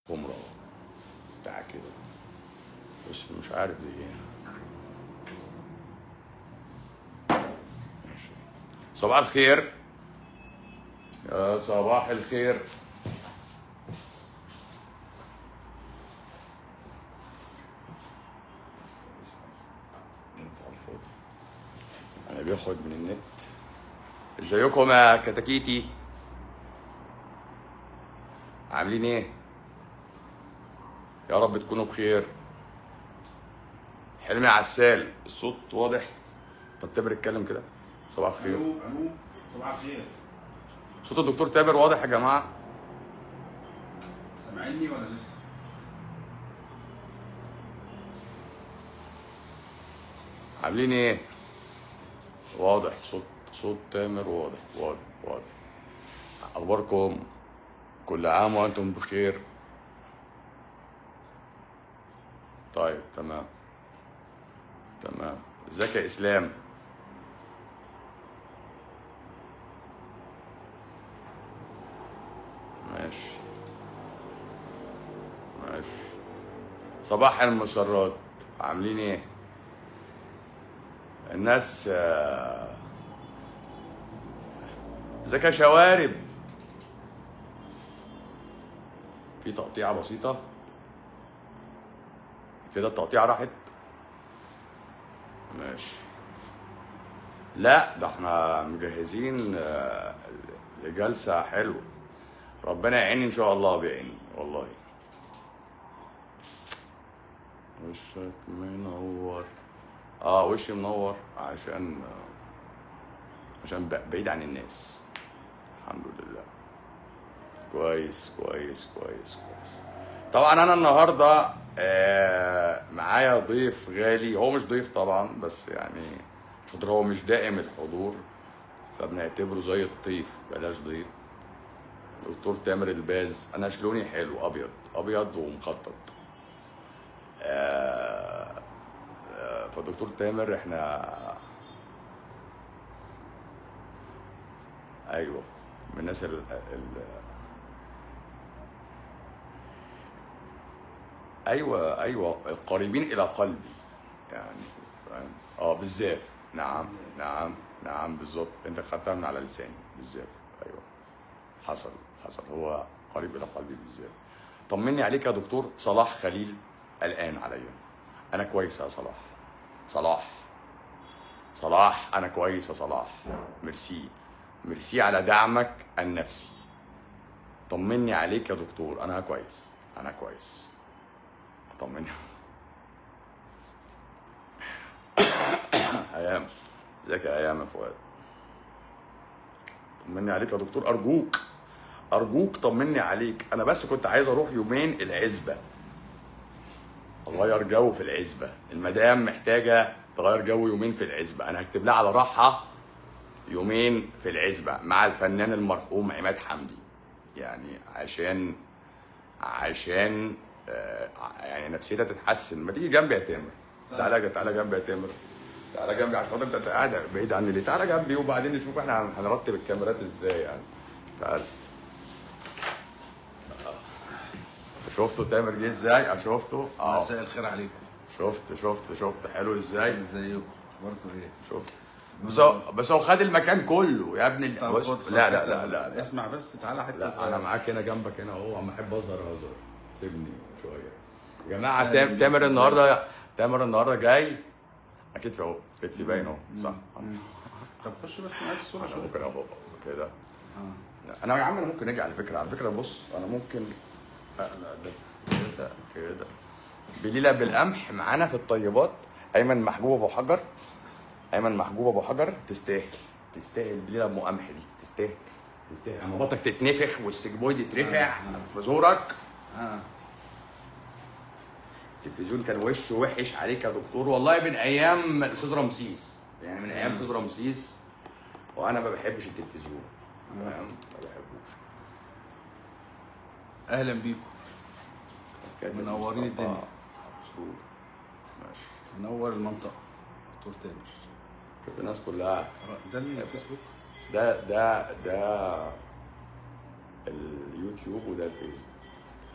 حمرا بتاع كده بس مش عارف دي ايه ماشي. صباح الخير يا صباح الخير انت على الفاضي. انا بياخد من النت ازيكم يا كتاكيتي عاملين ايه يا رب تكونوا بخير حلمي عسال الصوت واضح طب تامر اتكلم كده صباح الخير الو الو صباح الخير صوت الدكتور تامر واضح يا جماعه سامعيني ولا لسه؟ عاملين ايه واضح صوت صوت تامر واضح واضح واضح اخباركم كل عام وانتم بخير طيب تمام تمام ازيك يا اسلام ماشي ماشي صباح المسرات عاملين ايه الناس آه، ازيك يا شوارب في تقطيعة بسيطة كده التقطيعة راحت ماشي لا ده احنا مجهزين آه، لجلسة حلوة ربنا يعيني ان شاء الله بيعيني والله وشك منور اه وشي منور عشان عشان ب- بعيد عن الناس الحمد لله كويس كويس كويس كويس طبعا انا النهارده آه معايا ضيف غالي هو مش ضيف طبعا بس يعني مش خاطر هو مش دائم الحضور فبنعتبره زي الضيف بلاش ضيف دكتور تامر الباز انا شلوني حلو ابيض ابيض ومخطط آه آه، فدكتور تامر احنا ايوه من الناس ال... ال... ايوه ايوه القريبين الى قلبي يعني فاهم اه بالزاف نعم نعم نعم بالظبط انت خدتها من على لساني بالزاف ايوه حصل حصل هو قريب الى قلبي بالزاف طمني عليك يا دكتور صلاح خليل قلقان عليا انا كويس يا صلاح صلاح صلاح انا كويس يا صلاح ميرسي ميرسي على دعمك النفسي طمني عليك يا دكتور انا كويس انا كويس طمني ايام ازيك يا ايام يا فؤاد طمني عليك يا دكتور ارجوك ارجوك طمني عليك انا بس كنت عايز اروح يومين العزبه اغير جو في العزبه المدام محتاجه تغير جو يومين في العزبه انا هكتب لها على راحه يومين في العزبه مع الفنان المرحوم عماد حمدي يعني عشان عشان آه، يعني نفسيتها تتحسن ما تيجي جنبي يا تامر تعالى تعالى جنبي يا تامر تعالى جنبي عشان خاطر انت قاعد بعيد عني ليه تعالى جنبي وبعدين نشوف احنا هن- هنرتب الكاميرات ازاي يعني تعالى شفتوا تامر جه ازاي؟ أنا شفته اه مساء الخير عليكم شفت شفت شفت حلو ازاي؟ ازيكم اخباركم ايه؟ شفت بس هو بس هو خد المكان كله يا ابني طب بص- خد- خد لا لا حتة- لا لا, لا. اسمع بس تعالى حته لا صغيرة. انا معاك هنا جنبك هنا اهو عم احب اظهر اهزر سيبني شويه يا جماعه أهلاً تام بيك. تامر النهارده تامر النهارده جاي اكيد في اهو كتفي باين اهو صح مم. طب خش بس معايا في الصوره انا شويه ممكن اهو كده آه. لا، انا يا عم انا ممكن اجي على فكره على فكره بص انا ممكن لا لا ده كده كده بليله بالقمح معانا في الطيبات ايمن محجوب ابو حجر ايمن محجوب ابو حجر تستاهل تستاهل بليله ام قمح دي تستاهل تستاهل اما بطنك تتنفخ والسجبويد يترفع في زورك اه التلفزيون كان وشه وحش عليك يا دكتور والله من ايام الاستاذ رمسيس يعني من ايام الاستاذ رمسيس وانا ما بحبش التلفزيون فاهم ما بحبوش اهلا بيكم كانت منورين مصطفى الدنيا. سرور ماشي منور المنطقه دكتور تامر شوف الناس كلها ده الفيسبوك ده ده ده اليوتيوب وده الفيسبوك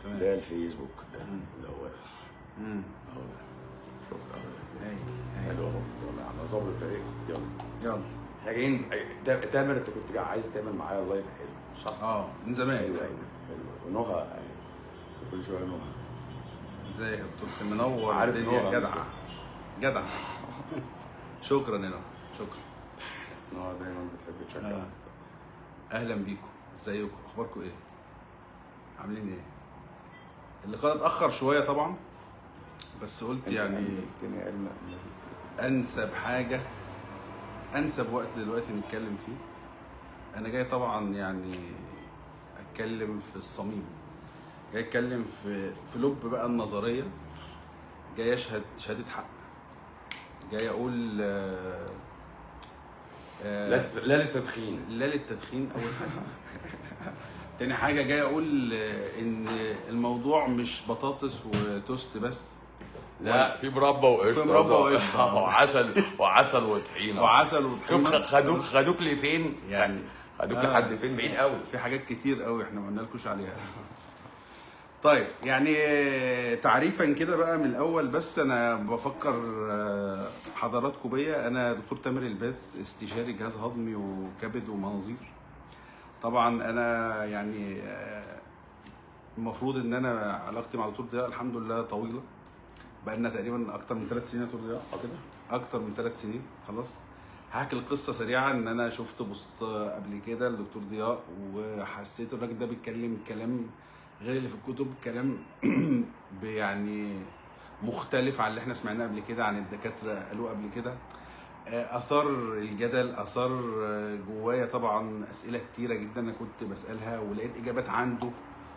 تمام ده الفيسبوك ده مم. اللي هو امم اهو ده شفت اهو ده هايل حلو هايل اهو يلا يا عم ظابط ايه يلا يلا احنا جايين تا- تامر انت كنت جاي عايز تعمل معايا اللايف حلو صح؟ اه من زمان حلو ايوه قوي حلو ونهى يعني كل شويه نهى ازاي يا دكتور كان منور عارف الدنيا نور. جدع جدع شكرا يا نور شكرا نهى دايما بتحب تشجع آه. اهلا بيكم ازيكم اخباركم ايه عاملين ايه اللقاء اتاخر شويه طبعا بس قلت يعني الدنيا علم انسب حاجه انسب وقت دلوقتي نتكلم فيه انا جاي طبعا يعني اتكلم في الصميم جاي اتكلم في في لب بقى النظريه جاي اشهد شهاده حق جاي اقول آه، آه، لا لا للتدخين لا للتدخين اول حاجه تاني حاجه جاي اقول آه، ان الموضوع مش بطاطس وتوست بس لا في مربى وقشطه في مربى وقشطة. وعسل وعسل وطحينه وعسل شوف وطحينه خ- خدوك خدوك لفين يعني خدوك آه. لحد فين بعيد قوي في حاجات كتير قوي احنا ما قلنالكوش عليها طيب يعني آه، تعريفا كده بقى من الاول بس انا بفكر آه، حضراتكم بيا انا دكتور تامر الباز استشاري جهاز هضمي وكبد ومناظير طبعا انا يعني آه، المفروض ان انا علاقتي مع دكتور ضياء الحمد لله طويله بقى لنا تقريبا اكتر من ثلاث سنين يا دكتور ضياء اه كده اكتر من ثلاث سنين خلاص هحكي القصه سريعا ان انا شفت بوست قبل كده للدكتور ضياء وحسيت الراجل ده بيتكلم كلام غير اللي في الكتب كلام يعني مختلف عن اللي احنا سمعناه قبل كده عن الدكاتره قالوه قبل كده آه، اثار الجدل اثار آه، جوايا طبعا اسئله كتيره جدا انا كنت بسالها ولقيت اجابات عنده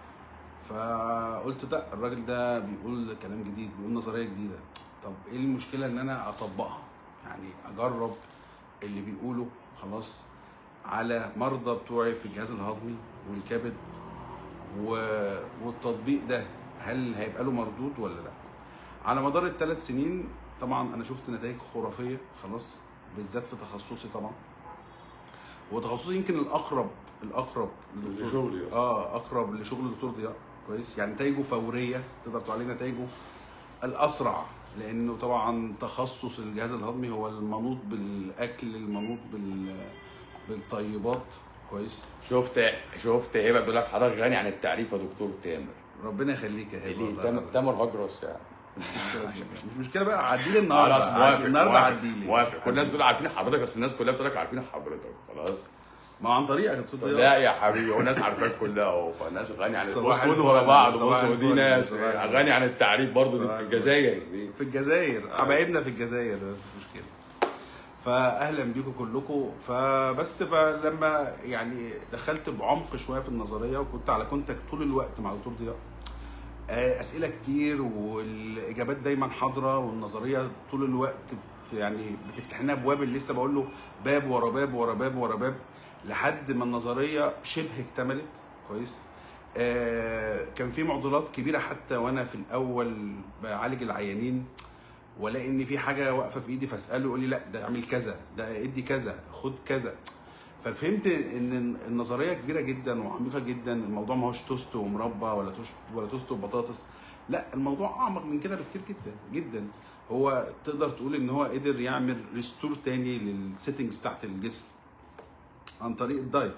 فقلت لا الراجل ده بيقول كلام جديد بيقول نظريه جديده طب ايه المشكله ان انا اطبقها يعني اجرب اللي بيقوله خلاص على مرضى بتوعي في الجهاز الهضمي والكبد و... والتطبيق ده هل هيبقى له مردود ولا لا على مدار الثلاث سنين طبعا انا شفت نتائج خرافيه خلاص بالذات في تخصصي طبعا وتخصصي يمكن الاقرب الاقرب للدكتور- لشغلي أصلاً. اه اقرب لشغل الدكتور ضياء كويس يعني نتائجه فوريه تقدر تقول عليه نتائجه الاسرع لانه طبعا تخصص الجهاز الهضمي هو المنوط بالاكل المنوط بال بالطيبات كويس شفت شفت ايه بقى بيقول لك حضرتك غني عن التعريف يا دكتور تامر ربنا يخليك يا هبه ليه والله تامر العظيم. تامر هجرس يعني مش مش مشكله بقى عدي لي النهارده خلاص عدي- موافق النهارده موافق عدي لي موافق كل الناس بتقول عارفين حضرتك بس الناس كلها بتقول لك عارفين حضرتك خلاص ما عن طريقك يا دكتور ضياء. لا يا حبيبي هو الناس عارفاك كلها اهو فالناس غني عن بص صباح خدوا الفل، ورا بعض بص صباح ودي الفل، ناس صباح الفل. غني عن التعريف برضه دي صباح في الفل. الجزائر دي في الجزائر حبايبنا في الجزائر مفيش مشكله فاهلا بيكم كلكم فبس فلما يعني دخلت بعمق شويه في النظريه وكنت على كونتاكت طول الوقت مع دكتور ضياء آه، اسئله كتير والاجابات دايما حاضره والنظريه طول الوقت بت- يعني بتفتح لنا ابواب اللي لسه بقول له باب ورا باب ورا باب ورا باب لحد ما النظريه شبه اكتملت كويس آه، كان في معضلات كبيره حتى وانا في الاول بعالج العيانين والاقي ان في حاجه واقفه في ايدي فاساله يقول لي لا ده اعمل كذا ده ادي كذا خد كذا ففهمت ان النظريه كبيره جدا وعميقه جدا الموضوع ما هوش توست ومربى ولا توست ولا توست وبطاطس لا الموضوع اعمق من كده بكتير جدا جدا هو تقدر تقول ان هو قدر يعمل ريستور تاني للسيتنجز بتاعت الجسم عن طريق الدايت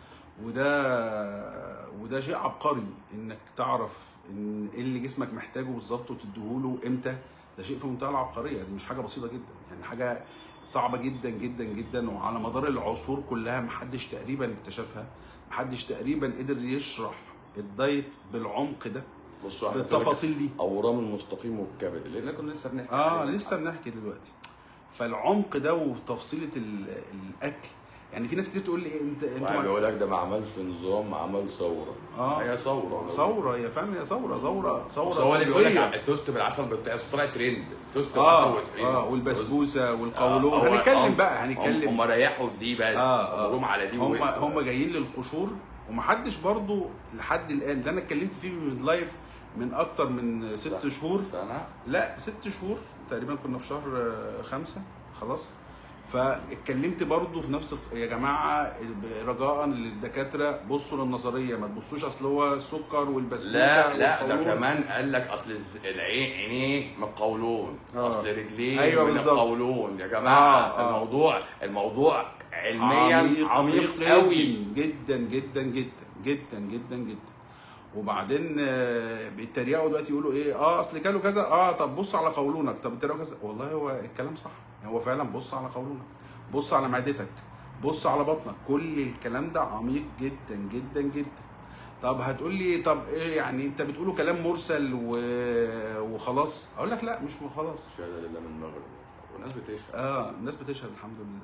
وده وده شيء عبقري انك تعرف ان ايه اللي جسمك محتاجه بالظبط وتديهوله امتى ده شيء في منتهى العبقريه دي مش حاجه بسيطه جدا يعني حاجه صعبه جدا جدا جدا وعلى مدار العصور كلها محدش تقريبا اكتشفها محدش تقريبا قدر يشرح الدايت بالعمق ده بصوا احنا قلت لك بالتفاصيل دي اورام المستقيم والكبد اللي احنا كنا لسه بنحكي اه عليه. لسه بنحكي دلوقتي فالعمق ده وتفصيله ال- الاكل يعني في ناس كتير تقول لي انت واحد انتوا بيقول لك ده ما عملش نظام عمل ثوره اه هي ثوره ثوره هي فعلا هي ثوره ثوره ثوره بس هو اللي بيقول لك طبية. التوست بالعسل بتاع طلع ترند التوست اه بالعسل والطحينه اه والبسبوسه آه، والقولون هو- هنتكلم هم- بقى هم هنتكلم هم ريحوا في دي بس اه صبروهم على دي هم ووقفوا. هم جايين للقشور ومحدش برضو لحد الان اللي انا اتكلمت فيه من لايف من اكتر من ست شهور سنه لا ست شهور تقريبا كنا في شهر آه، خمسة خلاص فاتكلمت برضو في نفس الق- يا جماعه رجاء للدكاتره بصوا للنظريه ما تبصوش اصل هو السكر والبسبوسه لا لا ده والقولون. كمان قال لك اصل الز- العين عينيه من القولون آه. اصل رجليه أيوة من بالظبط. القولون يا جماعه آه، آه. الموضوع الموضوع علميا عميق جداً قوي جدا جدا جدا جدا جدا جدا وبعدين آه، بيتريقوا دلوقتي يقولوا ايه اه اصل كانوا كذا اه طب بص على قولونك طب بيتريقوا كذا والله هو الكلام صح هو فعلا بص على قولونك بص على معدتك بص على بطنك كل الكلام ده عميق جدا جدا جدا طب هتقول لي طب ايه يعني انت بتقولوا كلام مرسل و... وخلاص اقول لك لا مش وخلاص شهاده لله من المغرب والناس بتشهد اه الناس بتشهد الحمد لله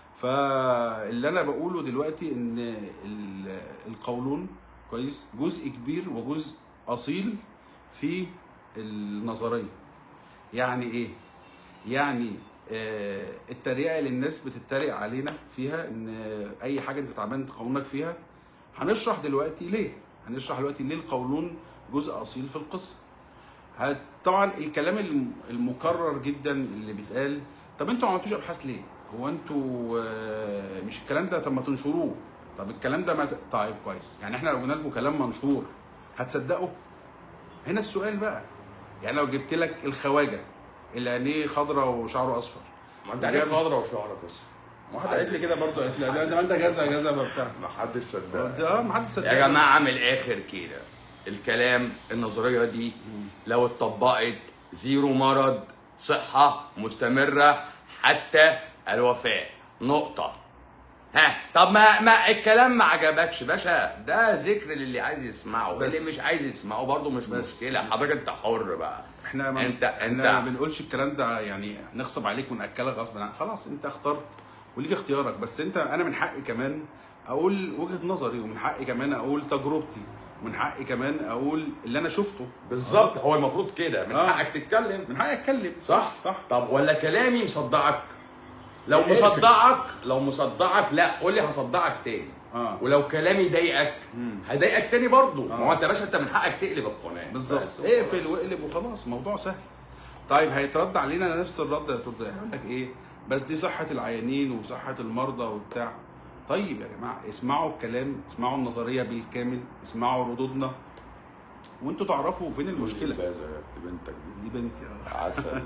فاللي انا بقوله دلوقتي ان ال- القولون كويس جزء كبير وجزء اصيل في النظريه يعني ايه يعني آه التريقه اللي الناس بتتريق علينا فيها ان اي حاجه انت تعبان قولونك فيها هنشرح دلوقتي ليه هنشرح دلوقتي ليه القولون جزء اصيل في القصه هت- طبعا الكلام الم- المكرر جدا اللي بيتقال طب انتوا ما عملتوش ابحاث ليه؟ هو انتوا آه، مش الكلام ده طب ما تنشروه طب الكلام ده ما ت... طيب كويس يعني احنا لو قلنا لكم كلام منشور هتصدقوا؟ هنا السؤال بقى يعني لو جبت لك الخواجه اللي عينيه خضراء وشعره اصفر ما انت عليك خضرا وشعرك اصفر واحده قالت لي كده برضه قالت لي ده ده انت جزا جزا بتاع ما حدش صدق ده ما حد صدق يا جماعه من الاخر كده الكلام النظريه دي لو اتطبقت زيرو مرض صحه مستمره حتى الوفاه نقطه ها طب ما ما الكلام ما عجبكش باشا ده ذكر للي عايز يسمعه بس. اللي مش عايز يسمعه برضه مش بس. مشكله بس. حضرتك انت حر بقى احنا ما انت- احنا انت- ما بنقولش الكلام ده يعني نغصب عليك وناكلك غصب عنك خلاص انت اخترت وليك اختيارك بس انت انا من حقي كمان اقول وجهه نظري ومن حقي كمان اقول تجربتي ومن حقي كمان اقول اللي انا شفته بالظبط هو المفروض كده من آه. حقك تتكلم من حقي اتكلم صح صح طب ولا كلامي مصدعك لو اقفل. مصدعك لو مصدعك لا قول لي هصدعك تاني اه ولو كلامي ضايقك مم. هضايقك تاني برضه آه. ما هو انت يا باشا انت من حقك تقلب القناه بالظبط بس اقفل وخلاص. واقلب وخلاص موضوع سهل طيب هيترد علينا نفس الرد يا ترد هيقول لك ايه بس دي صحه العيانين وصحه المرضى وبتاع طيب يا جماعه اسمعوا الكلام اسمعوا النظريه بالكامل اسمعوا ردودنا وانتوا تعرفوا فين المشكله بازة يا ابني، بنتك دي دي بنتي اه عسل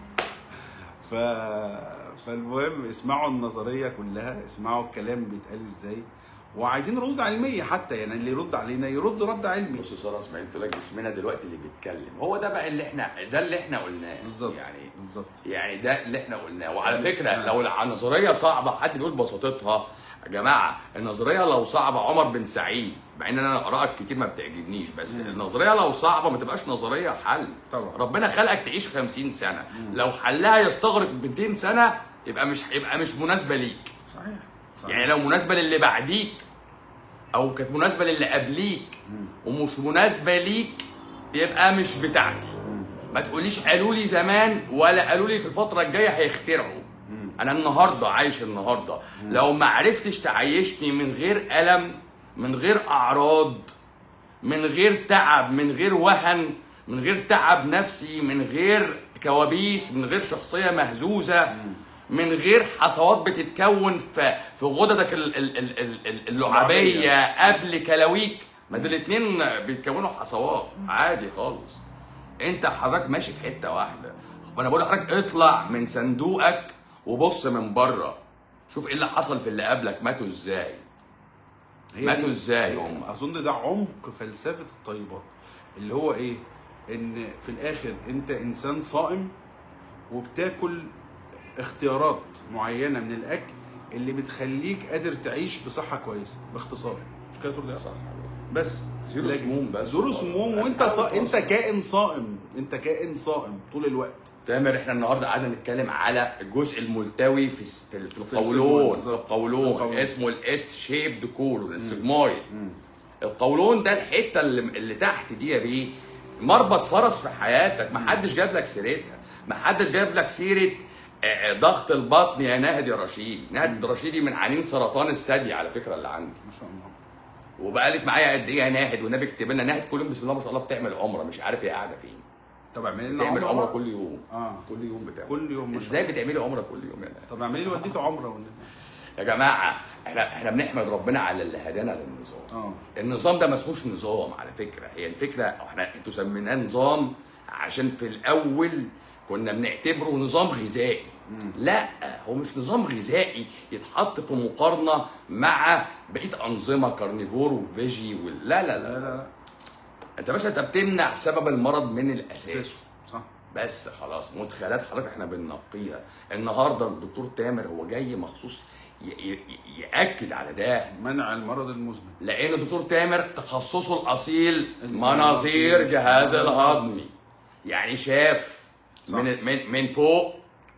ف... فالمهم اسمعوا النظريه كلها اسمعوا الكلام بيتقال ازاي وعايزين ردود علميه حتى يعني اللي يرد علينا يرد رد علمي بص يا ساره اسماعيل قلت لك جسمنا دلوقتي اللي بيتكلم هو ده بقى اللي احنا ده اللي احنا قلناه بالظبط يعني بالظبط يعني ده اللي احنا قلناه وعلى فكره آه. لو النظريه صعبه حد بيقول بساطتها يا جماعه النظريه لو صعبه عمر بن سعيد مع ان انا ارائك كتير ما بتعجبنيش بس مم. النظريه لو صعبه ما تبقاش نظريه حل طبعا ربنا خلقك تعيش 50 سنه مم. لو حلها يستغرق 200 سنه يبقى مش يبقى مش مناسبه ليك صحيح صحيح يعني لو مناسبه للي بعديك او كانت مناسبه للي قبليك مم. ومش مناسبه ليك يبقى مش بتاعتي مم. ما تقوليش قالوا لي زمان ولا قالوا لي في الفتره الجايه هيخترعوا مم. انا النهارده عايش النهارده لو ما عرفتش تعيشني من غير الم من غير اعراض من غير تعب من غير وهن من غير تعب نفسي من غير كوابيس من غير شخصيه مهزوزه من غير حصوات بتتكون في في غددك ال- ال- ال- ال- ال- اللعابيه قبل كلاويك ما دول الاتنين بيتكونوا حصوات عادي خالص انت حضرتك ماشي في حته واحده وانا بقول لحضرتك اطلع من صندوقك وبص من بره شوف ايه اللي حصل في اللي قبلك ماتوا ازاي هي ماتوا دي- ازاي هم اظن ده عمق فلسفه الطيبات اللي هو ايه ان في الاخر انت انسان صائم وبتاكل اختيارات معينه من الاكل اللي بتخليك قادر تعيش بصحه كويسه باختصار مش كده تقول صح بس زيرو لكن- سموم بس زيرو سموم وانت صا... انت كائن صائم انت كائن صائم طول الوقت تامر احنا النهارده قعدنا نتكلم على الجزء الملتوي في الس- في ال- في السجمويد القولون في بالظبط. القولون في القولون. اسمه الاس شيبد كولون السجمويد القولون ده الحته اللي, اللي تحت دي يا بيه مربط فرس في حياتك ما حدش جاب لك سيرتها ما حدش جاب لك سيره آه، آه، ضغط البطن يا ناهد يا رشيد ناهد رشيدي من عنين سرطان الثدي على فكره اللي عندي ما شاء الله وبقالك معايا قد ايه يا ناهد والنبي اكتب لنا ناهد كل يوم بسم الله ما شاء الله بتعمل عمره مش عارف هي قاعده فين طب اعملي لنا بتعمل عمره عمره بقى. كل يوم اه كل يوم بتعمل كل يوم ما شاء ازاي بتعملي عمره كل يوم يعني طب اعملي لي والدته عمره والنبي يا جماعه احنا احنا بنحمد ربنا على اللي هدانا للنظام اه النظام ده ما اسموش نظام على فكره هي الفكره احنا انتوا سميناه نظام عشان في الاول كنا بنعتبره نظام غذائي لا هو مش نظام غذائي يتحط في مقارنه مع بقيه انظمه كارنيفور وفيجي وال... لا لا لا لا لا لا انت باشا انت بتمنع سبب المرض من الاساس اساس صح بس خلاص مدخلات حضرتك احنا بننقيها النهارده الدكتور تامر هو جاي مخصوص ي- ي- ياكد على ده منع المرض المزمن لان الدكتور تامر تخصصه الاصيل المناظير. مناظير جهاز الهضمي يعني شاف صح. من من من فوق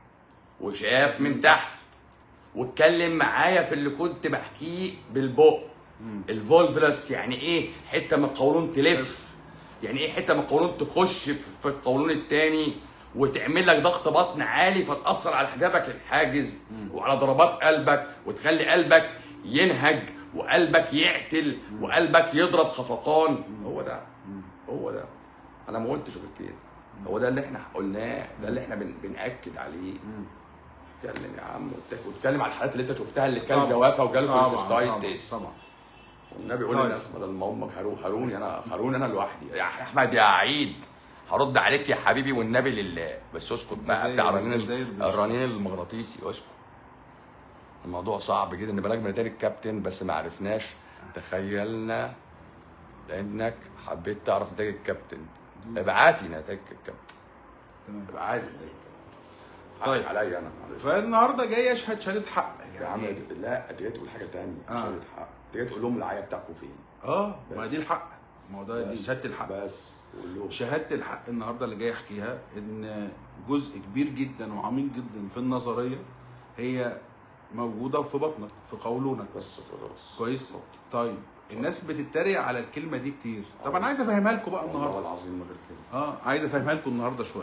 وشاف من تحت واتكلم معايا في اللي كنت بحكيه بالبق الفولفلس يعني ايه حته من القولون تلف يعني ايه حته من القولون تخش في في القولون التاني وتعمل لك ضغط بطن عالي فتاثر على حجابك الحاجز وعلى ضربات قلبك وتخلي قلبك ينهج وقلبك يعتل وقلبك يضرب خفقان هو ده هو ده انا ما قلتش غير كده هو ده اللي احنا قلناه ده اللي احنا بن... بناكد عليه اتكلم يا عم وات- واتكلم على الحالات اللي انت شفتها اللي كان طبعا. جوافه وجاله طبعا كوليستايتس طبعا والنبي يقول طيب. للناس بدل ما امك هارون هارون انا هارون انا لوحدي يا احمد يا عيد هرد عليك يا حبيبي والنبي لله بس اسكت بقى الجزائر- بتاع الرنين الجزائر ال- بيسكت. الرنين المغناطيسي اسكت الموضوع صعب جدا نبقى من نتائج الكابتن بس ما عرفناش تخيلنا لانك حبيت تعرف نتائج الكابتن ابعتي نتائج الكابتن تمام ابعتي نتائج الكابتن طيب. طيب عليا انا معلش فالنهارده جاي اشهد شهاده حق يا عم يعني لا انت جاي تقول حاجه تانية آه. شهاده حق انت جاي تقول لهم العيا بتاعكم فين اه ما بس. دي الحق ما هو ده دي بس. شهاده الحق بس قول لهم شهاده الحق النهارده اللي جاي احكيها ان جزء كبير جدا وعميق جدا في النظريه هي موجوده في بطنك في قولونك بس خلاص كويس طيب الناس بتتريق على الكلمه دي كتير طب انا عايز افهمها لكم بقى والله النهارده العظيم ما غير كده اه عايز افهمها لكم النهارده شويه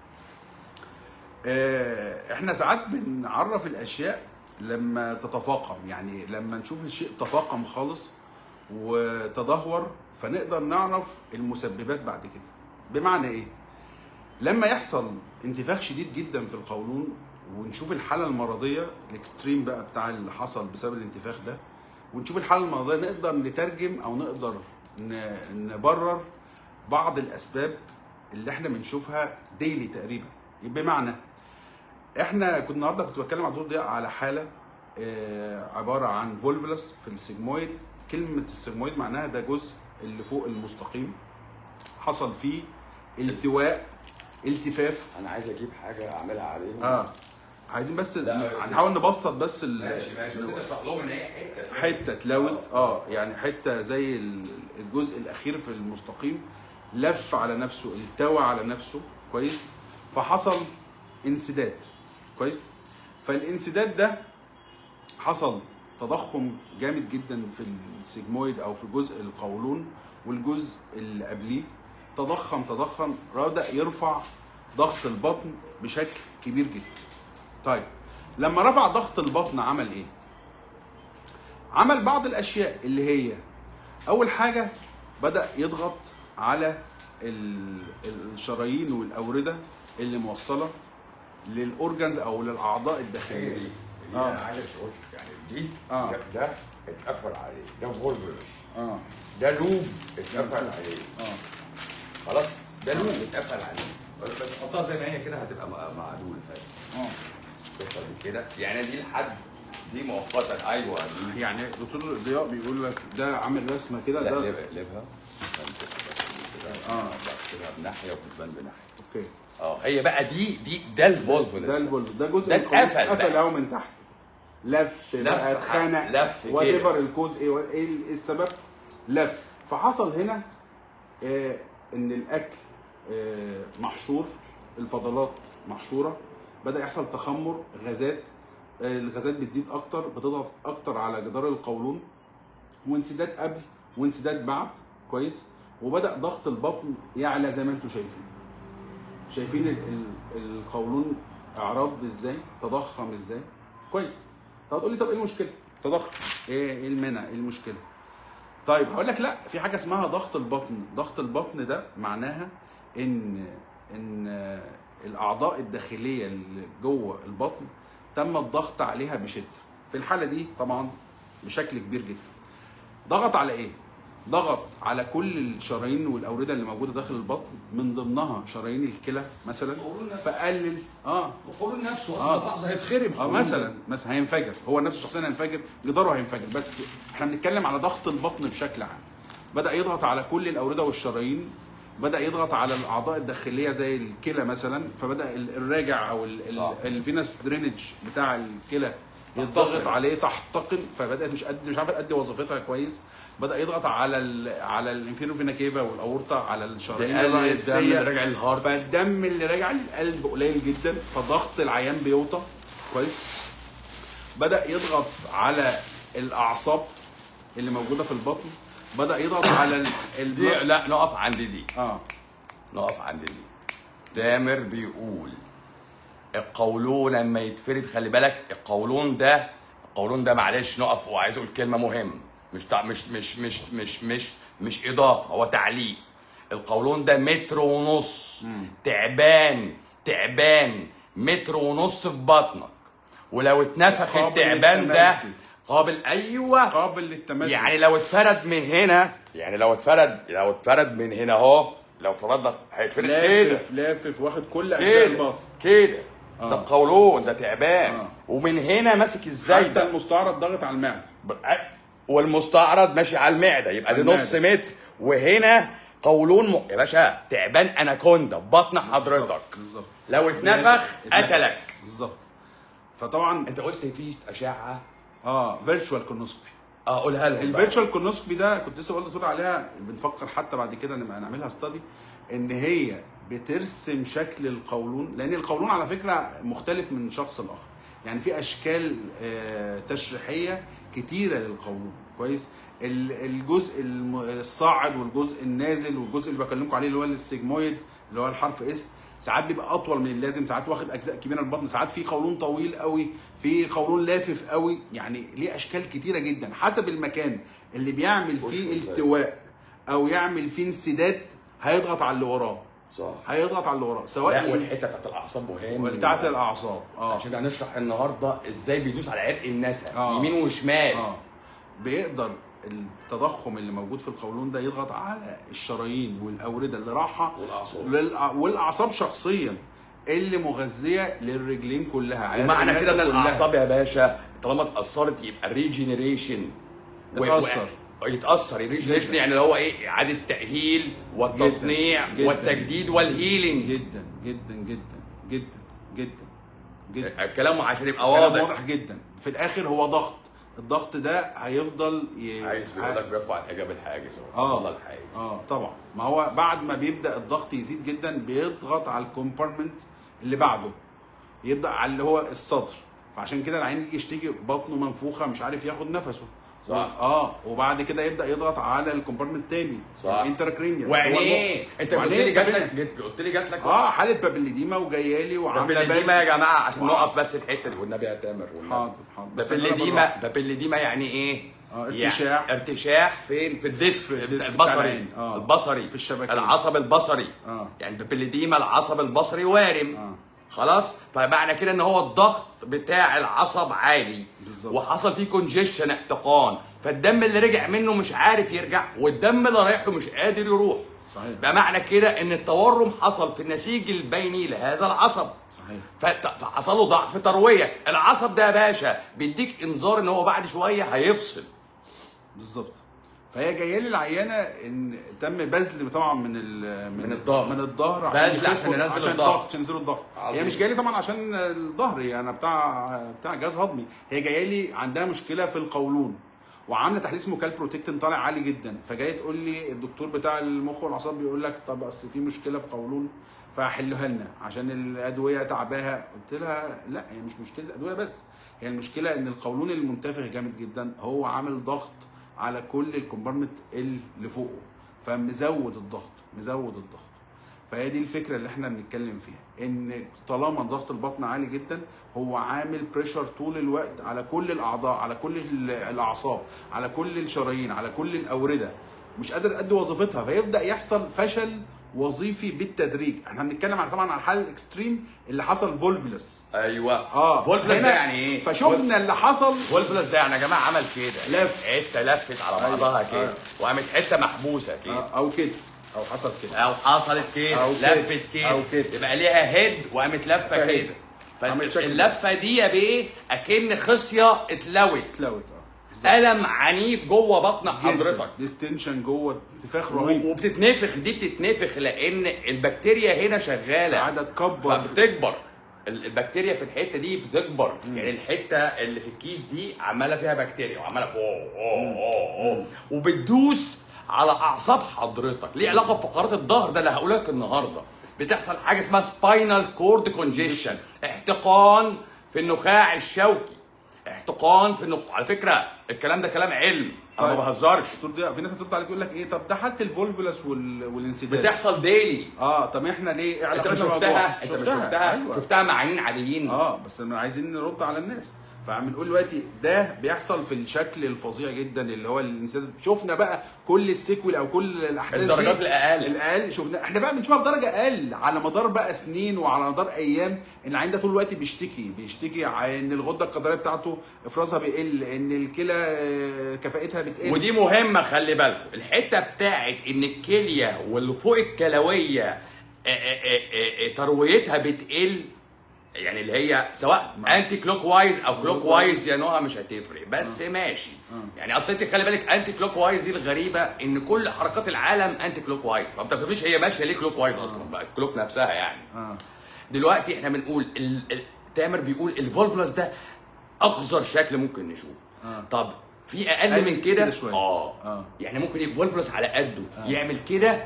آه احنا ساعات بنعرف الاشياء لما تتفاقم يعني لما نشوف الشيء تفاقم خالص وتدهور فنقدر نعرف المسببات بعد كده بمعنى ايه لما يحصل انتفاخ شديد جدا في القولون ونشوف الحاله المرضيه الاكستريم بقى بتاع اللي حصل بسبب الانتفاخ ده ونشوف الحاله المرضيه نقدر نترجم او نقدر ن- نبرر بعض الاسباب اللي احنا بنشوفها ديلي تقريبا بمعنى احنا كنت النهارده كنت بتكلم مع دكتور ضياء على حاله آه، عباره عن فولفلس في السيجمويد كلمه السيجمويد معناها ده جزء اللي فوق المستقيم حصل فيه التواء التفاف انا عايز اجيب حاجه اعملها عليهم اه عايزين بس لا، هنحاول نبسط بس ال- ماشي ماشي بس انت اشرح لهم ان هي حته حته اتلوت اه يعني حته زي ال- الجزء الاخير في المستقيم لف على نفسه التوى على نفسه كويس فحصل انسداد كويس فالانسداد ده حصل تضخم جامد جدا في السيجمويد او في جزء القولون والجزء اللي قبليه تضخم تضخم بدا يرفع ضغط البطن بشكل كبير جدا طيب لما رفع ضغط البطن عمل ايه عمل بعض الاشياء اللي هي اول حاجه بدا يضغط على ال- الشرايين والاورده اللي موصله للاورجنز او للاعضاء الداخليه اللي آه. انا عايز اقول يعني دي آه. ده- ده اتقفل عليه ده فولفر اه ده لوب اتقفل عليه اه خلاص ده لوب اتقفل عليه بس حطها زي ما هي كده هتبقى م- معدول فاهم اه تفضل كده يعني دي لحد دي مؤقتا ايوه دي يعني دكتور ضياء بيقول لك ده عامل رسمه كده لا ده لب- لبها آه. اه كده بناحيه وبتبان بناحيه اوكي اه هي بقى دي دي ده الفولفولس ده الفولف ده جزء ده من القولون اتقفل اتقفل بقى. اهو من تحت لف لف بقى ح- اتخنق لف وات كده. ايفر الكوز ايه ايه ال- السبب لف فحصل هنا آه ان الاكل آه محشور الفضلات محشوره بدا يحصل تخمر غازات آه الغازات بتزيد اكتر بتضغط اكتر على جدار القولون وانسداد قبل وانسداد بعد كويس وبدا ضغط البطن يعلى زي ما انتم شايفين شايفين ال- ال- القولون اعراض ازاي تضخم ازاي كويس طب هتقول لي طب ايه المشكله تضخم ايه ايه المنع ايه المشكله طيب هقول لك لا في حاجه اسمها ضغط البطن ضغط البطن ده معناها ان ان آه، الاعضاء الداخليه اللي جوه البطن تم الضغط عليها بشده في الحاله دي طبعا بشكل كبير جدا ضغط على ايه ضغط على كل الشرايين والاورده اللي موجوده داخل البطن من ضمنها شرايين الكلى مثلا القولون نفسه. فقلل اه القولون نفسه آه. اصلا فحص هيتخرب اه مثلا مثلا هينفجر هو نفسه شخصيا هينفجر جداره هينفجر بس احنا بنتكلم على ضغط البطن بشكل عام بدا يضغط على كل الاورده والشرايين بدا يضغط على الاعضاء الداخليه زي الكلى مثلا فبدا ال- الراجع او صح. الفينس درينج بتاع الكلى يضغط تحتقن. عليه تحتقن فبدات مش قد مش عارفه تأدي وظيفتها كويس بدا يضغط على ال على الانفيروفينا كيفا والاورطه على الشرايين بيقلل الدم الرئيسيه اللي راجع للهارت فالدم اللي راجع للقلب قليل جدا فضغط العيان بيوطى كويس بدا يضغط على الاعصاب اللي موجوده في البطن بدا يضغط على ال- دي البلد لا نقف عند دي اه نقف عند دي تامر بيقول القولون لما يتفرد خلي بالك القولون ده القولون ده معلش نقف وعايز اقول كلمه مهمه مش تع... مش مش مش مش مش مش اضافه هو تعليق القولون ده متر ونص تعبان تعبان متر ونص في بطنك ولو اتنفخ قابل التعبان ده للتمدد. قابل ايوه قابل للتمدد يعني لو اتفرد من هنا يعني لو اتفرد لو اتفرد من هنا اهو لو فرضنا هيتفرد كده لافف لافف واخد كل اجزاء كده البطن كده آه. ده القولون ده تعبان آه. ومن هنا ماسك ازاي حتى ده المستعرض ضغط على المعده ب- والمستعرض ماشي على المعده يبقى دي على نص المعدة. متر وهنا قولون م... يا باشا تعبان اناكوندا بطن حضرتك بالظبط لو اتنفخ قتلك بالظبط فطبعا انت قلت في اشعه اه فيرتشوال كونوسكوبي اه قولها لهم بقى. الفيرتشوال كونوسكوبي ده كنت لسه بقول لدكتور عليها بنفكر حتى بعد كده نبقى نعملها ستادي ان هي بترسم شكل القولون لان القولون على فكره مختلف من شخص لاخر يعني في اشكال آه، تشريحيه كتيره للقولون كويس ال- الجزء الم- الصاعد والجزء النازل والجزء اللي بكلمكم عليه اللي هو السيجمويد اللي هو الحرف اس ساعات بيبقى اطول من اللازم ساعات واخد اجزاء كبيره من البطن ساعات في قولون طويل قوي في قولون لافف قوي يعني ليه اشكال كتيره جدا حسب المكان اللي بيعمل فيه وش- التواء او يعمل فيه انسداد هيضغط على اللي وراه صح هيضغط على اللي وراه لا سواء والحته بتاعت الاعصاب مهمه بتاعت الاعصاب اه عشان هنشرح النهارده ازاي بيدوس على عرق النسا آه. يمين وشمال اه بيقدر التضخم اللي موجود في القولون ده يضغط على الشرايين والاورده اللي راحه والاعصاب للأ- والاعصاب شخصيا اللي مغذيه للرجلين كلها عرق ومعنى الناس كده ان كلها. الاعصاب يا باشا طالما اتاثرت يبقى ريجنريشن تتأثر. يتاثر الريجنريشن يعني اللي هو ايه اعاده تاهيل والتصنيع جداً. والتجديد والهيلينج جدا جدا جدا جدا جدا جدا الكلام عشان يبقى كلام واضح واضح جدا في الاخر هو ضغط الضغط ده هيفضل ي... عايز بيقول لك بيرفع الحجاب الحاجز اه والله الحاجز اه طبعا ما هو بعد ما بيبدا الضغط يزيد جدا بيضغط على الكومبارتمنت اللي بعده يبدا على اللي هو الصدر فعشان كده العين يجي يشتكي بطنه منفوخه مش عارف ياخد نفسه صح. اه وبعد كده يبدا يضغط على الكومبارتمنت التاني صح. الانتراكرينيال وعينيه انت قلت لي جات لك جت- قلت لي جات لك اه حاله بابليديما وجايه لي وعامله بابيليديما يا بس جماعه عشان واو. نقف بس الحته دي والنبي يا تامر والنبي. حاضر حاضر بس أنا بابيليديما بالراحة. بابيليديما يعني ايه؟ آه، يعني ارتشاح. ارتشاح فين؟ في الديسك في الديسك بتاع البصري العين. آه. البصري في الشبكية. العصب البصري اه يعني بابيليديما العصب البصري وارم اه خلاص فمعنى كده ان هو الضغط بتاع العصب عالي بالظبط. وحصل فيه كونجيشن احتقان فالدم اللي رجع منه مش عارف يرجع والدم اللي رايح له مش قادر يروح صحيح بمعنى كده ان التورم حصل في النسيج البيني لهذا العصب صحيح فت- فحصل له ضعف ترويه العصب ده يا باشا بيديك انذار ان هو بعد شويه هيفصل بالظبط فهي جايه لي العيانه ان تم بذل طبعا من ال من الظهر. من الظهر بذل يخفوا- عشان ينزل عشان الضغط. عشان ينزلوا الضغط عظيم. هي مش جايه لي طبعا عشان الظهر هي انا بتاع بتاع جهاز هضمي هي جايه لي عندها مشكله في القولون وعامله تحليل اسمه كالبروتكتين طالع عالي جدا فجايه تقول لي الدكتور بتاع المخ والاعصاب بيقول لك طب اصل في مشكله في قولون فحلها لنا عشان الادويه تعباها قلت لها لا هي مش مشكله ادويه بس هي المشكله ان القولون المنتفخ جامد جدا هو عامل ضغط على كل الكومبارتمنت اللي فوقه فمزود الضغط مزود الضغط فهي دي الفكره اللي احنا بنتكلم فيها ان طالما ضغط البطن عالي جدا هو عامل بريشر طول الوقت على كل الاعضاء على كل ال- الاعصاب على كل الشرايين على كل الاورده مش قادره تأدي وظيفتها فيبدا يحصل فشل وظيفي بالتدريج احنا بنتكلم عن طبعا عن الحاله الاكستريم اللي حصل فولفلس ايوه اه فولفلس هنا ده يعني ايه؟ فشفنا اللي حصل فولفلس ده يعني يا جماعه عمل كده لف. حته لفت على أيوة. بعضها كده أيوة. وقامت حته محبوسه كده آه، او كده او حصل كده او حصلت كده أو كده. لفت كده أو كده. يبقى ليها هيد وقامت لفه فهي. كده عملت شكل. فاللفه دي يا بيه اكن خصيه اتلوت اتلوت اه الم عنيف جوه بطن حضرتك ديستنشن جوه انتفاخ رهيب وبتتنفخ دي بتتنفخ لان البكتيريا هنا شغاله قاعده تكبر فبتكبر ال- البكتيريا في الحته دي بتكبر يعني الحته اللي في الكيس دي عماله فيها بكتيريا وعماله أوه أوه أوه أوه وبتدوس على اعصاب حضرتك ليه علاقه بفقرات الظهر ده اللي هقول لك النهارده بتحصل حاجه اسمها سباينال كورد كونجيشن احتقان في النخاع الشوكي احتقان في النخاع على فكره الكلام ده كلام علم انا ما طيب. بهزرش تقول ده- في ناس هترد عليك يقول لك ايه طب ده حاله الفولفولس وال... والانسداد بتحصل ديلي اه طب احنا ليه ايه انت علاقتنا مش بالموضوع؟ شفتها انت مش شفتها ايوه شفتها مع عينين عاديين اه بس احنا عايزين نرد على الناس فبنقول دلوقتي ده بيحصل في الشكل الفظيع جدا اللي هو الانسداد شفنا بقى كل السيكوال او كل الاحداث دي الدرجات الأقل. الاقل شفنا احنا بقى بنشوفها بدرجه اقل على مدار بقى سنين وعلى مدار ايام ان العين ده طول الوقت بيشتكي بيشتكي عن ان الغده الكظريه بتاعته افرازها بيقل ان الكلى آه، كفاءتها بتقل ودي مهمه خلي بالكم الحته بتاعت ان الكليه واللي فوق الكلويه آه، آه، آه، آه، ترويتها بتقل يعني اللي هي سواء مع- انتي كلوك وايز او كلوك وايز يا نوها مش هتفرق بس ماشي آه. يعني اصل انت خلي بالك انتي كلوك وايز دي الغريبه ان كل حركات العالم انتي كلوك وايز ما بتفهميش هي ماشيه ليه كلوك وايز اصلا بقى الكلوك نفسها يعني اه دلوقتي احنا بنقول ال... ال... تامر بيقول الفولفلس ده اقذر شكل ممكن نشوفه آه. طب في اقل أقل من من كده كده شوية. اه آه. يعني ممكن يبقى فولفلس على قده آه. يعمل كده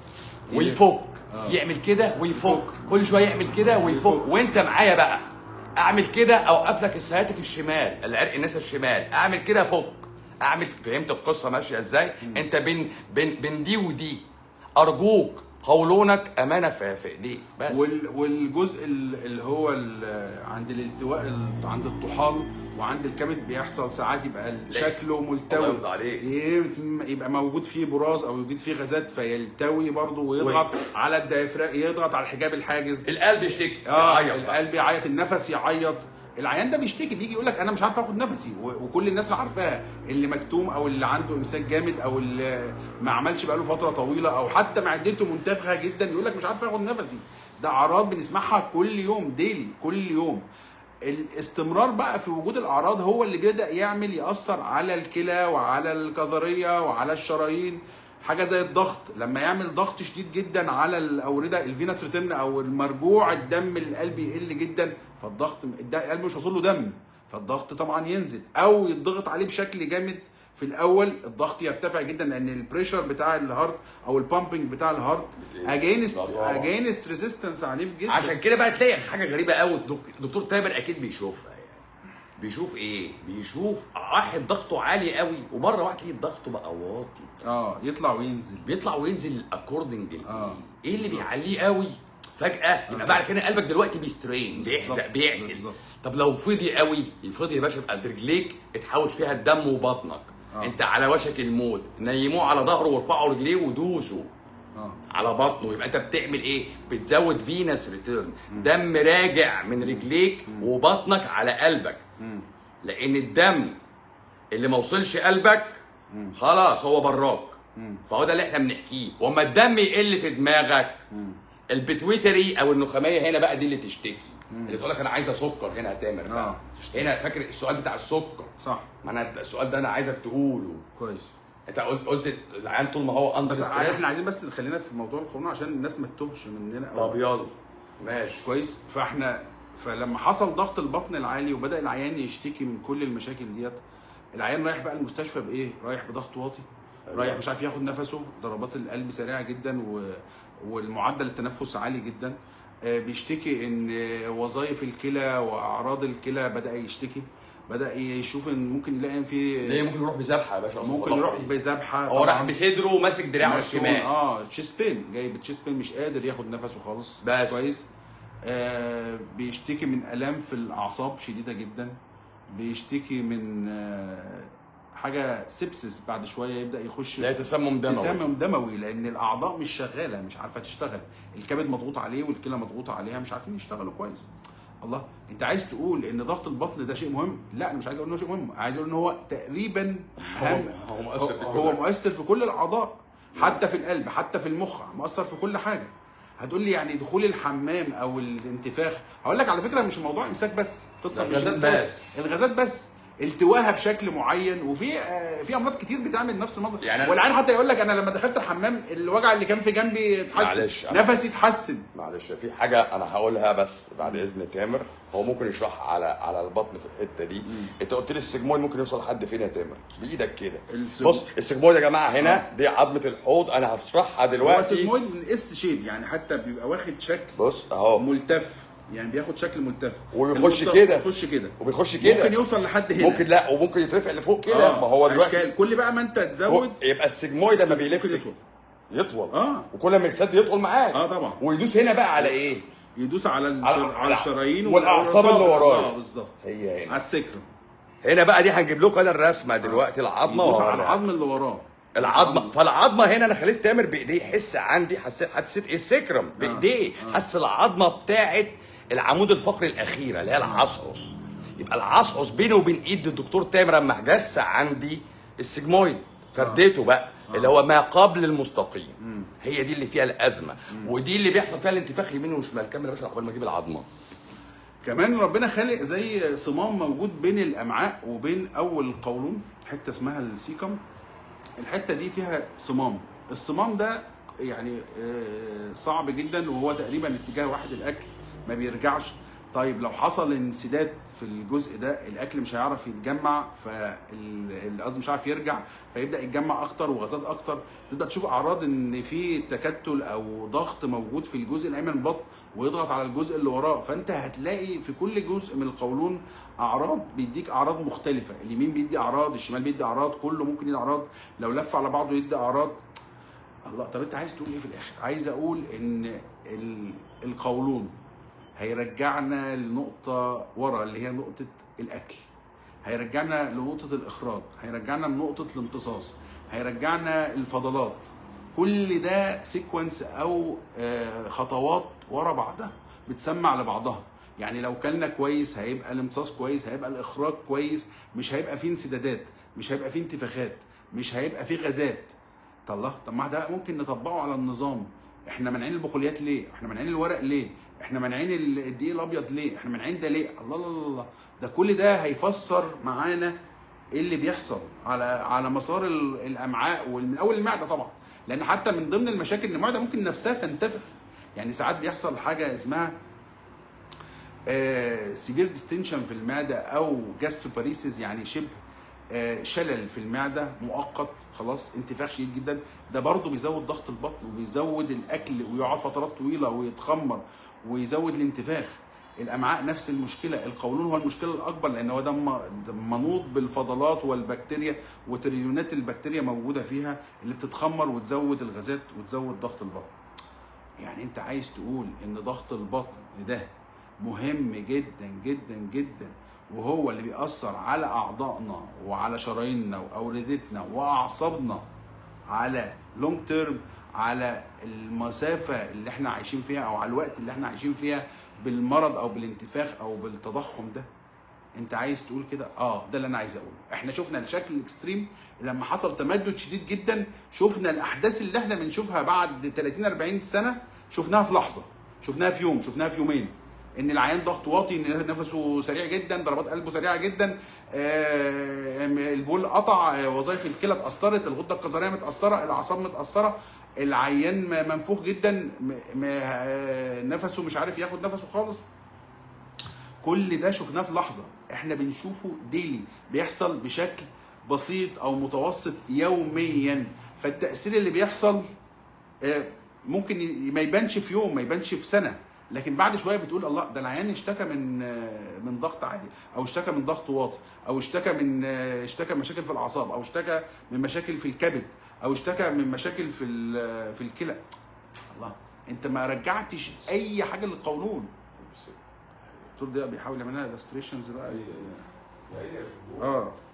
ويفك آه. يعمل كده ويفك كل شويه يعمل كده ويفك ويفك. وانت معايا بقى اعمل كده اوقف لك السياتيك الشمال العرق الناس الشمال اعمل كده فك اعمل فهمت القصه ماشيه ازاي انت بين بين بين دي ودي ارجوك قولونك امانه في في ايديك بس وال والجزء ال- اللي هو ال- عند الالتواء ال- عند الطحال وعند الكبد بيحصل ساعات يبقى ال- شكله ملتوي الله يرضى عليك. يم- يبقى موجود فيه براز او يوجد فيه غازات فيلتوي برضه ويضغط على الديافرام يضغط على الحجاب الحاجز القلب يشتكي اه يعيط بقى. القلب يعيط النفس يعيط العيان ده بيشتكي بيجي يقول لك انا مش عارف اخد نفسي و- وكل الناس عارفاها اللي مكتوم او اللي عنده امساك جامد او اللي ما عملش بقاله فتره طويله او حتى معدته منتفخه جدا يقول لك مش عارف اخد نفسي ده اعراض بنسمعها كل يوم ديلي كل يوم الاستمرار بقى في وجود الاعراض هو اللي بيبدا يعمل ياثر على الكلى وعلى الكظريه وعلى الشرايين حاجه زي الضغط لما يعمل ضغط شديد جدا على الاورده الفينس ريتيرن او المرجوع الدم للقلب يقل جدا فالضغط الد- القلب مش واصل له دم فالضغط طبعا ينزل او يضغط عليه بشكل جامد في الاول الضغط يرتفع جدا لان البريشر بتاع الهارت او البامبنج بتاع الهارت بتقل. اجينست ده طبعا. اجينست ريزيستنس عنيف جدا عشان كده بقى تلاقي حاجه غريبه قوي الدك- الدكتور تامر اكيد بيشوفها يعني بيشوف ايه بيشوف واحد ضغطه عالي قوي ومره واحده تلاقي ضغطه بقى واطي اه يطلع وينزل بيطلع وينزل اكوردنج آه. ايه اللي بيعليه قوي فجاه يبقى بعد كده قلبك دلوقتي بيسترين بيحزق بالظبط، بيعجل بالظبط. طب لو فضي قوي يفضي يا باشا يبقى رجليك اتحوش فيها الدم وبطنك آه. انت على وشك الموت نيموه على ظهره وارفعوا رجليه ودوسوا اه على بطنه يبقى انت بتعمل ايه؟ بتزود فينس ريتيرن دم راجع من رجليك وبطنك على قلبك مم. لان الدم اللي ما وصلش قلبك مم. خلاص هو براك مم. فهو ده اللي احنا بنحكيه واما الدم يقل في دماغك مم. البتويتري او النخاميه هنا بقى دي اللي تشتكي اللي تقول لك انا عايزه سكر هنا يا تامر بقى. آه. هنا فاكر السؤال بتاع السكر صح ما انا السؤال ده انا عايزك تقوله كويس انت قلت قلت العيان طول ما هو اندر بس ستريس احنا عايزين بس نخلينا في موضوع القولون عشان الناس ما تتوهش مننا أو طب يلا ماشي كويس فاحنا فلما حصل ضغط البطن العالي وبدا العيان يشتكي من كل المشاكل ديت العيان رايح بقى المستشفى بايه؟ رايح بضغط واطي رايح مش عارف ياخد نفسه ضربات القلب سريعه جدا و... والمعدل التنفس عالي جدا آه، بيشتكي ان وظائف الكلى واعراض الكلى بدا يشتكي بدا يشوف ان ممكن يلاقي إن في ليه ممكن يروح بذبحه يا باشا أصلاً ممكن والله يروح طبيعي. بذبحه هو راح طبعاً. بصدره وماسك دراعه مشلول. الشمال اه تشيست بين جاي بتشيست بين مش قادر ياخد نفسه خالص بس. كويس آه بيشتكي من الام في الاعصاب شديده جدا بيشتكي من آه حاجه سبسس بعد شويه يبدا يخش لا تسمم دموي تسمم دموي لان الاعضاء مش شغاله مش عارفه تشتغل الكبد مضغوط عليه والكلى مضغوطه عليها مش عارفين يشتغلوا كويس الله انت عايز تقول ان ضغط البطن ده شيء مهم لا انا مش عايز اقول ان هو شيء مهم عايز اقول ان هو تقريبا اهم هو مؤثر في كل هو حاجة. مؤثر في كل الاعضاء حتى في القلب حتى في المخ مؤثر في كل حاجه هتقول لي يعني دخول الحمام او الانتفاخ هقول لك على فكره مش موضوع امساك بس قصه ده مش الغازات إمساك بس. الغازات بس التواها بشكل معين وفي آه، في امراض كتير بتعمل نفس المنظر يعني أنا- والعيان حتى يقول لك انا لما دخلت الحمام الوجع اللي كان في جنبي معلش، اتحسن أنا- نفسي اتحسن معلش في حاجه انا هقولها بس بعد اذن تامر هو ممكن يشرحها على على البطن في الحته دي انت قلت لي السجمويد ممكن يوصل لحد فين يا تامر بايدك كده السج- بص السجمويد يا جماعه هنا دي عظمه الحوض انا هشرحها هو دلوقتي سيجمويد من اس شيب يعني حتى بيبقى واخد شكل بص اهو ملتف يعني بياخد شكل ملتف وبيخش الملتف كده. بيخش كده وبيخش ممكن كده يوصل لحد هنا ممكن لا وممكن يترفع لفوق كده آه، ما هو دلوقتي أشكال. كل بقى ما انت هو تزود يبقى السجمويد لما بيلف ممكن يطول. يطول اه وكل ما يسد يطول معاك اه طبعا ويدوس هنا بقى على ايه؟ يدوس على على- الشر... على- على الشرايين والأعصاب اللي ورايا. اه بالظبط هي على هنا السكر هنا بقى دي هنجيب لكم انا الرسمه دلوقتي العظمه يدوس على وهوريها. العظم اللي وراه العظمه فالعظمه هنا انا خليت تامر بايديه يحس عندي حسيت حسيت ايه السكرم بايديه آه. حس العظمه بتاعت العمود الفقري الاخيره اللي هي العصعص يبقى العصعص بيني وبين ايد الدكتور تامر اما حجز عندي السجمويد فرديته بقى اللي هو ما قبل المستقيم هي دي اللي فيها الازمه ودي اللي بيحصل فيها الانتفاخ يمين وشمال كمل يا باشا عقبال ما اجيب العظمه كمان ربنا خالق زي صمام موجود بين الامعاء وبين اول القولون حته اسمها السيكم الحته دي فيها صمام الصمام ده يعني آه، صعب جدا وهو تقريبا اتجاه واحد الاكل ما بيرجعش طيب لو حصل انسداد في الجزء ده الاكل مش هيعرف يتجمع فالقصد مش هيعرف يرجع فيبدا يتجمع اكتر وغازات اكتر تبدا تشوف اعراض ان في تكتل او ضغط موجود في الجزء الايمن من البطن ويضغط على الجزء اللي وراه فانت هتلاقي في كل جزء من القولون اعراض بيديك اعراض مختلفه اليمين بيدي اعراض الشمال بيدي اعراض كله ممكن يدي اعراض لو لف على بعضه يدي اعراض الله طب انت عايز تقول ايه في الاخر عايز اقول ان ال- القولون هيرجعنا لنقطه ورا اللي هي نقطه الاكل هيرجعنا لنقطه الاخراج هيرجعنا لنقطه الامتصاص هيرجعنا الفضلات كل ده سيكونس او آه، خطوات ورا بعضها بتسمع لبعضها يعني لو كلنا كويس هيبقى الامتصاص كويس هيبقى الاخراج كويس مش هيبقى فيه انسدادات مش هيبقى فيه انتفاخات مش هيبقى فيه غازات طب الله طب ما ده ممكن نطبقه على النظام احنا مانعين البقوليات ليه احنا مانعين الورق ليه احنا مانعين ال- الدقيق الابيض ليه احنا مانعين ده ليه الله الله الله الله ده كل ده هيفسر معانا ايه اللي بيحصل على على مسار ال- الامعاء ومن اول المعده طبعا لان حتى من ضمن المشاكل ان المعده ممكن نفسها تنتفخ يعني ساعات بيحصل حاجه اسمها سيفير ديستنشن في المعده او جاستروباريسيس يعني شبه آه، شلل في المعده مؤقت خلاص انتفاخ شديد جدا ده برضه بيزود ضغط البطن وبيزود الاكل ويقعد فترات طويله ويتخمر ويزود الانتفاخ الامعاء نفس المشكله القولون هو المشكله الاكبر لان هو ده م- ده منوط بالفضلات والبكتيريا وتريليونات البكتيريا موجوده فيها اللي بتتخمر وتزود الغازات وتزود ضغط البطن يعني انت عايز تقول ان ضغط البطن ده مهم جدا جدا جدا وهو اللي بيأثر على أعضائنا وعلى شراييننا وأوردتنا وأعصابنا على لونج تيرم على المسافة اللي احنا عايشين فيها أو على الوقت اللي احنا عايشين فيها بالمرض أو بالانتفاخ أو بالتضخم ده انت عايز تقول كده اه ده اللي انا عايز اقوله احنا شفنا الشكل الاكستريم لما حصل تمدد شديد جدا شفنا الاحداث اللي احنا بنشوفها بعد 30 40 سنه شفناها في لحظه شفناها في يوم شفناها في يومين ان العيان ضغط واطي إن نفسه سريع جدا ضربات قلبه سريعه جدا آه، البول قطع آه، وظائف الكلى اتاثرت الغده الكظريه متاثره الاعصاب متاثره العيان م- منفوخ جدا م- م- آه، نفسه مش عارف ياخد نفسه خالص كل ده شفناه في لحظه احنا بنشوفه ديلي بيحصل بشكل بسيط او متوسط يوميا فالتاثير اللي بيحصل آه، ممكن ي- ما يبانش في يوم ما يبانش في سنه لكن بعد شويه بتقول الله ده العيان اشتكى من آه، من ضغط عالي او اشتكى من ضغط واطي او اشتكى من آه، اشتكى من مشاكل في الاعصاب او اشتكى من مشاكل في الكبد او اشتكى من مشاكل في ال- في الكلى الله انت ما رجعتش اي حاجه للقولون الدكتور ده بيحاول يعمل لها illustrations بقى اه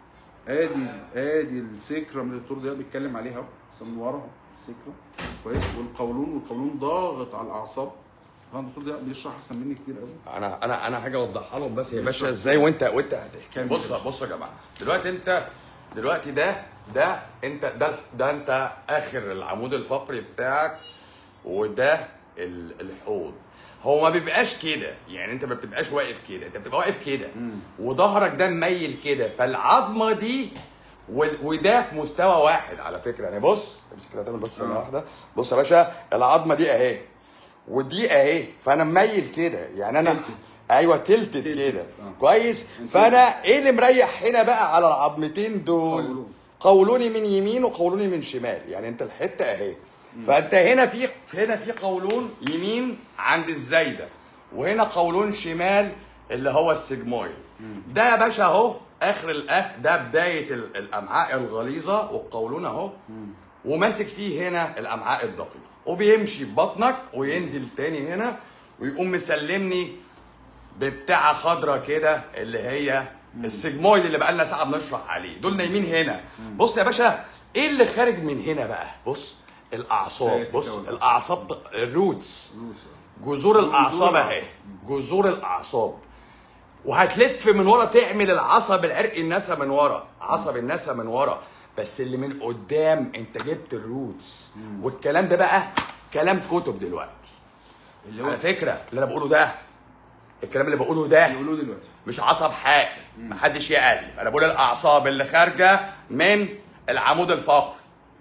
ادي ادي السكرم اللي الدكتور ضياء بيتكلم عليها اهو بس من ورا اهو السكرم كويس والقولون والقولون ضاغط على الاعصاب طبعا الدكتور ضياء بيشرح احسن مني كتير قوي انا انا انا حاجه اوضحها لهم بس يا باشا ازاي وانت وانت هتحكي كمل بص يا باشا. بص يا جماعه دلوقتي انت دلوقتي ده ده انت ده ده انت اخر العمود الفقري بتاعك وده ال- الحوض هو ما بيبقاش كده يعني انت ما بتبقاش واقف كده انت بتبقى واقف كده وظهرك ده مميل كده فالعظمه دي وال- وده في مستوى واحد على فكره يعني بص امسك كده تعمل بس ثانيه آه. واحده بص يا باشا العظمه دي اهي ودي اهي فانا مميل كده يعني انا ايوه تلتت تلتت، كده آه. كويس فانا ايه اللي مريح هنا بقى على العظمتين دول قولون. قولوني من يمين وقولوني من شمال يعني انت الحته اهي فانت هنا في هنا في قولون يمين عند الزايده وهنا قولون شمال اللي هو السجمويد ده يا باشا اهو اخر الأه ده بدايه ال- الامعاء الغليظه والقولون اهو وماسك فيه هنا الامعاء الدقيقه وبيمشي ببطنك وينزل تاني هنا ويقوم مسلمني ببتاعه خضرة كده اللي هي السجمويد اللي بقالنا ساعه بنشرح عليه دول نايمين هنا بص يا باشا ايه اللي خارج من هنا بقى بص الاعصاب سيادتك بص أو الأعصاب. الاعصاب ط- الروتس فلوس جذور الاعصاب اهي الأعصاب. جذور الاعصاب وهتلف من ورا تعمل العصب العرق النسا من ورا عصب النسا من ورا بس اللي من قدام انت جبت الروتس والكلام ده بقى كلام كتب دلوقتي اللي على هو فكره اللي انا بقوله ده الكلام اللي بقوله ده بيقولوه دلوقتي مش عصب حائل محدش يقلب انا بقول الاعصاب اللي خارجه من العمود الفقري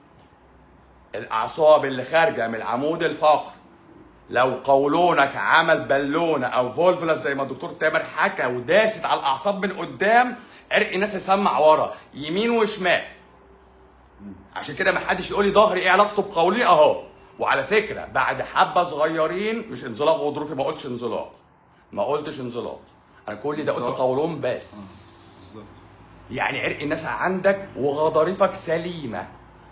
الاعصاب اللي خارجه من العمود الفقري لو قولونك عمل بالونه او فولفلس زي ما الدكتور تامر حكى وداست على الاعصاب من قدام عرق الناس يسمع ورا يمين وشمال عشان كده ما حدش يقول لي ظهري ايه علاقته بقولي اهو وعلى فكره بعد حبه صغيرين مش انزلاق غضروفي ما قلتش انزلاق ما قلتش انزلاق انا كل ده قلت انزلاق. قولون بس بالظبط يعني عرق الناس عندك وغضاريفك سليمه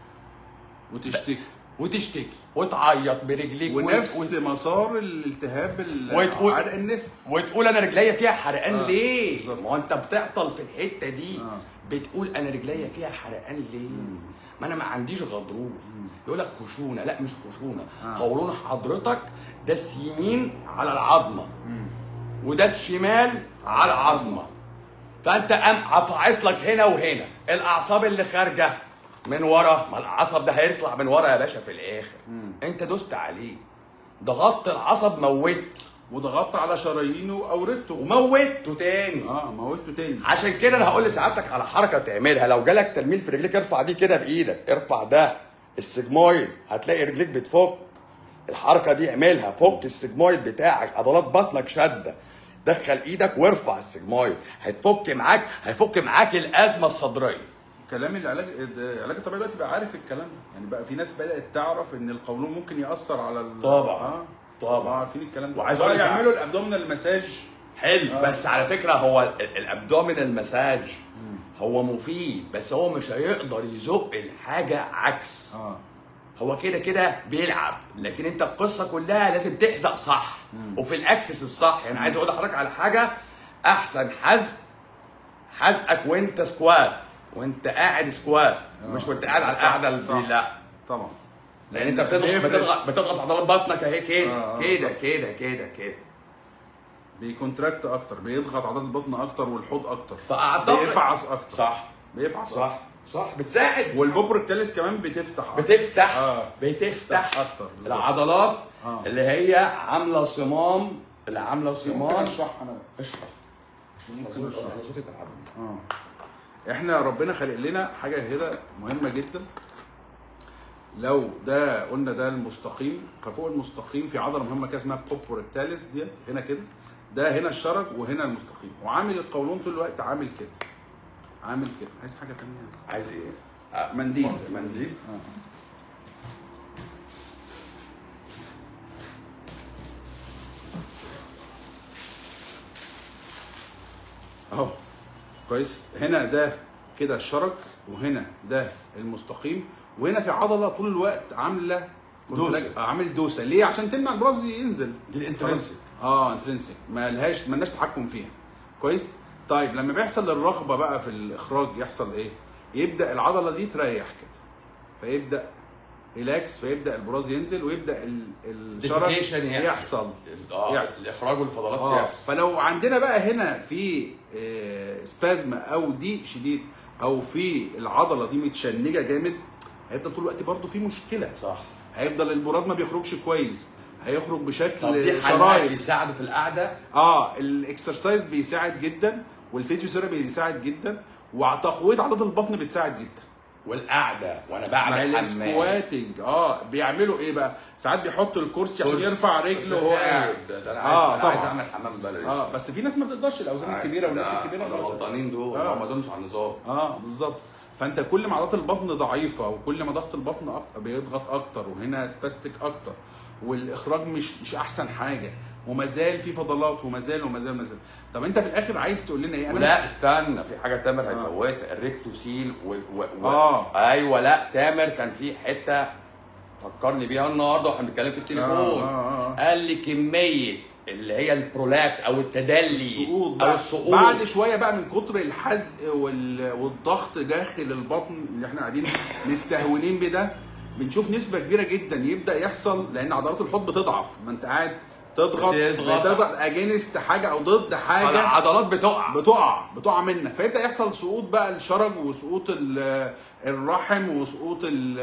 وتشتكي وتشتكي وتعيط برجليك وت- ونفس مسار الالتهاب ال- وتقول- عرق النسا وتقول انا رجليا فيها حرقان آه، ليه؟ بالظبط. ما هو انت بتعطل في الحته دي آه. بتقول انا رجليا فيها حرقان ليه؟ ما انا ما عنديش غضروف يقول لك خشونه لا مش خشونه آه. قولون حضرتك داس يمين على العظمه وداس شمال على العظمه فانت قام عفعص لك هنا وهنا الاعصاب اللي خارجه من ورا ما العصب ده هيطلع من ورا يا باشا في الاخر انت دوست عليه ضغطت العصب موته وضغطت على شرايينه واوردته وموته تاني اه موته تاني عشان كده انا هقول لسعادتك على حركه تعملها لو جالك تنميل في رجليك ارفع دي كده بايدك ارفع ده السجمويد هتلاقي رجليك بتفك الحركه دي اعملها فك السجمويد بتاعك عضلات بطنك شاده دخل ايدك وارفع السجمويد هتفك معاك هيفك معاك الازمه الصدريه كلام العلاج العلاج الطبيعي دلوقتي بقى عارف الكلام ده يعني بقى في ناس بدات تعرف ان القولون ممكن ياثر على ال... طبعاً. آه. طبعاً. آه، عارفين الكلام ده وعايز بقى أقول لك- يعملوا الابدومينال مساج حلو آه. بس على فكره هو ال- الابدومينال مساج هو مفيد بس هو مش هيقدر يزق الحاجه عكس اه هو كده كده بيلعب لكن انت القصه كلها لازم تحزق صح وفي الاكسس الصح يعني عايز اقول لحضرتك على حاجه احسن حزق حزقك وانت سكوات وانت قاعد سكوات مش وانت قاعد على صح، القعده صح. دي لا طبعا لان انت بتضغط بيفرق. بتضغط بتضغط عضلات بطنك اهي كده آه، آه، كده صح. كده كده كده بيكونتراكت اكتر بيضغط عضلات البطن اكتر والحوض اكتر فاعتقد بيفعص اكتر صح بيفعص صح صح بتساعد والبوبركتاليس كمان بتفتح أكتر. بتفتح آه. بتفتح اكتر بالظبط. العضلات آه. اللي هي عامله صمام اللي عامله ممكن صمام اشرح انا اشرح ممكن اشرح انا صوتي تعبني اه احنا ربنا خلق لنا حاجه كده مهمه جدا لو ده قلنا ده المستقيم ففوق المستقيم في عضله مهمه كده اسمها بوبوركتاليس ديت هنا كده ده هنا الشرج وهنا المستقيم وعامل القولون طول الوقت عامل كده عامل كده عايز حاجه تانية عايز ايه؟ آه، منديل منديل اهو كويس هنا ده كده الشرج وهنا ده المستقيم وهنا في عضله طول الوقت عامله دوسة. آه، عامل دوسه ليه عشان تمنع البراز ينزل دي الانترنسك اه انترنسك ما لهاش ما لناش تحكم فيها كويس طيب لما بيحصل الرغبه بقى في الاخراج يحصل ايه يبدا العضله دي تريح كده فيبدا ريلاكس فيبدا البراز ينزل ويبدا ال- الشرج Defecation يحصل. يحصل اه يحصل. الاخراج والفضلات اه يحصل فلو عندنا بقى هنا في آه، سبازم او ضيق شديد او في العضله دي متشنجه جامد هيفضل طول الوقت برضه في مشكله صح هيفضل البراز ما بيخرجش كويس هيخرج طب بشكل في حلقات شرايط يساعدوا في القعده اه الاكسرسايز بيساعد جدا والفيزيوثيرابي بيساعد جدا وتقويه عضلات البطن بتساعد جدا والقعده وانا مع بعمل حمام السكواتنج اه بيعملوا ايه بقى ساعات بيحطوا الكرسي عشان كرسي. يرفع رجله وهو قاعد ده ده انا آه، عايز, أنا عايز طبعاً. اعمل حمام بلدي اه بس في ناس ما بتقدرش الاوزان الكبيره والناس الكبيره ده ما غلطانين دول آه. هم دول مش على النظام اه بالظبط فانت كل ما عضلات البطن ضعيفه وكل ما ضغط البطن أك... بيضغط اكتر وهنا سباستيك اكتر والاخراج مش مش احسن حاجه وما زال في فضلات وما زال وما زال وما زال طب انت في الاخر عايز تقول لنا ايه انا ولا استنى في حاجه تامر هيفوتها الريكتوسيل و... و... و... آه. ايوه لا تامر كان في حته فكرني بيها النهارده واحنا بنتكلم في التليفون آه، آه، آه. قال لي كميه اللي هي البرولابس او التدلي السقوط او بقى السقوط بعد شويه بقى من كتر الحزق وال... والضغط داخل البطن اللي احنا قاعدين مستهونين بده بنشوف نسبه كبيره جدا يبدا يحصل لان عضلات الحوض بتضعف ما انت قاعد تضغط بتضغط. بتضغط اجينست حاجه او ضد حاجه العضلات بتقع بتقع بتقع منك فيبدا يحصل سقوط بقى الشرج وسقوط ال- الرحم وسقوط ال-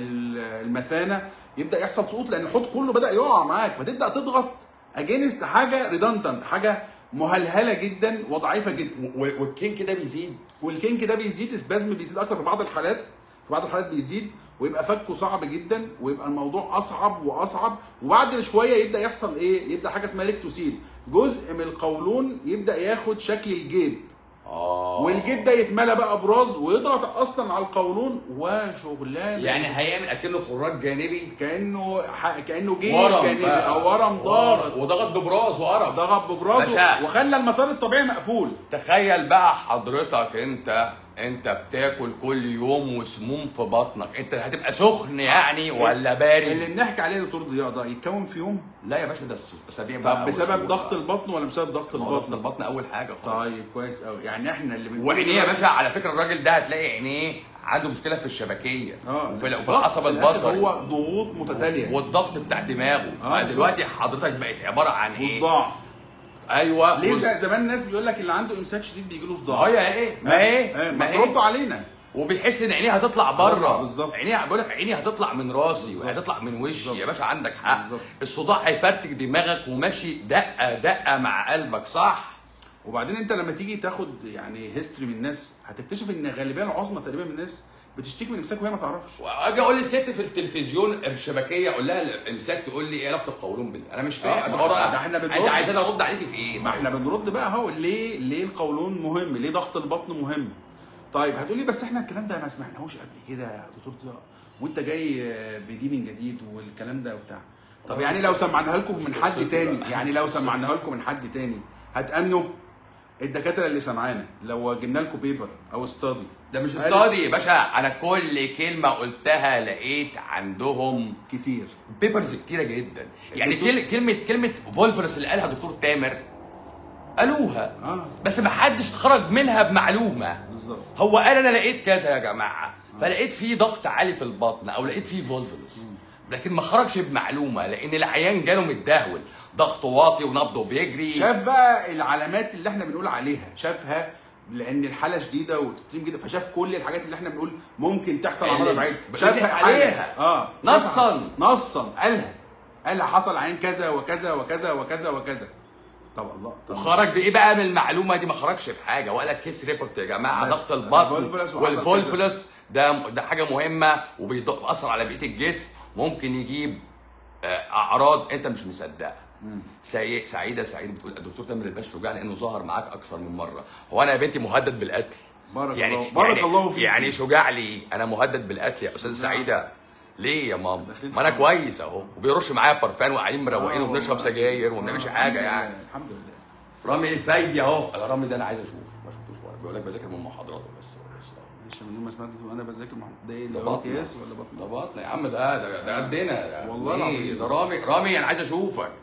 ال- المثانه يبدا يحصل سقوط لان الحوض كله بدا يقع معاك فتبدا تضغط اجينست حاجه ريدندنت حاجه مهلهله جدا وضعيفه جدا و- والكينك ده بيزيد والكينك ده بيزيد سبازم بيزيد اكتر في بعض الحالات في بعض الحالات بيزيد ويبقى فكه صعب جدا ويبقى الموضوع اصعب واصعب وبعد شويه يبدا يحصل ايه يبدا حاجه اسمها ريكتوسيل جزء من القولون يبدا ياخد شكل الجيب اه والجيب ده يتملى بقى براز ويضغط اصلا على القولون وشغلانه يعني هيعمل اكنه خراج جانبي كانه ح... كانه جيب ورم جانبي بقى. او ورم ضاغط وضغط ببراز وقرف ضغط ببرازه باشا. وخلى المسار الطبيعي مقفول تخيل بقى حضرتك انت انت بتاكل كل يوم وسموم في بطنك انت هتبقى سخن يعني ولا بارد اللي بنحكي عليه يا دكتور ضياء ده يتكون في يوم لا يا باشا ده اسابيع بقى طب أو بسبب شهور ضغط بقى. البطن ولا بسبب ضغط ما هو ضغط البطن؟ البطن اول حاجه خالص طيب كويس قوي يعني احنا اللي بنقول وعينيه يا دلوقتي- باشا على فكره الراجل ده هتلاقي عينيه عنده مشكله في الشبكيه اه وفي, وفي ضغط العصب في الآخر البصري هو ضغوط متتاليه والضغط بتاع دماغه آه، دلوقتي حضرتك بقت عباره عن ايه؟ وصداع ايوه ليه وص- زي- زمان الناس بيقول لك اللي عنده امساك شديد بيجي له صداع ما هي ايه؟ ما ايه؟ ما ما تردوا ايه؟ علينا وبيحس ان عينيه هتطلع بره، بره بالظبط. عينيه بقول لك عينيه هتطلع من راسي بالظبط. وهتطلع من وشي بالظبط. يا باشا عندك حق بالظبط. الصداع هيفرتك دماغك وماشي دقه دقه مع قلبك صح؟ وبعدين انت لما تيجي تاخد يعني هيستوري من الناس هتكتشف ان الغالبيه العظمى تقريبا من الناس بتشتكي من امساك وهي ما تعرفش واجي اقول للست في التلفزيون الشبكيه اقول لها الامساك تقول لي ايه علاقه القولون بال انا مش آه، فاهم ما- طب أنا- ده احنا بنرد. انت عايزاني ارد عليكي في ايه؟ ما احنا بنرد بقى اهو ليه ليه القولون مهم ليه ضغط البطن مهم طيب هتقولي بس احنا الكلام ده ما سمعناهوش قبل كده يا دكتور ضياء وانت جاي آه، بدي من جديد والكلام ده وبتاع طب يعني لو سمعناها لكم من حد تاني يعني لو سمعناها لكم من حد تاني هتامنوا الدكاتره اللي سمعانا لو جبنا لكم بيبر او استادي ده مش قال- استادي يا باشا انا كل كلمه قلتها لقيت عندهم كتير بيبرز كتيره جدا يعني الدكتور- كل كلمه كلمه فولفرس اللي قالها دكتور تامر قالوها اه بس ما حدش خرج منها بمعلومه بالظبط هو قال انا لقيت كذا يا جماعه فلقيت فيه ضغط عالي في البطن او لقيت فيه فولفلس لكن ما خرجش بمعلومه لان العيان جاله متدهول ضغطه واطي ونبضه بيجري شاف بقى العلامات اللي احنا بنقول عليها شافها لان الحاله شديده واكستريم جدا فشاف كل الحاجات اللي احنا بنقول ممكن تحصل على اللي مدى بعيد بنقول شافها عليها. حاجة. اه نصاً. شافها. نصا قالها قال حصل عين كذا وكذا وكذا وكذا وكذا طب الله طب وخرج بايه بقى من المعلومه دي ما خرجش بحاجه وقال لك كيس ريبورت يا جماعه بس ضغط البطن الفولفلس وحصل والفولفلس ده ده حاجه مهمه وبيأثر على بقيه الجسم ممكن يجيب آه، اعراض انت مش مصدقها سعي- سعيده سعيده بتقول الدكتور تامر الباش رجع لانه ظهر معاك اكثر من مره هو انا يا بنتي مهدد بالقتل بارك يعني الله بارك يعني الله فيك يعني شجاع لي انا مهدد بالقتل يا استاذ سعيده ليه يا ماما داخلين ما انا حرب. كويس اهو وبيرش معايا برفان وقاعدين مروقين آه وبنشرب والله. سجاير وما بنعملش آه، حاجه الحمد يعني لله، الحمد لله رامي الفايدي اهو انا رامي ده انا عايز اشوفه ما شفتوش بقى بيقول لك بذاكر من محاضراته بس ماشي من يوم ما سمعت وانا بذاكر مع ده ايه ده اللي هو بطنة. امتياز ولا ده بطن بطن يا عم ده ده ده قدنا ده والله إيه؟ العظيم. ده رامي رامي انا عايز اشوفك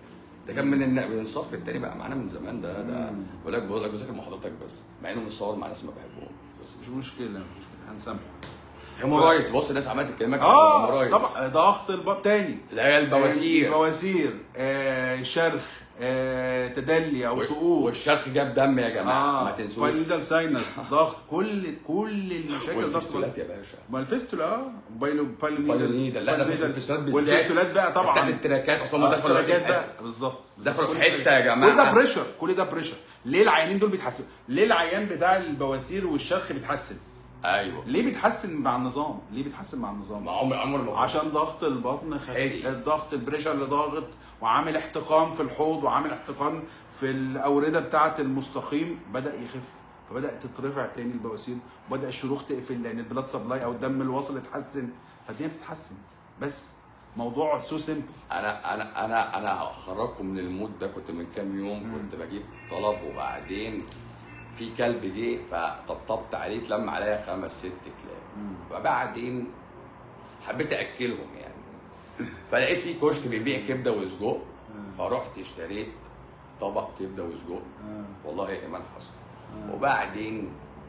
ده كان من الن- من الصف التاني بقى معانا من زمان ده ده مم. بقول لك بقول لك بذاكر مع حضرتك بس مع انه مصور مع ناس ما بحبهم بس مش مشكله مش مشكله هنسامحه هيمورايدز بص الناس عماله تكلمك عن اه الهيمورايدز. طبعا ضغط البطن تاني اللي هي البواسير بواسير آه شرخ آه تدلي او سقوط والشرخ جاب دم يا جماعه ما تنسوش فاينيدال ساينس ضغط كل كل المشاكل ضغط والفستولات يا باشا ما الفيستولا اه بايلو بايلونيدال بايلونيدال لا ده في الفستولات بالذات والفيستولات بقى بتاعت طبعا التراكات اصلا ما آه، دخلوا التراكات في حتة. بقى بالظبط دخلوا في كل حتة التراكات. يا جماعة. كل ده بريشر كل ده بريشر ليه العيانين دول بيتحسنوا ليه العيان بتاع البواسير والشرخ بيتحسن ايوه ليه بيتحسن مع النظام ليه بيتحسن مع النظام ما عمر عمر ما عشان ضغط البطن حلو. خفيف الضغط البريشر اللي ضاغط وعامل احتقان في الحوض وعامل احتقان في الاورده بتاعه المستقيم بدا يخف فبدات تترفع تاني البواسير وبدا الشروخ تقفل لان البلاد سبلاي او الدم الواصل اتحسن فالدنيا بتتحسن بس موضوع سو سيمبل انا انا انا انا هخرجكم من المود ده كنت من كام يوم كنت بجيب طلب وبعدين في كلب جه فطبطبت عليه اتلم عليا خمس ست كلاب فبعدين حبيت اكلهم يعني فلقيت في كشك بيبيع كبده وسجق فرحت اشتريت طبق كبده وسجق والله يا ايمان حصل وبعدين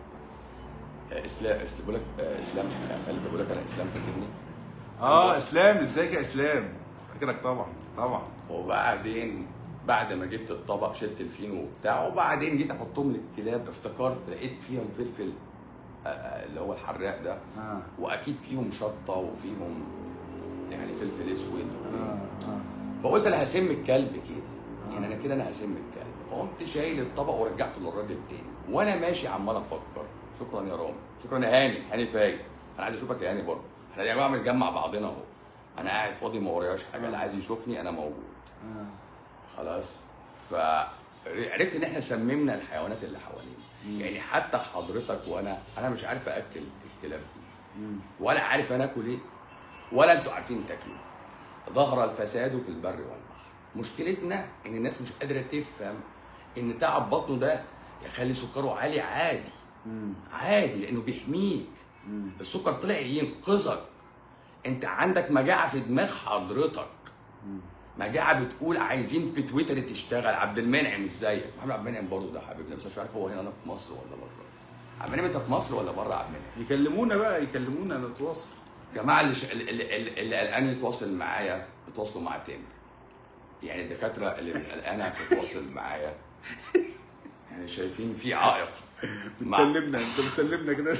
آه، اسلام اسلام بقول لك آه، اسلام خليفه بقول لك انا اسلام فاكرني اه اسلام ازيك يا اسلام فاكرك طبعا طبعا وبعدين بعد ما جبت الطبق شلت الفينو وبتاع وبعدين جيت احطهم للكلاب افتكرت لقيت فيهم فلفل آه، آه، اللي هو الحراق ده اه واكيد فيهم شطه وفيهم يعني فلفل اسود اه اه فقلت انا هسم الكلب كده يعني انا كده انا هسم الكلب فقمت شايل الطبق ورجعته للراجل تاني وانا ماشي عمال افكر شكرا يا رامي شكرا يا هاني هاني فايق انا عايز اشوفك يا هاني برضه احنا يا جماعه بنجمع بعضنا اهو انا قاعد فاضي ما وراياش حاجه اللي عايز يشوفني انا موجود آه. خلاص فعرفت ان احنا سممنا الحيوانات اللي حوالينا يعني حتى حضرتك وانا انا مش عارف اكل الكلاب دي مم. ولا عارف انا اكل ايه ولا انتوا عارفين تاكلوا ظهر الفساد في البر والبحر مشكلتنا ان الناس مش قادره تفهم ان تعب بطنه ده يخلي سكره عالي عادي مم. عادي لانه بيحميك مم. السكر طلع ينقذك انت عندك مجاعه في دماغ حضرتك مم. مجاعه بتقول عايزين بتويتر تشتغل عبد المنعم ازيك محمد عبد المنعم برضه ده حبيبنا بس مش عارف هو هنا أنا في مصر ولا بره عبد المنعم انت في مصر ولا بره عبد المنعم يكلمونا بقى يكلمونا نتواصل يا جماعه اللي ش... اللي, اللي, اللي قلقان يتواصل معايا يتواصلوا مع تامر يعني الدكاتره اللي قلقانه تتواصل معايا يعني شايفين في عائق مع... بتسلمنا انت بتسلمنا كده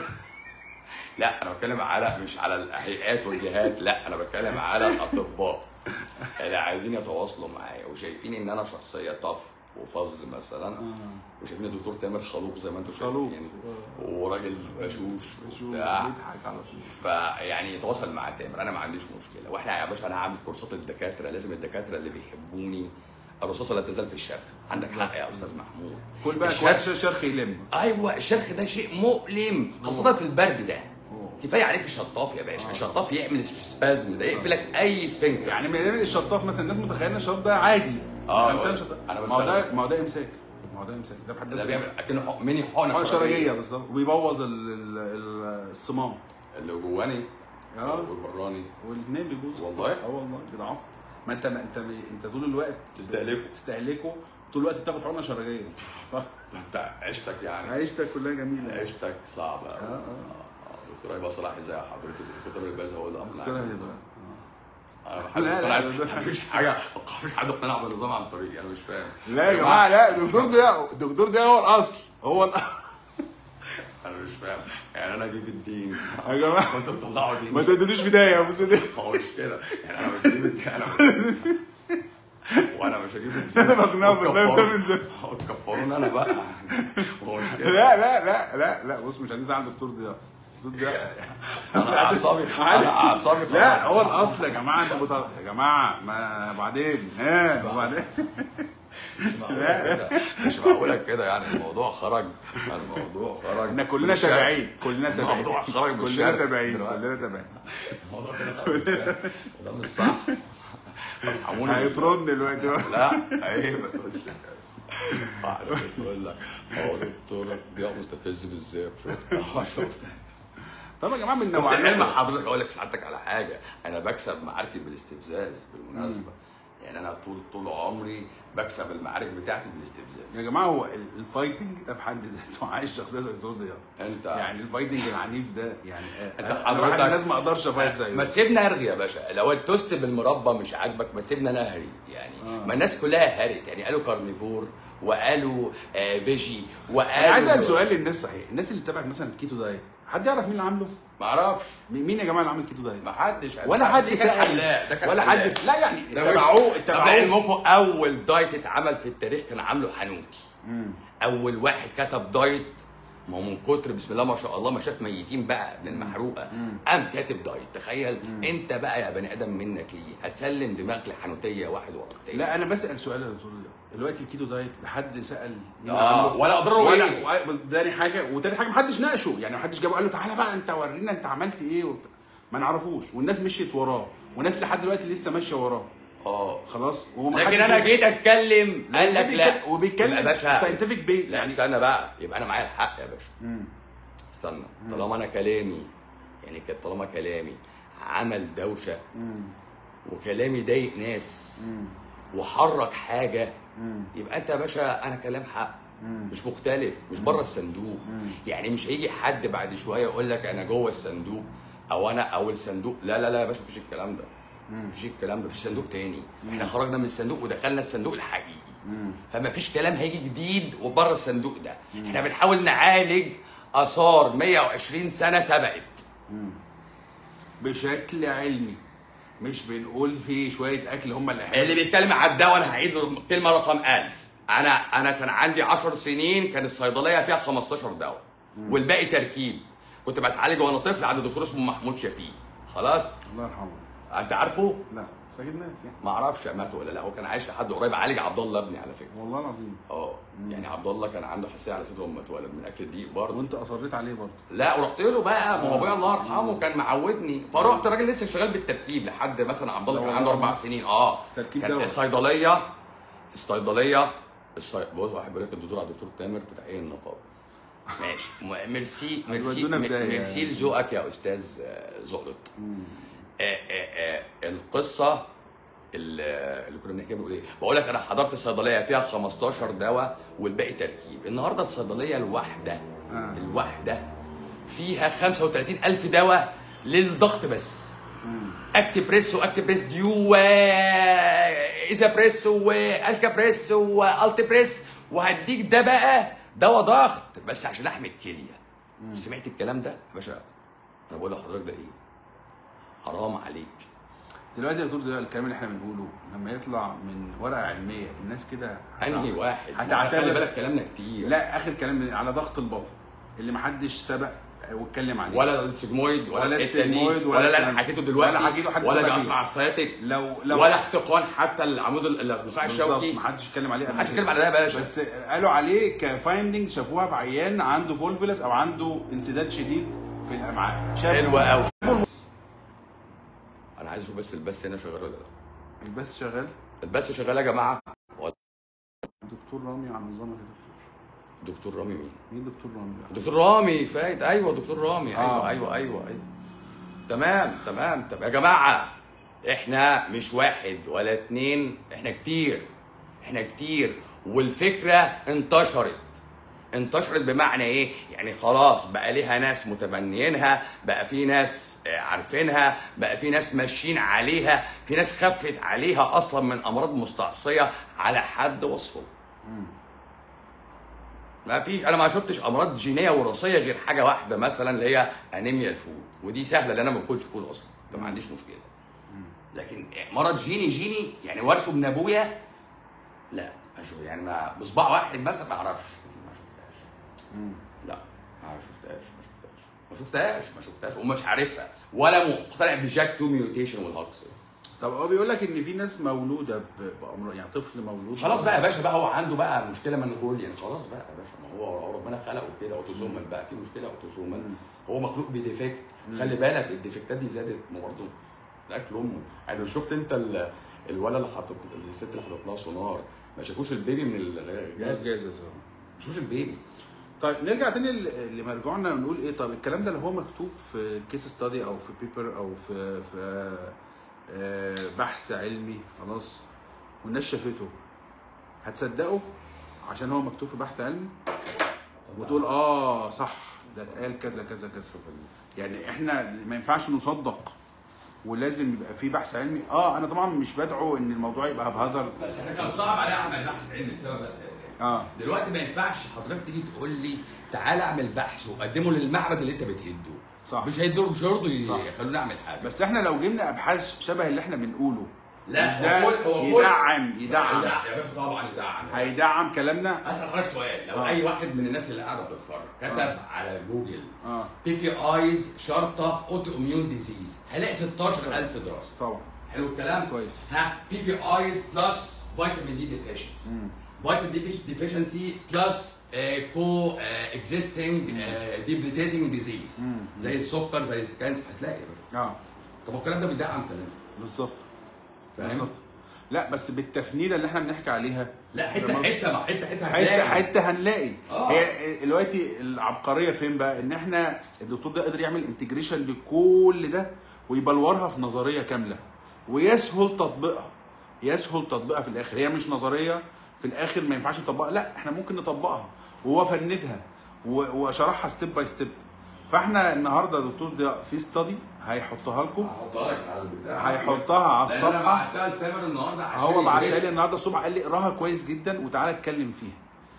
لا انا بتكلم على مش على الهيئات والجهات لا انا بتكلم على الاطباء اللي عايزين يتواصلوا معايا وشايفين ان انا شخصيه طف وفظ مثلا وشايفين الدكتور تامر خلوق زي ما انتم خلوق. شايفين وراجل بشوش شو وبتاع بيضحك على طول فيعني يتواصل مع تامر انا ما عنديش مشكله واحنا يا باشا انا هعمل كورسات الدكاتره لازم الدكاتره اللي بيحبوني الرصاصه لا تزال في الشرخ عندك حق يا استاذ محمود كل بقى الشرخ- كويس شرخ يلم ايوه الشرخ ده شيء مؤلم خاصه في البرد ده كفايه عليك الشطاف يا باشا الشطاف يعمل سبازم ده يقفل لك اي سفنكتر يعني من الشطاف مثلا الناس متخيله ان الشطاف ده عادي آه، أنا مثلا شطاف أنا ما هو ده بستغرب. ما هو ده امساك ما هو ده امساك ده بحد ده ذاته بيعمل اكنه حق- ميني حقنه حقنه شرجيه شرجيه بالظبط وبيبوظ ال- ال- ال- الصمام اللي جواني اه والبراني والاثنين بيبوظوا والله؟ اه والله بيضعفوا ما انت ما انت انت طول الوقت تستهلكه. تستهلكه طول الوقت بتاخد حقنه شرجيه انت عيشتك يعني عيشتك كلها جميله عيشتك صعبه قوي آه، آه. دكتور هيبقى صلاح ازاي حضرتك الدكتور الباز هو اللي اخترع اقنعني هبه انا ما حدش لا، لا، اقتنع- لا. مفيش حاجه مفيش حد اقتنع بالنظام عن طريقي انا مش فاهم لا يا جماعه لا الدكتور ده الدكتور ده هو الاصل هو الاصل انا مش فاهم يعني انا اجيب الدين يا جماعه وانتوا بتطلعوا دين ما تدونيش بدايه يا ابو سيدي هو مش كده يعني انا مش هجيب الدين انا مش وانا مش هجيب الدين انا مقنوع بالله ده من زمان كفروني انا بقى هو مش كده لا لا لا لا لا بص مش عايزين نزعل الدكتور ضياء الدكتور ضياء انا اعصابي انا اعصابي لا خلاص. هو الاصل يا جماعه انتوا بتا... يا جماعه ما بعدين ها وبعدين مش معقولة كده. مش معقوله كده يعني الموضوع خرج الموضوع خرج احنا كلنا من الشرخ. تابعين كلنا تابعين الموضوع خرج من كلنا الشرخ تابعين دلوقتي. كلنا تابعين الموضوع كده خرج من الشرخ. وده مش صح ارحموني هيطردني دلوقتي لا عيب ما تقولش كده واحدة بتقول لك هو دكتور ضياء مستفز بالزاف شفت اه شفت طب يا جماعه من بس علم نوعيه حضرتك اقول لك سعادتك على حاجه انا بكسب معاركي بالاستفزاز بالمناسبه يعني انا طول طول عمري بكسب المعارك بتاعتي بالاستفزاز يا جماعه هو ال- الفايتنج ده في حد ذاته عايش شخصيه زي دكتور ضياء انت يعني الفايتنج العنيف ده يعني انت انا أنا واحد من حضرتك- الناس ما اقدرش افايت زيه ما تسيبنا ارغي يا باشا لو التوست بالمربى مش عاجبك ما تسيبنا نهري يعني آه. ما الناس كلها هرت يعني قالوا كارنيفور وقالوا آه فيجي انا وقالوا عايز اسال سؤال للناس صحيح الناس اللي بتابعك مثلا الكيتو دايت حد يعرف مين اللي عامله ما اعرفش مين مين يا جماعه اللي عامل كيتو دايت ما حدش ولا حد دي كانت سال حلاق، ده كان ولا حلاق. حد لا يعني ده وش. اتبعوه طب اتبعوه لعلمكم اول دايت اتعمل في التاريخ كان عامله حنوتي مم. اول واحد كتب دايت ما هو من كتر بسم الله ما شاء الله ما شاف ميتين بقى من المحروقه قام كاتب دايت تخيل انت بقى يا بني ادم منك ليه هتسلم دماغك لحنوتيه واحد ورا التاني لا انا بسال سؤال يا دكتور ضياء دلوقتي الكيتو دايت لحد سال مين آه، عامله؟ ولا أضراره ولا إيه؟ و- بس تاني حاجه وتاني حاجه محدش ناقشه يعني محدش جابه قال له تعالى بقى انت ورينا انت عملت ايه وبتاع ما نعرفوش والناس مشيت وراه وناس لحد دلوقتي لسه ماشيه وراه اه خلاص وهو ما لكن حدش- انا جيت اتكلم قال لك لا وبيتكلم- وبيتكلم يبقى يا باشا ساينتفك بي لا يعني استنى بقى يبقى انا معايا الحق يا باشا مم. استنى طالما انا كلامي يعني كده طالما كلامي عمل دوشه مم. وكلامي ضايق ناس مم. وحرك حاجه مم. يبقى انت يا باشا انا كلام حق مم. مش مختلف مش بره الصندوق مم. يعني مش هيجي حد بعد شويه يقول لك انا جوه الصندوق او انا او الصندوق لا لا لا يا باشا مفيش الكلام ده مم. مفيش الكلام ده مفيش صندوق تاني احنا خرجنا من الصندوق ودخلنا الصندوق الحقيقي مم. فما فيش كلام هيجي جديد وبره الصندوق ده احنا بنحاول نعالج اثار 120 سنه سبقت بشكل علمي مش بنقول في شويه اكل هم اللي اللي بيتكلم على الدواء انا هعيد كلمه رقم 1000 انا انا كان عندي 10 سنين كان الصيدليه فيها 15 دواء والباقي تركيب كنت بتعالج وانا طفل عند دكتور اسمه محمود شفيق خلاص الله يرحمه انت عارفه لا بس اكيد مات يعني ما اعرفش مات ولا لا هو كان عايش لحد قريب عالج عبد الله ابني على فكره والله العظيم اه يعني عبد الله كان عنده حساسيه على صدره لما اتولد من اكل الدقيق برضه وانت اصريت عليه برضه لا ورحت له بقى ما هو ابويا الله يرحمه كان معودني فرحت راجل لسه شغال بالتركيب لحد مثلا عبد الله كان عنده اربع سنين اه تركيب كان دواء. الصيدليه الصيدليه الصي... بص واحد بيقول لك الدكتور على الدكتور تامر في تحقيق النقابه ماشي م- ميرسي ميرسي هتودونا في داهية ميرسي يعني. لذوقك يا استاذ آه، زغلط آه، آه، آه، القصه اللي اللي كنا بنحكيها بنقول ايه؟ بقول لك انا حضرت الصيدليه فيها 15 دواء والباقي تركيب، النهارده الصيدليه الواحده آه. الواحده فيها 35 الف دواء للضغط بس. اكتي بريس واكتي بريس ديو وايزا بريس والكا بريس والتي بريس وهديك ده بقى دواء ضغط بس عشان احمي الكليه. سمعت الكلام ده؟ يا باشا انا بقول لحضرتك ده ايه؟ حرام عليك. دلوقتي يا دكتور ده الكلام اللي احنا بنقوله لما يطلع من ورقه علميه الناس كده هتع- انهي واحد هتعتبر- خلي بالك كلامنا كتير لا اخر كلام على ضغط البطن اللي محدش سبق واتكلم عليه ولا السيجمويد ولا, ولا الحتة دي، السيجمويد ولا ولا اللي الكلام انا حكيته دلوقتي ولا حكيته حد ولا سبق جعصر بيه. عصايتك لو لو ولا احتقان حتى العمود ال- النخاع بالظبط الشوكي محدش اتكلم عليه قبل محدش كده. يتكلم على ده يا باشا بس قالوا عليه كفايندنج شافوها في عيان عنده فولفيلس او عنده انسداد شديد في الامعاء شافوا حلوة قوي انا عايز اشوف بس البث هنا شغال ولا لا البث شغال البث شغال يا جماعه دكتور رامي عن نظامك يا دكتور دكتور رامي مين مين دكتور رامي دكتور رامي فايد ايوه دكتور رامي ايوه آه. ايوه ايوه ايوه تمام تمام طب يا جماعه احنا مش واحد ولا اتنين احنا كتير احنا كتير والفكره انتشرت انتشرت بمعنى ايه؟ يعني خلاص بقى ليها ناس متبنيينها، بقى في ناس آه، عارفينها، بقى في ناس ماشيين عليها، في ناس خفت عليها اصلا من امراض مستعصيه على حد وصفه. ما فيش انا ما شفتش امراض جينيه وراثيه غير حاجه واحده مثلا اللي هي انيميا الفول ودي سهله لان انا ما باكلش فول اصلا فما عنديش مشكله لكن مرض جيني جيني يعني وارثه من ابويا لا أشوف يعني ما بصباع واحد بس ما اعرفش ما شفتهاش لا ما شفتهاش ما شفتهاش ما شفتهاش ما شفتهاش ومش عارفها ولا مقتنع بجاك تو ميوتيشن والهكس طب هو بيقول لك ان في ناس مولوده ب- بامراض يعني طفل مولود خلاص بقى يا باشا بقى هو عنده بقى مشكله منغوليا خلاص بقى يا باشا ما هو هو ربنا خلقه كده اوتوزومال بقى في مشكله اوتوزومال هو مخلوق بديفكت خلي بالك الديفكتات دي زادت ما برضه الاكل امه يعني شفت انت ال- الولد اللي حاطط الست اللي حاطط لها سونار ما شافوش البيبي من جاز الجهاز جاز ما شافوش البيبي طيب نرجع تاني ل- لمرجوعنا ونقول ايه طب الكلام ده اللي هو مكتوب في كيس ستادي او في بيبر او في في آه، بحث علمي خلاص والناس شافته هتصدقه عشان هو مكتوب في بحث علمي وتقول اه صح ده اتقال كذا كذا كذا يعني احنا ما ينفعش نصدق ولازم يبقى في بحث علمي اه انا طبعا مش بدعو ان الموضوع يبقى بهذا بس احنا كان صعب عليا اعمل بحث علمي لسبب بس يا إبراهيم. اه دلوقتي ما ينفعش حضرتك تيجي تقول لي تعالى اعمل بحث وقدمه للمعبد اللي انت بتهده صح. مش هيدوا مش هيرضوا صح. يخلوني اعمل حاجه بس احنا لو جبنا ابحاث شبه اللي احنا بنقوله لا مش ده هو كل- هو كل- يدعم يدعم يدعم يا باشا طبعا يدعم هيدعم كلامنا اسال حضرتك سؤال لو آه. اي واحد من الناس اللي قاعده بتتفرج كتب آه. على جوجل اه بي بي ايز شرطه اوتو اميون ديزيز هلاقي 16000 دراسه طبعا حلو الكلام كويس. ها بي بي ايز بلس فيتامين دي ديفيشنسي فيتامين دي ديفيشنسي بلس كو اكزيستنج ديبليتيتنج ديزيز مم. زي السكر زي الكانسر هتلاقي يا باشا اه طب الكلام ده بيدعم كلام بالظبط فاهم؟ بالظبط لا بس بالتفنيده اللي احنا بنحكي عليها لا حته لما- حته ما حته حته حته هتلاقي. حته هنلاقي آه. هي دلوقتي العبقريه فين بقى ان احنا الدكتور ده قدر يعمل انتجريشن لكل ده ويبلورها في نظريه كامله ويسهل تطبيقها يسهل تطبيقها في الاخر هي مش نظريه في الاخر ما ينفعش نطبقها لا احنا ممكن نطبقها وهو فندها و- وشرحها ستيب باي ستيب فاحنا النهارده يا دكتور ده في ستادي هيحطها لكم هحطها لك على البتاع هيحطها على لأن انا الصفحه بعتها لتامر النهارده عشان هو بعتها يدرس. لي النهارده الصبح قال لي اقراها كويس جدا وتعالى اتكلم فيها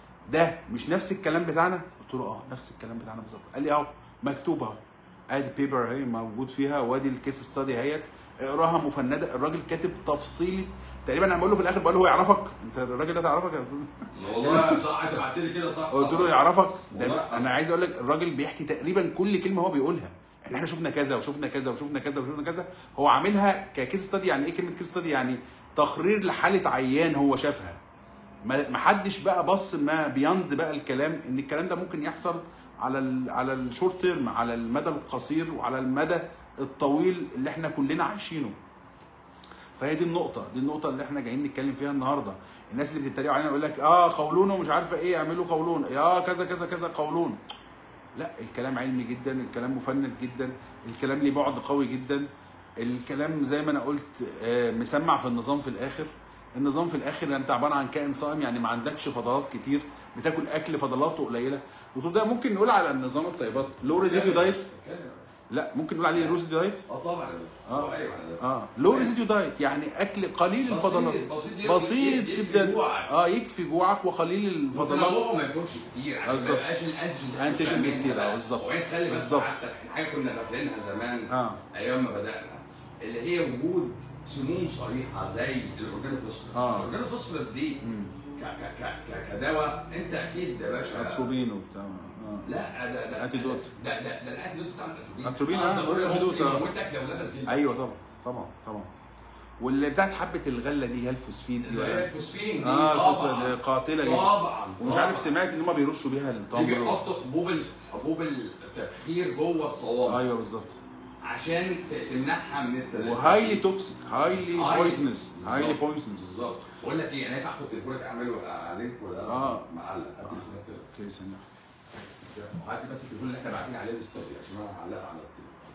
ده مش نفس الكلام بتاعنا قلت له اه نفس الكلام بتاعنا بالظبط قال لي اهو مكتوب اهو ادي بيبر اهي موجود فيها وادي الكيس ستادي اهيت اقراها مفنده الراجل كاتب تفصيلي تقريبا انا بقول له في الاخر بقول له هو يعرفك انت الراجل ده تعرفك يا دكتور؟ والله صح انت بعت لي كده صح قلت له يعرفك ده والله انا عايز اقول لك الراجل بيحكي تقريبا كل كلمه هو بيقولها ان احنا شفنا كذا وشفنا كذا وشفنا كذا وشفنا كذا هو عاملها ككيس ستادي يعني ايه كلمه كيس ستادي يعني تقرير لحاله عيان هو شافها ما ما حدش بقى بص ما بياند بقى الكلام ان الكلام ده ممكن يحصل على ال على الشورت تيرم على المدى القصير وعلى المدى الطويل اللي احنا كلنا عايشينه فهي دي النقطة، دي النقطة اللي احنا جايين نتكلم فيها النهاردة، الناس اللي بتتريق علينا يقول لك اه قولون ومش عارفة ايه اعملوا قولون، يا كذا كذا كذا قولون. لا الكلام علمي جدا، الكلام مفند جدا، الكلام ليه بعد قوي جدا، الكلام زي ما انا قلت آه مسمع في النظام في الاخر، النظام في الاخر انت عبارة عن كائن صائم يعني ما عندكش فضلات كتير، بتاكل اكل فضلاته قليلة، وتقول ده ممكن نقول على النظام الطيبات لو ريزيديو دايت؟ لا ممكن نقول عليه ريزيديو دايت؟ اه طبعا يا باشا آه. ايوه على ده. اه لو ريزيديو دايت يعني اكل قليل بسيط- الفضلات بسيط يكفي- بسيط يكفي جدا جوعك. اه يكفي جوعك وقليل الفضلات وتنوعه ما يكونش كتير عشان ما بالظبط. يبقاش الانتيجنز أنتيجنز منها كتير، بقى. آه، بالظبط. وبعدين خلي بس بالظبط. حتى حاجه كنا غافلينها زمان اه ايام ما بدانا اللي هي وجود سموم صريحه زي الاورجانوفوسفورس آه. الاورجانوفوسفورس دي مم. ك ك ك ك- كدواء انت اكيد يا باشا اتروبين وبتاع آه. لا ده ده أنتيدوت. ده ده ده الانتيدوت بتاع الاتروبين أتروبين، آه، آه، ده بقول هو أنتيدوت، آه. بيموتك لو لبس جلدك ايوه طبعا طبعا طبعا واللي بتاعت حبه الغله دي اللي هي الفوسفين دي اللي هي ولا- الفوسفين دي اه الفوسفين طبعا دي قاتله جدا طبعا ومش طبعاً. عارف سمعت ان هم بيرشوا بيها دي التمر بيحطوا حبوب ال- حبوب التبخير جوه الصوامع ايوه بالظبط عشان ت- تمنعها من التدخين وهايلي توكسيك هايلي هايلي. بويزنس هايلي بالظبط. بويزنس بالظبط بقول لك ايه انا ينفع اخد تليفونك اعمله عليك ولا آه. معلق هات تليفونك كده. اوكي ثانيه هات لي بس التليفون اللي احنا باعتين عليه الستوري عشان انا هعلقها على التليفون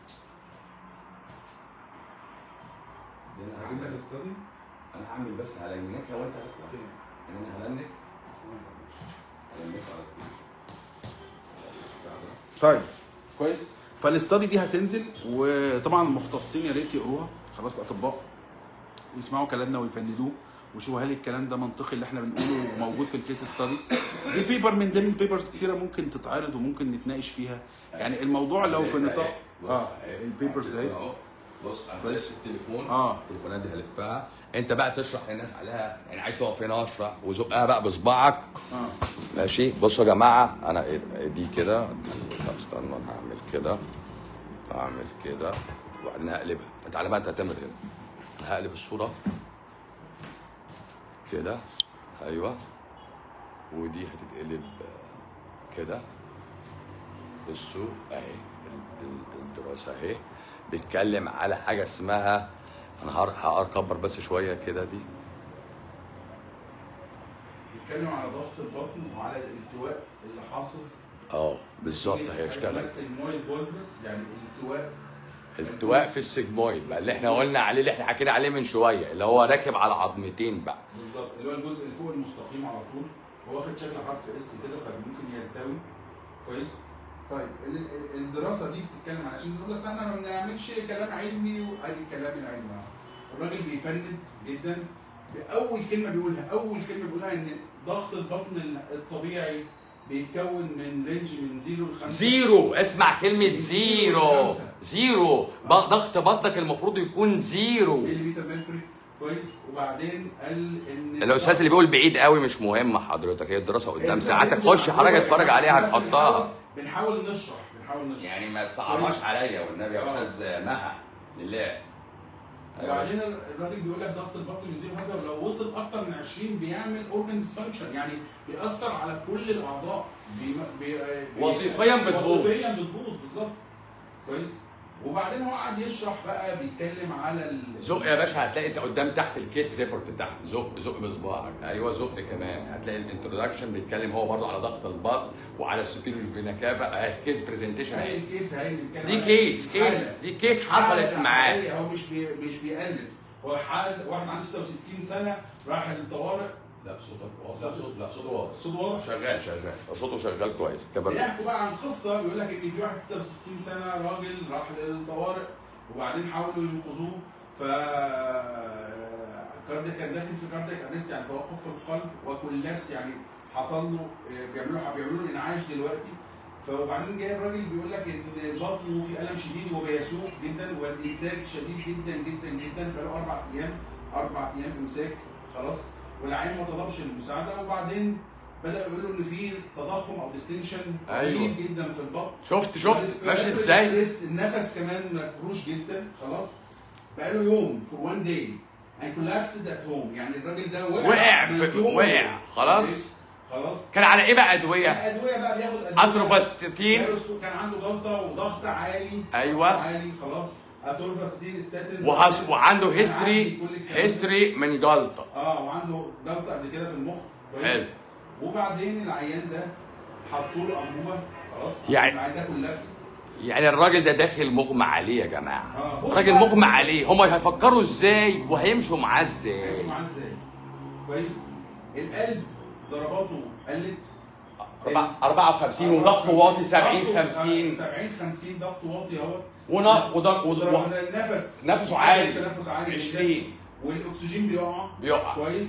ده انا هعمل الاستادي انا هعمل بس هلنك وانت هتطلع يعني انا هلنك هلنك على التليفون طيب كويس فالاستادي دي هتنزل وطبعا المختصين يا ريت يقروها خلاص الاطباء ويسمعوا كلامنا ويفندوه وشوفوا هل الكلام ده منطقي اللي احنا بنقوله موجود في الكيس ستادي دي بيبر من ضمن بيبرز كتيره ممكن تتعرض وممكن نتناقش فيها يعني الموضوع لو في نطاق اه البيبرز اهي اهو بص انا كويس. كويس التليفون اه التليفونات دي هلفها انت بقى تشرح للناس عليها يعني عايز تقف هنا اشرح وزقها بقى بصباعك اه ماشي بصوا يا جماعه انا إيه- دي كده طب استنى انا هعمل كده هعمل كده وبعدين هقلبها انت على ما انت هتعمل هنا انا هقلب الصوره كده ايوه ودي هتتقلب آه، كده بصوا اهي ال- ال- الدراسه اهي بيتكلم على حاجه اسمها انا هر- هكبر بس شويه كده دي بيتكلم على ضغط البطن وعلى الالتواء اللي حاصل اه بالظبط هي اشكالها بس المويل فولفس يعني الالتواء التواء في السجمويد بقى اللي احنا قلنا عليه اللي احنا حكينا عليه من شويه اللي هو راكب على عظمتين بقى بالظبط اللي هو الجزء اللي فوق المستقيم على طول هو واخد شكل حرف اس كده فممكن يلتوي كويس طيب ال- ال- الدراسه دي بتتكلم عن عشان تقول بس احنا ما بنعملش كلام علمي وادي الكلام العلمي أهو. الراجل بيفند جدا باول كلمه بيقولها اول كلمه بيقولها ان ضغط البطن الطبيعي بيتكون من رينج من 0 ل 5 زيرو اسمع كلمة زيرو خمسة. زيرو ب- ضغط بطنك المفروض يكون زيرو مليمتر ميركوري كويس وبعدين قال ان الاستاذ اللي بيقول بعيد قوي مش مهم حضرتك هي الدراسه قدام انت ساعتك بتنزل خش على حضرتك الجوجل اتفرج عليها بس هتحطها بنحاول بنحاول نشرح بنحاول نشرح يعني ما تصعبهاش عليا والنبي يا آه. استاذ مها لله أيوة. وبعدين الراجل بيقول لك ضغط البطن من 0 5 ولو وصل اكتر من 20 بيعمل اورجان ديسفانكشن يعني بيأثر على كل الاعضاء بي بي بي وظيفياً بتبوظ. وظيفيا بتبوظ بالظبط كويس وبعدين هو قعد يشرح بقى بيتكلم على ال... زق يا باشا هتلاقي انت قدام تحت الكيس ريبورت تحت زق زق بصباعك ايوه زق كمان هتلاقي الانترودكشن بيتكلم هو برضه على ضغط البطن وعلى السوبيريور فينا كافا اهي كيس برزنتيشن هاي اهي الكيس هاي اللي بيتكلم دي عليها. كيس كيس حالة. دي كيس حصلت حالة معاه حقيقية، هو مش بي مش بيألف هو حالة واحد عنده 66 سنة راح الطوارئ لا صوتك لا صوت لا صوته واضح الصوت واضح شغال شغال صوته شغال كويس كبر بيحكوا بقى عن قصه بيقول لك ان في واحد 66 سنه راجل راح للطوارئ وبعدين حاولوا ينقذوه ف كاردياك كان داخل في كاردياك ارست يعني توقف في القلب وكولابس يعني حصل له آه، بيعملوا بيعملوا له انعاش دلوقتي فوبعدين جاي الراجل بيقول لك ان بطنه في الم شديد وبيسوق جدا والامساك شديد جدا جدا جدا بقاله اربع ايام اربع ايام امساك خلاص والعين ما طلبش المساعده وبعدين بدا يقول له ان في تضخم او ديستنشن أيوة. رهيب جدا في البطن شفت شفت ماشي ازاي ازاي النفس كمان مكروش جدا خلاص بقاله يوم فور وان داي and collapsed at home يعني الراجل ده وقع وقع من في طوله. وقع خلاص خلاص كان على ايه بقى ادويه ادويه بقى بياخد ادويه اتروفاستين جاله- كان عنده جلطه وضغط عالي أيوة. ضغط عالي خلاص اتروفاستين ستاتين وهس وعنده كان هيستوري عندي كل الكلام ده. هيستوري من جلطه اه وعنده جلطه قبل كده في المخ حلو. كويس وبعدين العيان ده حطوا له انبوبه خلاص يعني- العيان ده كولابس يعني الراجل ده داخل مغمى عليه يا جماعه آه، بص الراجل بقى- مغمى عليه هم هيفكروا ازاي وهيمشوا معاه مش ازاي معاه ازاي كويس القلب ضرباته قلت أربعة- 54 وضغطه واطي 70 ضغطه- 50 70 50 ضغط واطي اهو ونف وضغط وضرب- النفس نفسه عالي التنفس عالي جدا. 20 والاكسجين بيقع بيقع كويس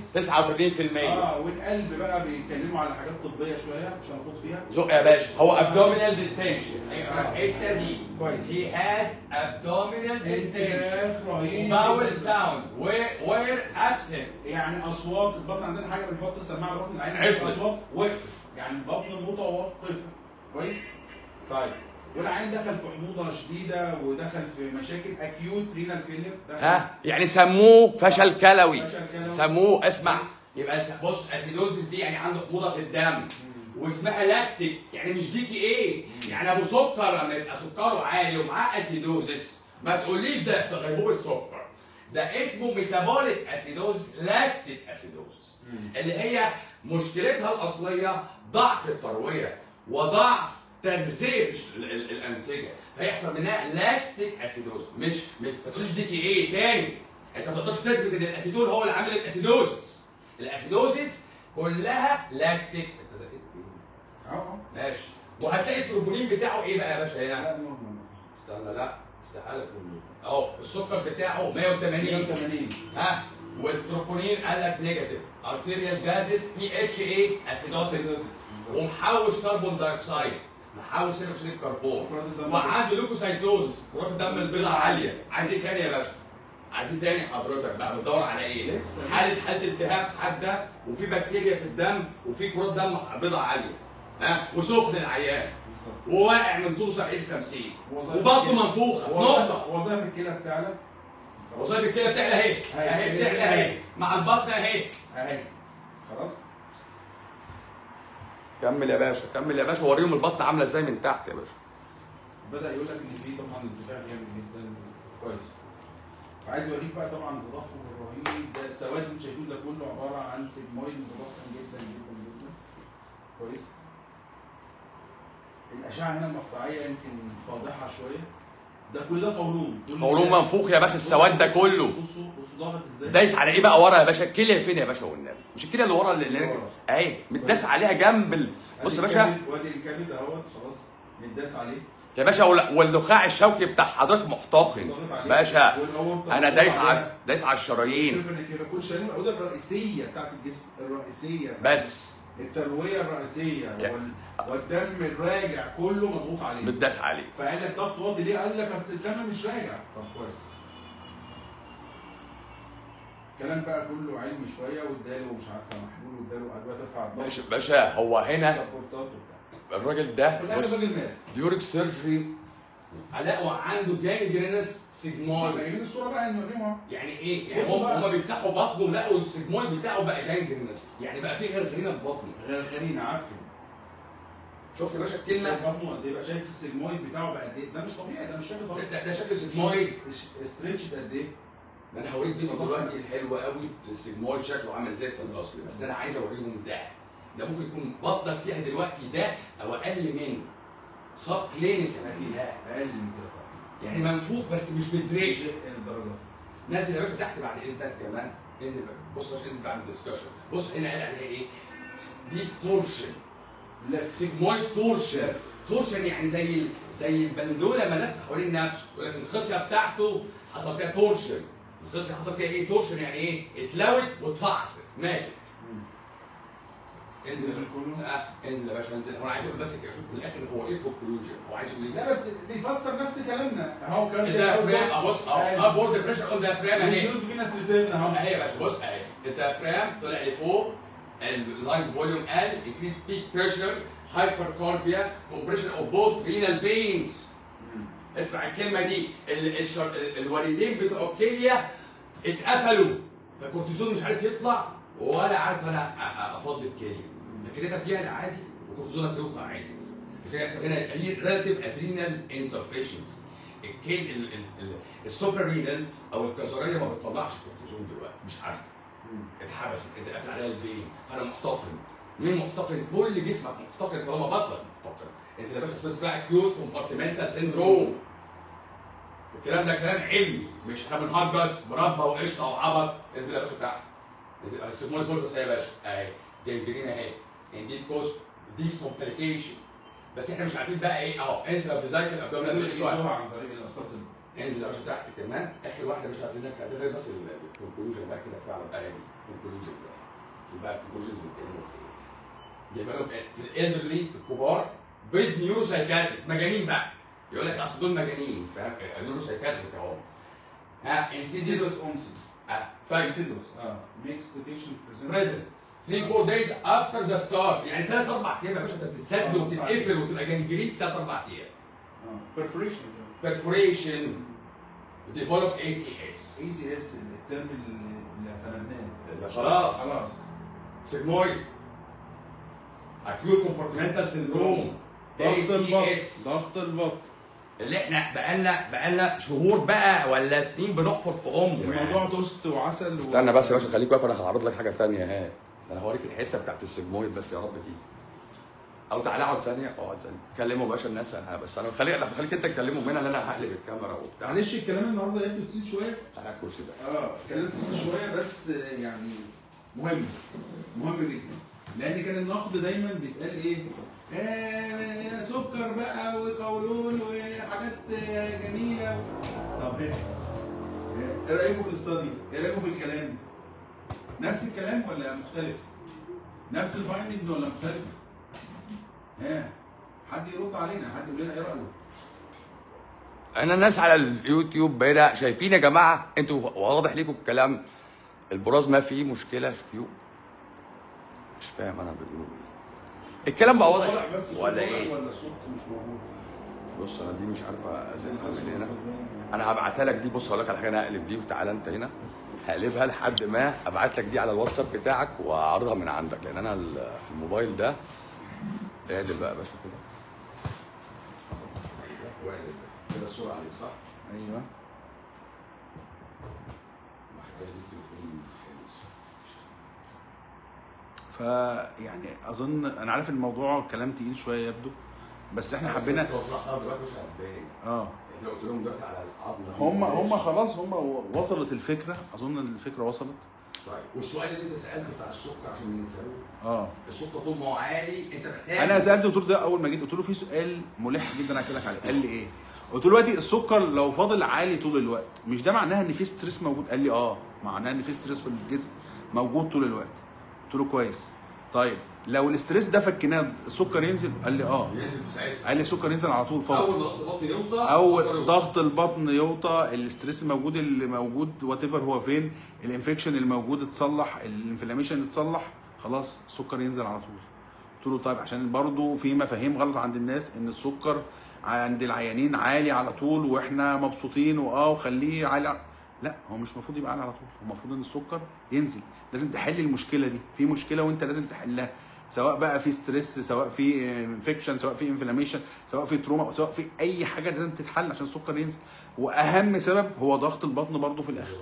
89% اه والقلب بقى بيتكلموا على حاجات طبيه شويه مش هنخوض فيها زق يا باشا هو ابدومينال ديستنشن الحته دي كويس. هي هاد ابدومينال ديستنشن انتفاخ رهيب باول ساوند وير ابسنت يعني اصوات البطن عندنا حاجه بنحط السماعه على بطن العين عطلت. اصوات وقفت يعني البطن متوقفه كويس طيب والعين دخل في حموضه شديده ودخل في مشاكل اكيوت رينال فيلير ها يعني سموه فشل كلوي فشل كلوي. سموه اسمع يبقى س- بص اسيدوزيس دي يعني عنده حموضه في الدم واسمها لاكتيك يعني مش ديكي ايه يعني ابو سكر لما يبقى سكره عالي ومعاه اسيدوزيس ما تقوليش ده غيبوبه سكر ده اسمه ميتابوليك اسيدوزيس لاكتيك اسيدوزيس اللي هي مشكلتها الاصليه ضعف الترويه وضعف تغذيه ال- ال- الانسجه فيحصل منها لاكتيك اسيدوز مش مش ما تقوليش ديكي ايه تاني انت ما تقدرش تثبت ان الاسيدول هو اللي عامل الاسيدوزس الاسيدوزس كلها لاكتيك انت ذاكرت ايه؟ اه ماشي وهتلاقي التروبونين بتاعه ايه بقى يا باشا هنا؟ لا نورمال استنى لا استحاله تكون اهو السكر بتاعه 180 180 ها والتروبونين قال لك نيجاتيف ارتيريال جازز بي اتش ايه اسيدوسيك ومحوش كربون دايوكسيد محوش ثاني اكسيد الكربون كرات الدم وعنده لوكوسايتوزس كرات الدم البيضاء عاليه عايز ايه تاني يا باشا؟ عايز ايه تاني حضرتك بقى بتدور على ايه؟ لسه. حاله حاله التهاب حاده وفي بكتيريا في الدم وفي كرات دم بيضاء عاليه ها وسخن العيان بالظبط وواقع من طوله 70 50 وظائف وبطنه الكلى- منفوخه في وظائف- نقطه وظائف الكلى بتاعنا وظائف الكلى بتعلى اهي أهي. اهي بتعلى اهي مع البطن اهي اهي خلاص كمل يا باشا كمل يا باشا وريهم البطن عامله ازاي من تحت يا باشا بدا يقول لك ان في طبعا ارتفاع جامد جدا كويس وعايز اوريك بقى طبعا التضخم الرهيب ده السواد اللي انتوا شايفوه ده كله عباره عن سيجمويد متضخم جدا جدا جدا كويس الاشعه هنا المقطعيه يمكن فاضحه شويه ده كل ده قولون كل قولون ده- منفوخ يا باشا السواد ده بصوا- كله بصوا بصوا ضغط ازاي دايس على ايه بقى ورا يا باشا الكليه فين يا باشا والنبي مش الكليه اللي ورا اللي اللي- ورا. اهي متداس عليها جنب ال... بص يا أدي باشا الكبد- وادي الكبد اهوت خلاص متداس عليه يا باشا وال- والنخاع الشوكي بتاع حضرتك محتقن ضاغط عليه. باشا والأورطة انا ضاغط دايس عليها. على دايس على الشرايين تعرف انك يبقى كل شرايين العقده الرئيسيه بتاعت الجسم الرئيسيه بس الترويه الرئيسيه يا- وال... والدم الراجع كله مضغوط عليه متداس عليه فقال لك ضغط واطي ليه؟ قال لك اصل الدم مش راجع طب كويس الكلام بقى كله علمي شويه واداله مش عارفه محلول واداله ادويه ترفع الضغط باشا باشا هو هنا سبورتات وبتاع الراجل ده في الاخر بص الراجل مات ديوريك سيرجري لقوا عنده جانجرينس سيجمويد جايبين الصوره بقى نوريهم اهو يعني ايه؟ يعني بصوا هم بقى. هم بيفتحوا بطنه لقوا السيجمويد بتاعه بقى جانجرينس يعني بقى فيه غرغرينه في بطنه غرغرين عفن شفت يا باشا الكلمه؟ شايف بطنه قد ايه بقى شايف السيجمويد بتاعه بقى قد ايه ده مش طبيعي ده مش شكل طبيعي ده, ده شكل سيجمويد استريتش قد ايه ده انا هوريك فيديو دلوقتي حلو قوي للسيجمويد شكله عامل ازاي في الاصل بس انا عايز اوريهم ده ده ممكن يكون بطنك فيها دلوقتي ده او اقل من سب كلينيكال اكيد ده اقل من كده طبعا يعني منفوخ بس مش مزريش شيء الدرجات نازل يا باشا تحت بعد اذنك كمان انزل بص يا باشا انزل بعد الدسكشن بص هنا قال عليها ايه؟ دي تورشن لا سيجمويد تورشن تورشن يعني زي ال- زي البندوله ما لف حوالين نفسه يقول لك الخصيه بتاعته حصل فيها تورشن الخصيه حصل فيها ايه؟ تورشن يعني ايه؟ اتلوت واتفعصت ماتت انزل نزل كله؟ اه انزل يا باشا انزل هو انا عايز اقول بس كده اشوف في الاخر هو ايه الكونكلوجن هو عايز يقول ايه؟ لا بس بيفسر نفس كلامنا اهو كان الديافرام اه بص اه بورد بريشر اون ديافرام اهي اليوز فينس ريتيرن اهو اهي يا باشا بص اهي الديافرام طلع لفوق اللاين فوليوم قل انكريز بيك بريشر هايبركاربيا كومبريشن اوف بوث رينال فينز اسمع الكلمه دي ال- الشر- ال- الوريدين بتوع الكليه اتقفلوا فالكورتيزون مش عارف يطلع ولا عارف انا أ- أ- افضي الكليه فكرتك فيها عادي وكورتيزونك يوقع عادي كده يحصل هنا ريلاتيف ادرينال انسفشنسي الكل ال- ال- ال- السوبر رينال او الكظريه ما بتطلعش كورتيزون دلوقتي مش عارفه اتحبست انت قافل عليها الفين فانا محتقن مين محتقن؟ كل جسمك محتقن طالما بطنك محتقن انت يا باشا اسمها اسمها اكيوت كومبارتمنتال سيندروم الكلام ده كلام علمي مش احنا بنهجس مربى وقشطه وعبط انزل يا باشا تحت انزل السيجمويد فولبس اهي يا باشا اهي جنجرين اهي انديد كوز ديس كومبليكيشن بس احنا مش عارفين بقى ايه اهو انترا فيزايكال ابدومينال يقيسوها عن طريق الاسطات انزل يا باشا تحت كمان اخر واحده مش هتلاقي لك هتلاقي بس الكونكلوجن بقى كده فعلا بقى دي كونكلوجن شوف بقى الكونكلوجنز بيتكلموا في ايه ديفلوب في الالدرلي في الكبار بيد نيورو سايكاتريك مجانين بقى يقول لك اصل دول مجانين فاهم نيورو سايكاتريك اهو ها انسيديوس انسيدوس اونسي اه فايت انسيدوس اه ميكس ذا بيشنت بريزنت 3 4 دايز افتر ذا ستارت يعني ثلاث اربع ايام يا باشا انت بتتسد وتتقفل وتبقى جنجرين في ثلاث اربع ايام بيرفوريشن perforation develop ACS اي سي اس الترم اللي اللي اعتمدناه خلاص خلاص سيجمويد acute compartmental syndrome ضغط البطن ACS ضغط البطن اللي احنا بقالنا بقالنا شهور بقى ولا سنين بنحفر في امه الموضوع يعني. توست وعسل استنى بس يا باشا خليك واقف انا هعرض لك حاجه ثانيه ها انا هوريك الحته بتاعت السجمويد بس يا رب دي او تعالى اقعد ثانيه اقعد ثانيه كلموا باشا الناس انا بس انا خليك خليك انت تكلموا منها ان انا هقلب الكاميرا وبتاع معلش الكلام النهارده يبدو تقيل شويه على الكرسي ده اه كلام تقيل شويه بس يعني مهم مهم جدا لان كان النقد دايما بيتقال ايه؟ آه سكر بقى وقولون وحاجات آه، جميله طب ايه؟ ايه رايكم في الاستادي؟ ايه رايكم في الكلام؟ نفس الكلام ولا مختلف؟ نفس الفايندنجز ولا مختلفه؟ ها حد يرد علينا حد يقول لنا ايه رايه؟ انا الناس على اليوتيوب بقينا شايفين يا جماعه انتوا واضح ليكم الكلام البراز ما فيه مشكله فيه مش فاهم انا بيقولوا ايه الكلام بقى واضح بس الصوت ولا واضح ايه ولا الصوت مش موجود؟ بص انا دي مش عارفه ازنها من هنا انا هبعتها لك دي بص هقول لك على حاجه انا هقلب دي وتعالى انت هنا هقلبها لحد ما ابعت لك دي على الواتساب بتاعك واعرضها من عندك لان انا ال- الموبايل ده اقلب بقى يا باشا كده واقلب كده الصوره عليك صح؟ ايوه محتاج تليفون خالص فيعني اظن انا عارف الموضوع كلام تقيل شويه يبدو بس احنا حبينا لو شرحتها دلوقتي مش هتبان اه انت لو قلت لهم دلوقتي على العظم هم هم خلاص هم وصلت الفكره اظن الفكره وصلت طيب والسؤال اللي انت سالته بتاع السكر عشان ما ننساهوش اه السكر طول ما هو عالي انت محتاج انا سالت الدكتور ده اول ما جيت قلت له في سؤال ملح جدا عايز اسالك عليه قال لي ايه قلت له دلوقتي السكر لو فاضل عالي طول الوقت مش ده معناها ان في ستريس موجود قال لي اه معناها ان في ستريس في الجسم موجود طول الوقت قلت له كويس طيب لو الاستريس ده فكناه السكر ينزل قال لي اه ينزل في ساعتها قال لي السكر ينزل على طول فوق اول ما ضغط البطن يوطى او السكر يوطى. ضغط البطن يوطى الاستريس الموجود اللي موجود وات ايفر هو فين الانفكشن الموجود اتصلح الانفلاميشن اتصلح خلاص السكر ينزل على طول قلت له طيب عشان برضو في مفاهيم غلط عند الناس ان السكر عند العيانين عالي على طول واحنا مبسوطين واه وخليه عالي لا هو مش المفروض يبقى عالي على طول هو المفروض ان السكر ينزل لازم تحل المشكله دي في مشكله وانت لازم تحلها سواء بقى في ستريس سواء في انفكشن سواء في انفلاميشن سواء في تروما سواء في اي حاجه لازم تتحل عشان السكر ينزل واهم سبب هو ضغط البطن برضو في الاخر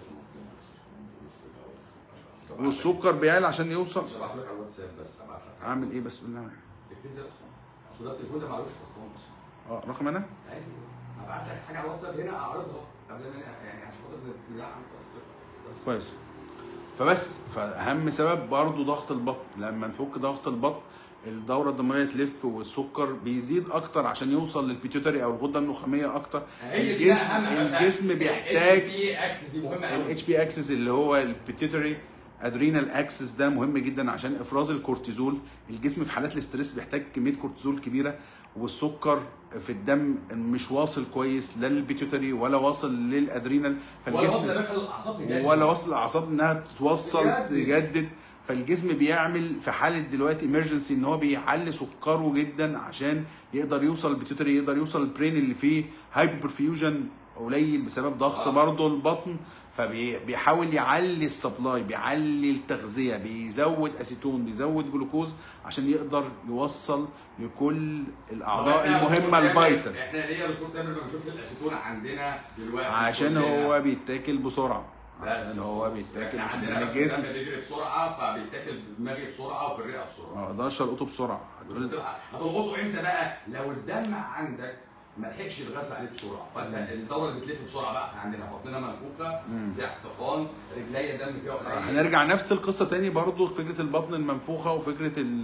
والسكر بيعلى عشان يوصل مش هبعت لك على الواتساب بس هبعت لك اعمل ايه بس قول لنا اكتب لي رقم اصل ده التليفون ده معلوش ارقام اصلا اه رقم انا ايوه هبعت لك حاجه على الواتساب هنا اعرضها قبل ما يعني عشان خاطر نرجع بس كويس فبس فاهم سبب برضو ضغط البطن لما نفك ضغط البطن الدورة الدموية تلف والسكر بيزيد أكتر عشان يوصل للبيتيوتري أو الغدة النخامية أكتر هي دي الجسم أهم حاجة. الجسم بيحتاج البي اكسس دي مهمه قوي الاتش بي اكسس اللي هو البيتيوتري ادرينال اكسس ده مهم جدا عشان افراز الكورتيزول الجسم في حالات الاستريس بيحتاج كميه كورتيزول كبيره والسكر في الدم مش واصل كويس لا للبيتيوتري ولا واصل للادرينال ولا وصل يا فالجسم باشا الاعصاب تجاري ولا واصل الاعصاب انها تتوصل تجدد. تجدد فالجسم بيعمل في حاله دلوقتي ايمرجنسي ان هو بيعلي سكره جدا عشان يقدر يوصل البيتيوتري يقدر يوصل البرين اللي فيه هايبرفيوجن قليل بسبب ضغط آه. برضه البطن فبيحاول يعلي السبلاي بيعلي التغذيه بيزود اسيتون بيزود جلوكوز عشان يقدر يوصل لكل الاعضاء طب إحنا المهمه دكتور تامر- الفيتال احنا ليه يا دكتور تامر ما بنشوفش الاسيتون عندنا دلوقتي عشان كلنا؟ هو بيتاكل بسرعه بس عشان هو بيتاكل احنا بسرعه عندنا من بس الجسم الدم بيجري بسرعه فبيتاكل في دماغي بسرعه وفي الرئه بسرعه ما اقدرش القطه بسرعه مش هتقول هتبقى- هتلقطه امتى بقى؟ لو الدم عندك ما لحقش يتغذى عليه بسرعه فانت الدوره اللي بتلف بسرعه بقى احنا عندنا بطننا منفوخه مم. فيها احتقان رجليا دم فيها قليل هنرجع نفس القصه تاني برضو فكره البطن المنفوخه وفكره ال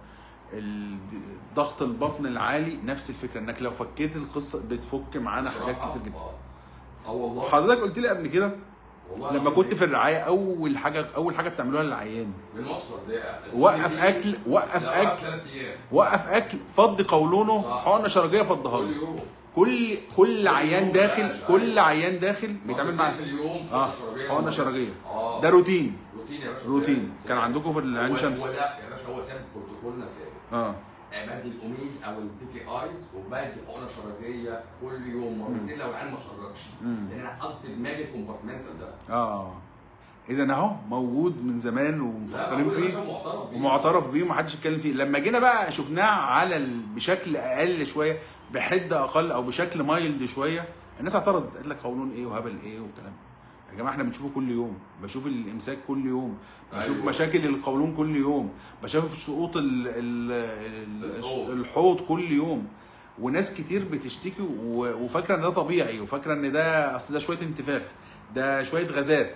ال- ضغط البطن العالي نفس الفكره انك لو فكيت القصه بتفك معانا حاجات بصراحة، كتير جدا اه اه والله حضرتك قلت لي قبل كده والله لما العظيم كنت في الرعايه اول حاجه اول حاجه بتعملوها للعيان بنوصل ده وقف اكل وقف لا، اكل ثلاث ايام وقف اكل فضي قولونه صح. حقنه شرجيه فضها كل له يوم كل كل عيان يوم داخل بقى كل شغال. عيان داخل بيتعامل معاه في اليوم اه حقنة شرجية حقنه شرجيه اه ده روتين روتين يا باشا روتين ثابت. كان عندكم في العين هو- شمس هو لا يا باشا هو ثابت بروتوكولنا ثابت اه بدي الاوميز او البي كي ايز وبدي حقنه شرجيه كل يوم مرتين لو العيان ما خرجش مم. لان انا حاطط في دماغي الكومبارتمنتال ده اه اذا اهو موجود من زمان لا ومفكرين معقول يا فيه باشا معترف بيه. ومعترف بيه ومحدش يتكلم فيه لما جينا بقى شفناه على ال... بشكل اقل شويه بحده اقل او بشكل مايلد شويه الناس اعترضت قالت لك قولون ايه وهبل ايه والكلام يا جماعه احنا بنشوفه كل يوم بشوف الامساك كل يوم بشوف أيوة. مشاكل القولون كل يوم بشوف سقوط ال... ال... ال... الحوض. الحوض كل يوم وناس كتير بتشتكي و... وفاكره ان ده طبيعي وفاكره ان ده اصل ده شويه انتفاخ ده شويه غازات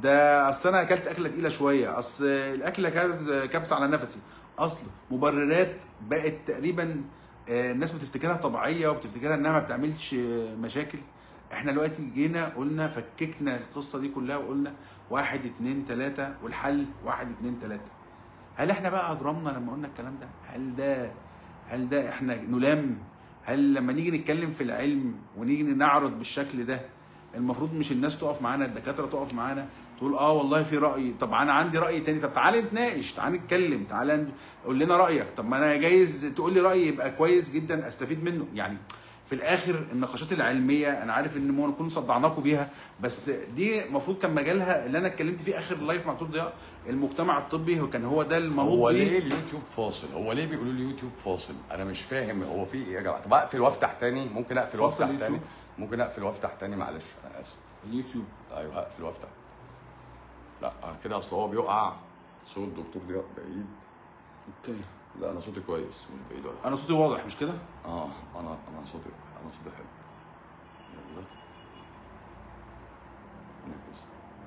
ده اصل انا اكلت اكله تقيله شويه اصل الاكله كانت كبسه على نفسي اصل مبررات بقت تقريبا آه، الناس بتفتكرها طبيعيه وبتفتكرها انها ما بتعملش آه، مشاكل احنا دلوقتي جينا قلنا فككنا القصه دي كلها وقلنا واحد اتنين تلاته والحل واحد اتنين تلاته هل احنا بقى اجرمنا لما قلنا الكلام ده؟ هل ده هل ده احنا نلام؟ هل لما نيجي نتكلم في العلم ونيجي نعرض بالشكل ده المفروض مش الناس تقف معانا الدكاتره تقف معانا تقول اه والله في راي طب انا عندي راي تاني طب تعالى نتناقش تعالى نتكلم تعالى ن- قول لنا رايك طب ما انا جايز تقول لي راي يبقى كويس جدا استفيد منه يعني في الاخر النقاشات العلميه انا عارف ان ممكن نكون صدعناكم بيها بس دي المفروض كان مجالها اللي انا اتكلمت فيه اخر لايف مع دكتور ضياء المجتمع الطبي هو كان هو ده المنوط هو بيه ليه اليوتيوب فاصل؟ هو ليه بيقولوا لي يوتيوب فاصل؟ انا مش فاهم هو في ايه يا جماعه؟ طب اقفل وافتح تاني؟ ممكن اقفل فاصل وافتح تاني؟ يوتيوب؟ ممكن اقفل وافتح تاني معلش انا اسف. اليوتيوب ايوه هقفل وافتح. لا كده اصل هو بيقع صوت الدكتور ضياء بعيد. اوكي لا انا صوتي كويس مش بعيد ولا حاجة. انا صوتي واضح مش كده؟ اه انا انا صوتي انا صوتي حلو. الله نكست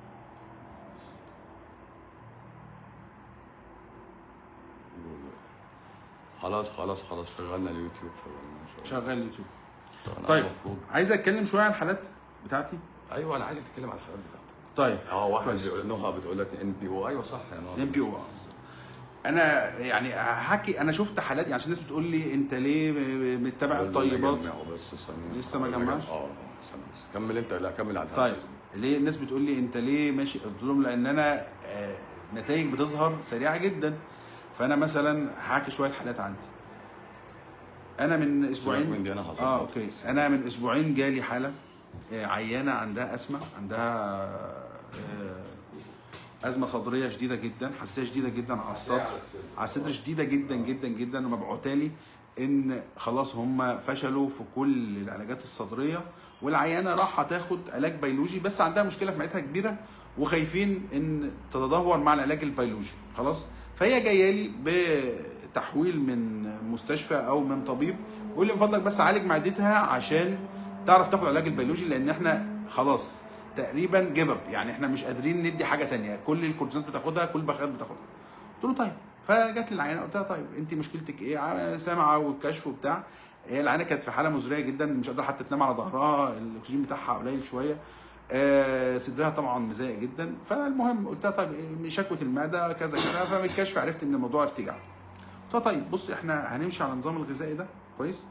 خلاص خلاص خلاص شغلنا اليوتيوب شغلنا شغال يوتيوب شغلنا طيب المفروض عايز اتكلم شويه عن الحالات بتاعتي ايوه انا عايزك تتكلم على الحالات بتاعتك طيم اه واحد كويس. بيقول نهى بتقول لك ان بي او ايوه صح يا نهى ام بي او انا يعني هحكي انا شفت حالات يعني عشان الناس بتقول لي انت ليه م- متبع الطيبات جمعه بس ثانيه لسه ما جمعش؟ اه استنى بس كمل انت لا كمل على طيب ليه الناس بتقول لي انت ليه ماشي قلت لهم لان انا آه، نتائج بتظهر سريعه جدا فانا مثلا هحكي شويه حالات عندي انا من اسبوعين من دي انا هظبط اه اوكي انا من اسبوعين جالي حاله آه، عيانه عندها اسمه عندها آه، ازمه صدريه شديده جدا حساسيه شديده جدا على الصدر على الصدر شديده جدا جدا جدا ومبعوتالي ان خلاص هم فشلوا في كل العلاجات الصدريه والعيانه راح تاخد علاج بيولوجي بس عندها مشكله في معدتها كبيره وخايفين ان تتدهور مع العلاج البيولوجي خلاص فهي جايه لي بتحويل من مستشفى او من طبيب بيقول لي من فضلك بس عالج معدتها عشان تعرف تاخد علاج البيولوجي لان احنا خلاص تقريبا جيف اب يعني احنا مش قادرين ندي حاجه تانية كل الكورتيزونات بتاخدها كل البخاخات بتاخدها قلت له طيب فجت لي العيانه قلت لها طيب انت مشكلتك ايه ع- سامعه والكشف وبتاع هي العيانه كانت في حاله مزريه جدا مش قادره حتى تنام على ظهرها الاكسجين بتاعها قليل شويه آه، صدرها طبعا مزيق جدا فالمهم قلت لها طيب إيه شكوى المعده كذا كذا فمن الكشف عرفت ان الموضوع ارتجاع قلت لها طيب بص احنا هنمشي على النظام الغذائي ده كويس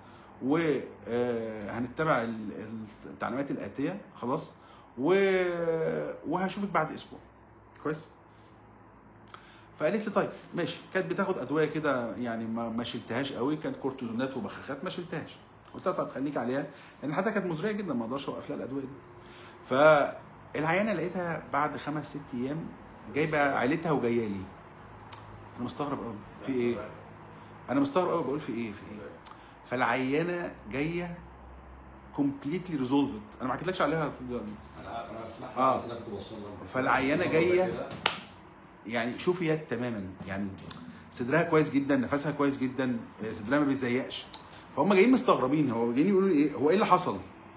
وهنتبع التعليمات الاتيه خلاص و... وهشوفك بعد اسبوع كويس فقالت لي طيب ماشي كانت بتاخد ادويه كده يعني ما ما شلتهاش قوي كانت كورتيزونات وبخاخات ما شلتهاش قلت لها طب خليك عليها لان حتى كانت مزريه جدا ما اقدرش اوقف لها الادويه دي فالعيانه لقيتها بعد خمس ست ايام جايبه عيلتها وجايه لي انا مستغرب قوي في ايه انا مستغرب قوي بقول في ايه في ايه فالعيانه جايه كومبليتلي ريزولفد انا ما حكيتلكش عليها انا انا اسمح آه. بس انا كنت بوصل لك. فالعيانة جاية يعني شفيت تماما يعني صدرها كويس جدا نفسها كويس جدا آه، صدرها ما بيزيقش فهم جايين مستغربين هو جايين يقولوا لي ايه هو ايه اللي حصل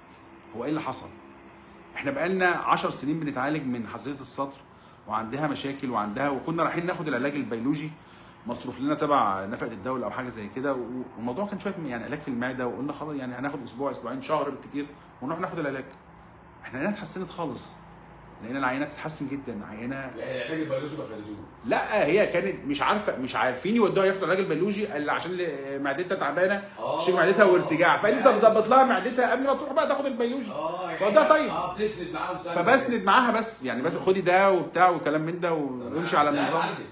هو ايه اللي حصل احنا بقالنا 10 سنين بنتعالج من حساسيه الصدر وعندها مشاكل وعندها وكنا رايحين ناخد العلاج البيولوجي مصروف لنا تبع نفقه الدوله او حاجه زي كده والموضوع كان شويه يعني علاج في المعده وقلنا خلاص يعني هناخد اسبوع اسبوعين شهر بالكتير ونروح ناخد العلاج احنا لقينا اتحسنت خالص لقينا العينه بتتحسن جدا عينه لا العلاج البيولوجي ما خدتوش لا هي كانت مش عارفه مش عارفين يودوها ياخدوا العلاج البيولوجي الا عشان ل- معدتها تعبانه آه. تشيل معدتها وارتجاع فقال لي طب ظبط لها معدتها قبل ما تروح بقى تاخد البيولوجي اه فده طيب. اه بتسند معاهم سنة. فبسند معاها بس يعني بس خدي ده وبتاع وكلام من ده وامشي على لا، النظام اتعالجت.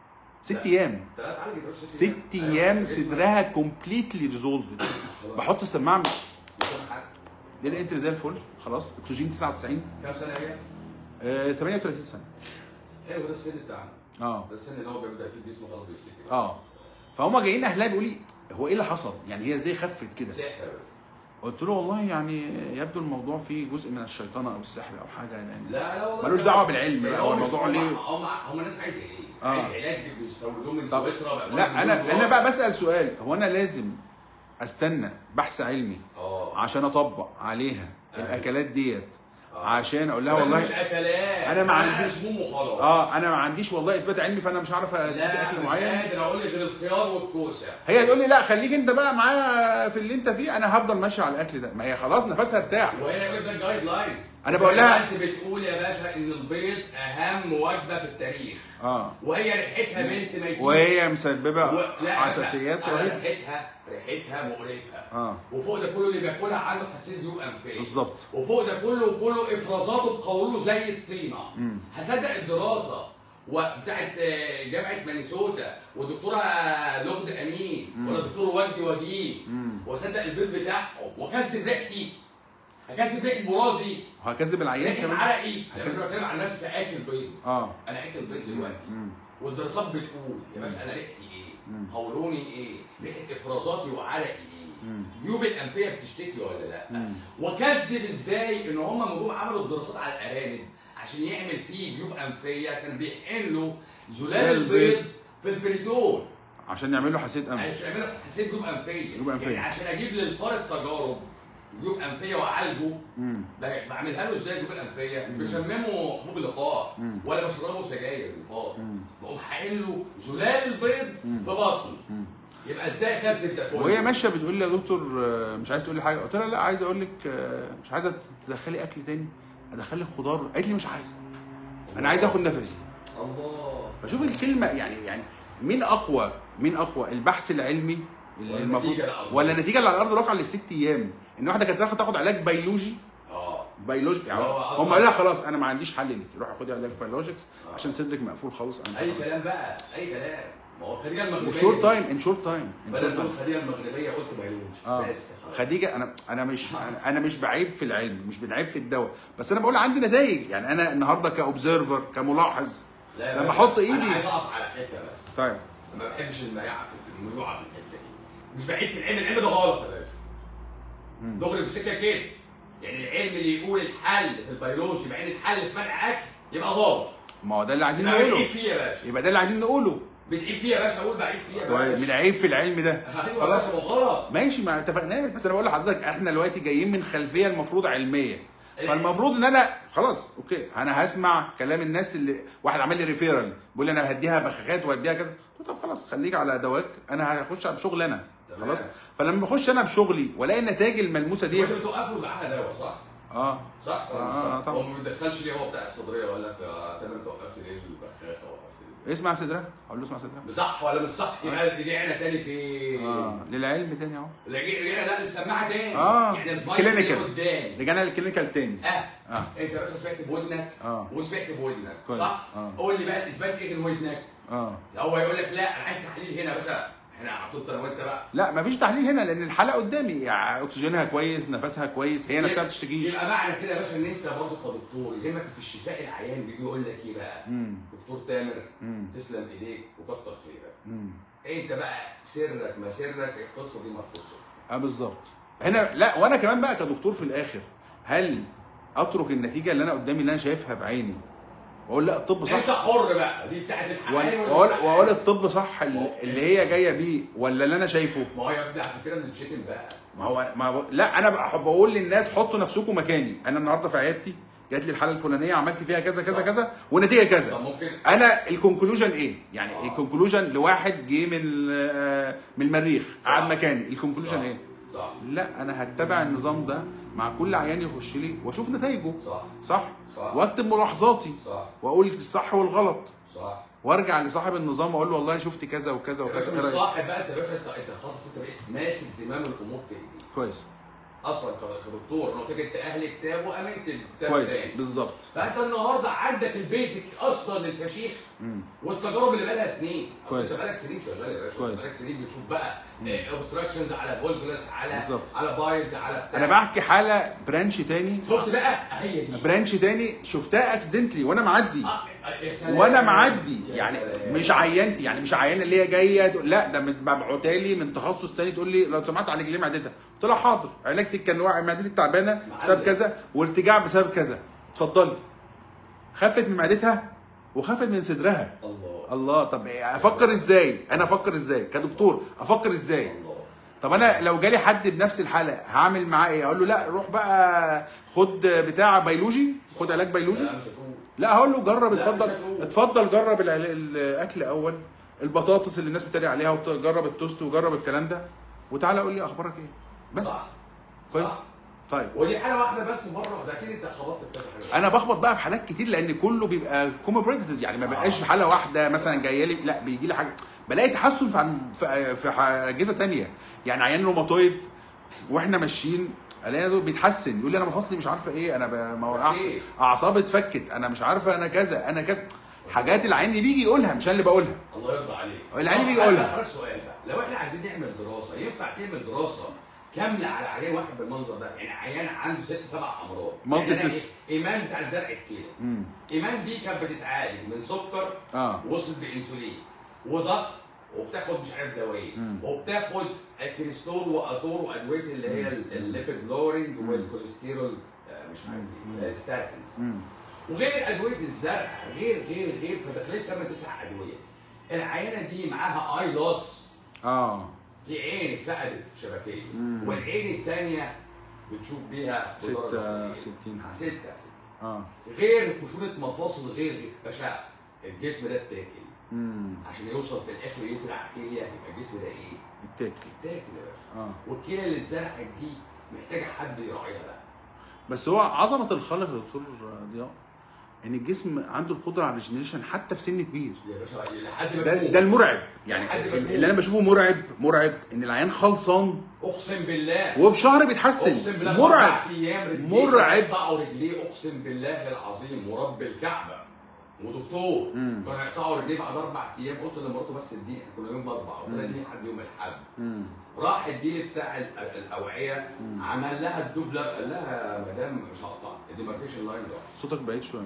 ست ايام لا، اتعالجت، مش ست أيوة، ايام اسمع. صدرها كومبليتلي ريزولفد بحط السماعه مش فاهم حاجة. دي الانتر زي الفل خلاص اكسجين 99 كام سنه هي؟ آه 38 سنه حلو ده السن بتاعنا اه ده السن اللي هو بيبدا فيه الجسم خلاص بيشتكي اه فهم جايين اهلها بيقولوا لي هو ايه اللي حصل؟ يعني هي ازاي خفت كده؟ سحر يا باشا قلت له والله يعني يبدو الموضوع فيه جزء من الشيطنه او السحر او حاجه يعني لا لا والله ملوش دعوة بالعلم بقى، هو هو الموضوع مش- ليه- هم هم الناس عايزه ايه؟ آه. عايز علاج بيستوردوه من طب سويسرا بقى لا انا انا بقى بسال سؤال هو انا لازم استنى بحث علمي اه عشان اطبق عليها أيوة. الاكلات ديت آه. عشان اقول لها بس والله مش اكلات أنا ما عنديش- سموم وخلاص اه انا ما عنديش والله اثبات علمي فانا مش عارف اديك لا اكل مش معين قادر اقول لك غير الخيار والكوسه هي تقول لي لا خليك انت بقى معايا في اللي انت فيه انا هفضل ماشي على الاكل ده ما هي خلاص نفسها ارتاح وهي يقول ده الجايد لاينز أنا بقول لها- انت بتقول يا باشا ان البيض اهم وجبه في التاريخ اه وهي ريحتها بنت ميتين وهي مسببه و- لا، حساسيات أنا رهيبه ريحتها ريحتها مقرفه اه وفوق ده كله اللي بياكلها عنده حساسيه جيوب انفيه بالظبط وفوق ده كله كله افرازاته بقوله زي الطينه مم. هصدق الدراسه وبتاعت آه، جامعه مانيسوتا والدكتوره لغد امين مم. ولا الدكتور وجدي وجيه مم. واصدق البيض بتاعهم واكذب ريحتي اكذب ريحه مرازي وهكذب العيان ريحه كمان عرقي انا مش بتكلم عن نفسي كاكل بيض اه انا اكل بيض دلوقتي مم. والدراسات بتقول يا باشا انا ريحتي ايه؟ مم. قولوني ايه؟ ريحه افرازاتي وعرقي ايه؟ مم. جيوب الانفيه بتشتكي ولا لا؟ مم. وكذب ازاي ان هم لما جم عملوا الدراسات على الارانب عشان يعمل فيه جيوب انفيه كان بيحقن له زلال البيض في البريتون عشان يعمل له حساسيه انف عشان يعمل لك حساسيه جيوب انفيه جيوب أنفية. يعني عشان اجيب للفار التجارب جيوب انفيه واعالجه مم. ب- بعملها له ازاي جيوب الانفيه مش بشممه حبوب اللقاح مم. ولا بشربه سجاير بالفاضي مم. بقوم حاقن له زلال البيض مم. في بطنه مم. يبقى ازاي اكذب ده كله وهي ماشيه بتقول لي يا دكتور آه، مش عايز تقول لي حاجه قلت لها لا عايز اقول لك آه، مش عايزه تدخلي اكل تاني ادخل لك خضار قالت لي مش عايزه انا عايز اخد نفسي الله فشوف الكلمه يعني يعني مين اقوى مين اقوى البحث العلمي اللي ولا المفروض النتيجة على الأرض؟ ولا النتيجه اللي على ارض الواقع اللي في ست ايام ان واحده كانت رايحه تاخد علاج بيولوجي اه بيولوجي يعني هو أصلاً- هم قالوا لها خلاص انا ما عنديش حل ليك روحي خدي علاج بيولوجيكس آه. عشان صدرك مقفول خالص انا مش اي هاخد. كلام بقى اي كلام ما هو خديجه المغربيه وشورت تايم ان شورت تايم ان بدل شورت تقول تايم خديجه المغربيه قلت بيولوجي اه بس خلاص. خديجه انا انا مش أنا- انا مش بعيب في العلم مش بعيب في الدواء بس انا بقول عندي نتائج يعني انا النهارده كاوبزرفر كملاحظ لا يا لما باشا، أحط إيدي- انا عايز اقف على حته بس طيب ما بحبش المياعه في الميوعه في الحته دي مش بعيد في العلم العلم ده غلط يا باشا مم. دغري في سكه كده يعني العلم اللي يقول الحل في البيولوجي مع ان الحل في منع اكل يبقى غلط ما هو ده اللي عايزين يبقى بتعيب نقوله فيه يا باشا يبقى ده اللي عايزين نقوله بتعيب فيه يا باشا اقول بعيب فيه يا هو باشا من عيب في العلم ده ايوه يا خلاص باشا هو غلط ماشي ما اتفقناش بس انا بقول لحضرتك احنا دلوقتي جايين من خلفيه المفروض علميه فالمفروض ان انا خلاص اوكي انا هسمع كلام الناس اللي واحد عمل لي ريفيرال بيقول لي انا هديها بخاخات وهديها كذا قلت له طب خلاص خليك على دواك انا هخش بشغل انا تمام. خلاص فلما بخش انا بشغلي والاقي النتائج الملموسه دي وانت بتوقفه معاها دواء صح؟ اه صح ولا مش آه، صح؟ آه، طبعا. هو ما بيدخلش ليه هو بتاع الصدريه يقول لك يا تامر انت وقفت ليه البخاخه وقفت ليه؟ اسمع صدرها اقول له اسمع صدرها صح ولا مش صح؟ يبقى رجعنا تاني في اه للعلم تاني اهو رجع- رجعنا لا للسماعه تاني آه. يعني الفايل اللي كلينيكال. قدامي رجعنا للكلينيكال تاني اه اه انت بس سمعت بودنك اه وسمعت بودنك كويس. صح؟ آه. قول لي بقى الاثبات ايه من ودنك؟ اه هو يقول لك لا انا عايز تحليل هنا يا باشا احنا عطلت انا وانت بقى لا مفيش تحليل هنا لان الحاله قدامي يعني اكسجينها كويس نفسها كويس هي نفسها ما يبقى- بتشتكيش يبقى معنى كده يا باشا ان انت برضه كدكتور يهمك في الشفاء العيان بيجي يقول لك ايه بقى؟ امم دكتور تامر امم تسلم ايديك وكتر خيرك امم انت بقى سرك ما سرك القصه دي ما تخصش اه بالظبط هنا لا وانا كمان بقى كدكتور في الاخر هل اترك النتيجه اللي انا قدامي اللي انا شايفها بعيني واقول لا الطب صح انت حر بقى دي بتاعت الحلال وأقول- ولا واقول الحلال. واقول الطب صح اللي اللي هي جايه بيه ولا اللي انا شايفه ما هو يا ابني عشان كده بنتشتم بقى ما هو ما هو لا انا بحب بقول للناس حطوا نفسكم مكاني انا النهارده في عيادتي جات لي الحاله الفلانيه عملت فيها كذا كذا كذا والنتيجه كذا طب ممكن انا الكونكلوجن ايه؟ يعني آه. الكونكلوجن لواحد جه من آه، من المريخ قعد مكاني الكونكلوجن صح. ايه؟ صح لا انا هتبع النظام ده مع كل عيان يخش لي واشوف نتائجه صح صح؟ صح واكتب ملاحظاتي صح واقول الصح والغلط صح وارجع لصاحب النظام واقول له والله شفت كذا وكذا يا وكذا باشا إيه مش رأيك؟ صاحب بقى انت يا باشا انت انت خلاص انت بقيت ماسك زمام الامور في ايديك كويس اصلا ك- كدكتور انا قلت لك انت اهل كتاب وامنت الكتاب كويس بتاعي. بالظبط فانت النهارده عندك البيزك اصلا للفشيخ مم. والتجارب اللي بقالها سنين أصل كويس. انت بقالك سنين شغال يا باشا كويس. بقالك سنين بتشوف بقى اوبستراكشنز على فولفلس على بالظبط. على بايلز على بتاع انا بحكي حاله برانش تاني شفت بقى هي دي برانش تاني شفتها اكسيدنتلي وانا معدي آه، يا سلام. وانا معدي يا يعني سلام. مش عينتي يعني مش عيانه اللي هي جايه تقول- لا ده مبعوته لي من تخصص تاني تقول لي لو سمحت عالج لي معدتها قلت لها حاضر علاجتك كان وع- معدتك تعبانه بسبب معلم. كذا وارتجاع بسبب كذا اتفضلي خفت من معدتها وخفت من صدرها الله الله طب إيه، افكر ازاي انا افكر ازاي كدكتور افكر ازاي الله طب انا لو جالي حد بنفس الحاله هعمل معاه ايه اقول له لا روح بقى خد بتاع بيولوجي خد علاج بيولوجي لا مش هتقول لا هقول له جرب لا، اتفضل مش هتقول. اتفضل جرب العل- الاكل اول البطاطس اللي الناس بتتريق عليها وجرب التوست وجرب الكلام ده وتعالى قول لي اخبارك ايه بس صح كويس صح. طيب ودي حاله واحده بس مره ده اكيد انت خبطت في كذا حاجه انا بخبط بقى في حالات كتير لان كله بيبقى كوموبريتيز يعني ما بقاش في حاله واحده مثلا جايه لي لا بيجي لي حاجه بلاقي تحسن في عن- في في اجهزه تانية يعني عيان روماتويد واحنا ماشيين الاقي دول بيتحسن يقول لي انا مفاصلي مش عارفه ايه انا ب- ما هو إيه؟ اعصابي اتفكت انا مش عارفه انا كذا انا كذا حاجات العين اللي بيجي يقولها مش انا اللي بقولها الله يرضى عليك العيال طب بيجي يقولها. هسألك سؤال بقى لو احنا عايزين نعمل دراسه ينفع تعمل دراسه كامله على عيان واحد بالمنظر ده يعني عيان عنده ست سبع امراض Multi يعني أنا system. ايمان بتاع زرع الكلى امم ايمان دي كانت بتتعالج من سكر اه وصلت بانسولين وضغط وبتاخد مش عارف دوايين مم. وبتاخد كريستول واتور وادويه اللي هي الليبيد لورنج مم. والكوليسترول آه، مش عارف مم. ايه ستاتنز امم وغير ادويه الزرع غير غير غير فداخلين 8 9 ادويه العينه دي معاها اي لوس اه في عين اتفقدت شبكيه مم. والعين الثانيه بتشوف بيها ستة بدرجة ستين حاجة. ستة ستة اه غير خشونة مفاصل غير باشا الجسم ده اتاكل امم عشان يوصل في الاخر يزرع كليه يبقى الجسم ده ايه؟ التاكل اتاكل يا باشا اه والكليه اللي اتزرعت دي محتاجه حد يراعيها بقى بس هو عظمه الخالق يا دكتور ضياء ان الجسم عنده القدره على الريجنريشن حتى في سن كبير يا باشا لحد ما ده تموت. ده المرعب يعني لحد ما تموت. اللي انا بشوفه مرعب مرعب ان العيان خلصان اقسم بالله وفي شهر اقسم بيتحسن بالله مرعب أربع أيام رجليه مرعب. يقطعوا رجليه اقسم بالله العظيم ورب الكعبه ودكتور مم. كانوا يقطعوا رجليه بعد اربع ايام قلت لمراته بس اديني إحنا كنا يوم اربع قلت لها اديني لحد يوم الاحد مم. راح الديل بتاع ال- الاوعيه مم. عمل لها الدوبلر قال لها يا مدام مش هقطع الديماركيشن لاين ده صوتك بعيد شويه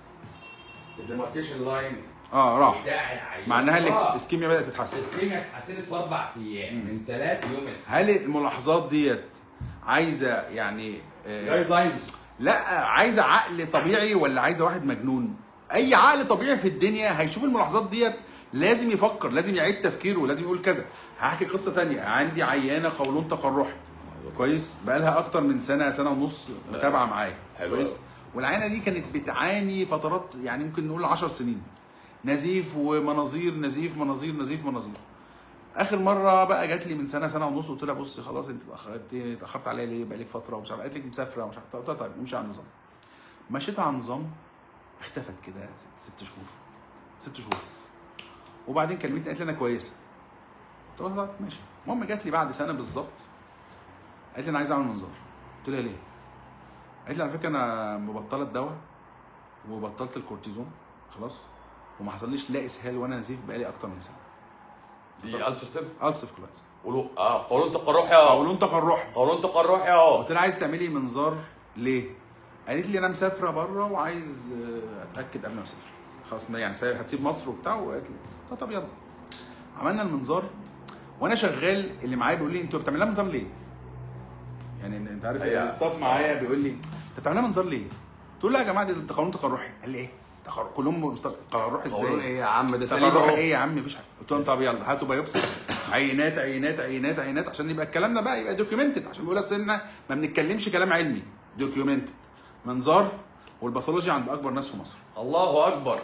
الديماركيشن لاين مع راح بتاع العيان مع انها راح. الاسكيميا بدات تتحسن الاسكيميا اتحسنت في اربع ايام من ثلاث يوم هل الملاحظات ديت عايزه يعني آه، جايد لاينز لا عايزه عقل طبيعي ولا عايزه واحد مجنون اي عقل طبيعي في الدنيا هيشوف الملاحظات ديت لازم يفكر لازم يعيد تفكيره لازم يقول كذا هحكي قصه تانية عندي عيانه قولون تقرحي كويس بقالها اكتر من سنه سنه ونص متابعه معايا حلو كويس أوي. والعيانه دي كانت بتعاني فترات يعني ممكن نقول 10 سنين نزيف ومناظير نزيف مناظير نزيف مناظير اخر مره بقى جات لي من سنه سنه ونص قلت لها بصي خلاص انت اتاخرت اتاخرت عليا ليه بقالك فتره ومش عارف قالت لك مسافره ومش عارف قلت لها طيب امشي على النظام مشيت على النظام اختفت كده ست, ست شهور ست شهور وبعدين كلمتني قالت لي انا كويسه قلت لها طيب ماشي المهم جات لي بعد سنه بالظبط قالت لي انا عايز اعمل منظار قلت لها ليه؟ قالت لي على فكره انا مبطله الدواء وبطلت الكورتيزون خلاص وما حصليش لا اسهال وانا نزيف بقالي اكتر من سنه دي السرتيف السف كلاس قولوا اه قولون تقرحي اه قولون تقرحي قولون تقرحي اه قلت لها عايز تعملي منظار ليه؟ قالت لي انا مسافره بره وعايز آه، اتاكد قبل ما اسافر خلاص ما يعني سايب- هتسيب مصر وبتاع وقالت لي قلت لها طب يلا عملنا المنظار وانا شغال اللي معايا بيقول لي انتوا بتعملها منظار ليه؟ يعني إن- انت عارف أيوة. الستاف معايا بيقول لي انت بتعملها منظار ليه؟ تقول له يا جماعه ده قانون تقرحي قال لي ايه؟ تقر- كلهم مست- تقرحي قولون ازاي؟ ايه يا عم ده سليم تقرح اهو ايه يا عم مفيش حاجه قلت لهم طب يلا هاتوا بايوبسي عينات عينات عينات عينات عشان يبقى الكلام ده بقى يبقى دوكيومنتد عشان بيقول اصل إحنا ما بنتكلمش كلام علمي دوكيومنتد منظار والباثولوجي عند اكبر ناس في مصر الله اكبر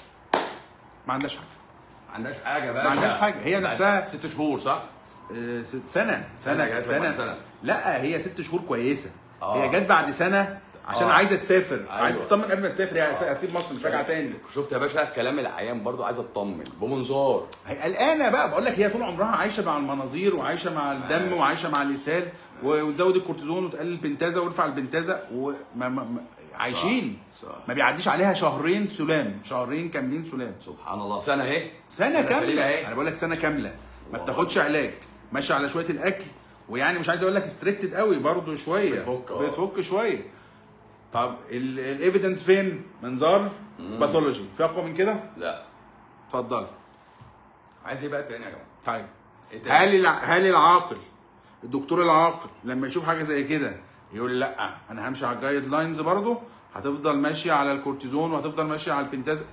ما عندهاش حاجه ما عندهاش حاجه بقى ما عندهاش حاجة. هي نفسها- ست شهور صح؟ آه، ست- سنه سنة سنه جات لك بعد سنه سنة. لا هي ست شهور كويسه آه. هي جت بعد سنه عشان آه. عايزه تسافر عايزه أيوة. تطمن قبل ما تسافر هي هتسيب مصر مش راجعه تاني شفت يا باشا كلام العيان برضو عايز اطمن بمنظار هي قلقانه بقى بقول لك هي طول عمرها عايشه مع المناظير وعايشه مع الدم وعايشه مع الاسهال و- وتزود الكورتيزون وتقلل البنتازه ويرفع البنتازه وما ما ما عايشين صح. ما بيعديش عليها شهرين سلام شهرين كاملين سلام سبحان الله سنه اهي سنه سليمة كامله اهي انا بقول لك سنه كامله ما الله بتاخدش علاج ماشيه على شويه الاكل ويعني مش عايز اقول لك ستريكتد قوي برضو شويه بتفك، آه. بتفك شويه طب الايفيدنس فين منظار باثولوجي في اقوى من كده لا اتفضل عايز ايه بقى تاني يا جماعه؟ طيب ايه تاني؟ هل الع- هل العاقل الدكتور العاقل لما يشوف حاجه زي كده يقول لا انا همشي على الجايد لاينز برضه هتفضل ماشيه على الكورتيزون وهتفضل ماشيه على البنتازا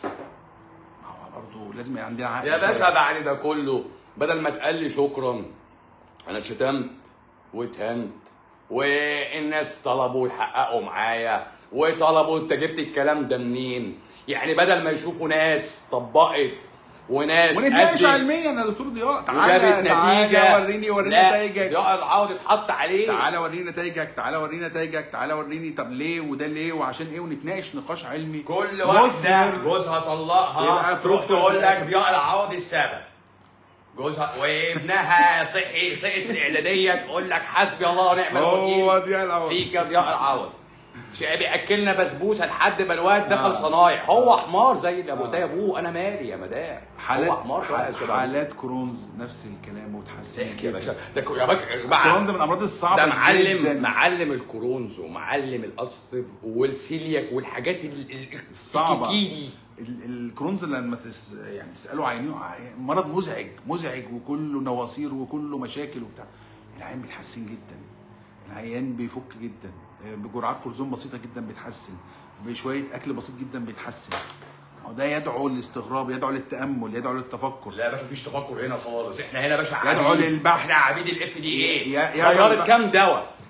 ما هو برضه لازم يبقى عندنا عقل يا شوية. باشا بعد ده كله بدل ما تقال لي شكرا انا اتشتمت واتهنت والناس طلبوا يحققوا معايا وطلبوا انت جبت الكلام ده منين يعني بدل ما يشوفوا ناس طبقت وناس ونتناقش أدت علميا يا دكتور ضياء وجابت تعالى نتيجه تعالى وريني وريني لا، نتائجك يقعد عاود يتحط عليه تعالى وريني نتائجك تعالى وريني نتائجك تعالى وريني طب ليه وده ليه وعشان ايه ونتناقش نقاش علمي كل واحده مثمر. جوزها طلقها يبقى تروح fruitful تقول في لك الآخر. ضياء العوض السبب جوزها وابنها صحي سقط في الاعداديه تقول لك حسبي الله ونعم هو الوكيل دي الأول فيك يا ضياء العوض شقى بياكلنا بسبوسه لحد ما الواد دخل صنايع هو حمار زي اللي ابو ده ابوه انا مالي يا مدام حالات هو حمار بقى يا شباب حالات كرونز نفس الكلام وتحسن احكي يا باشا ده كو- يا باشا كرونز من الامراض الصعبه ده معلم جداً. معلم الكرونز ومعلم الأصف والسيلياك والحاجات ال- ال- الصعبة. الكيكي دي ال- الكرونز لما تس يعني تساله عينيه عي- مرض مزعج مزعج وكله نواصير وكله مشاكل وبتاع العيان بيتحسن جدا العيان بيفك جدا آه، بجرعات كورتيزون بسيطه جدا بيتحسن بشويه اكل بسيط جدا بيتحسن ما هو ده يدعو للاستغراب يدعو للتامل يدعو للتفكر لا يا باشا مفيش تفكر هنا خالص احنا هنا يا باشا يدعو عبيد. للبحث. احنا عبيد الاف دي ي- ايه ي- يدعو غيرت للبحث. كام دواء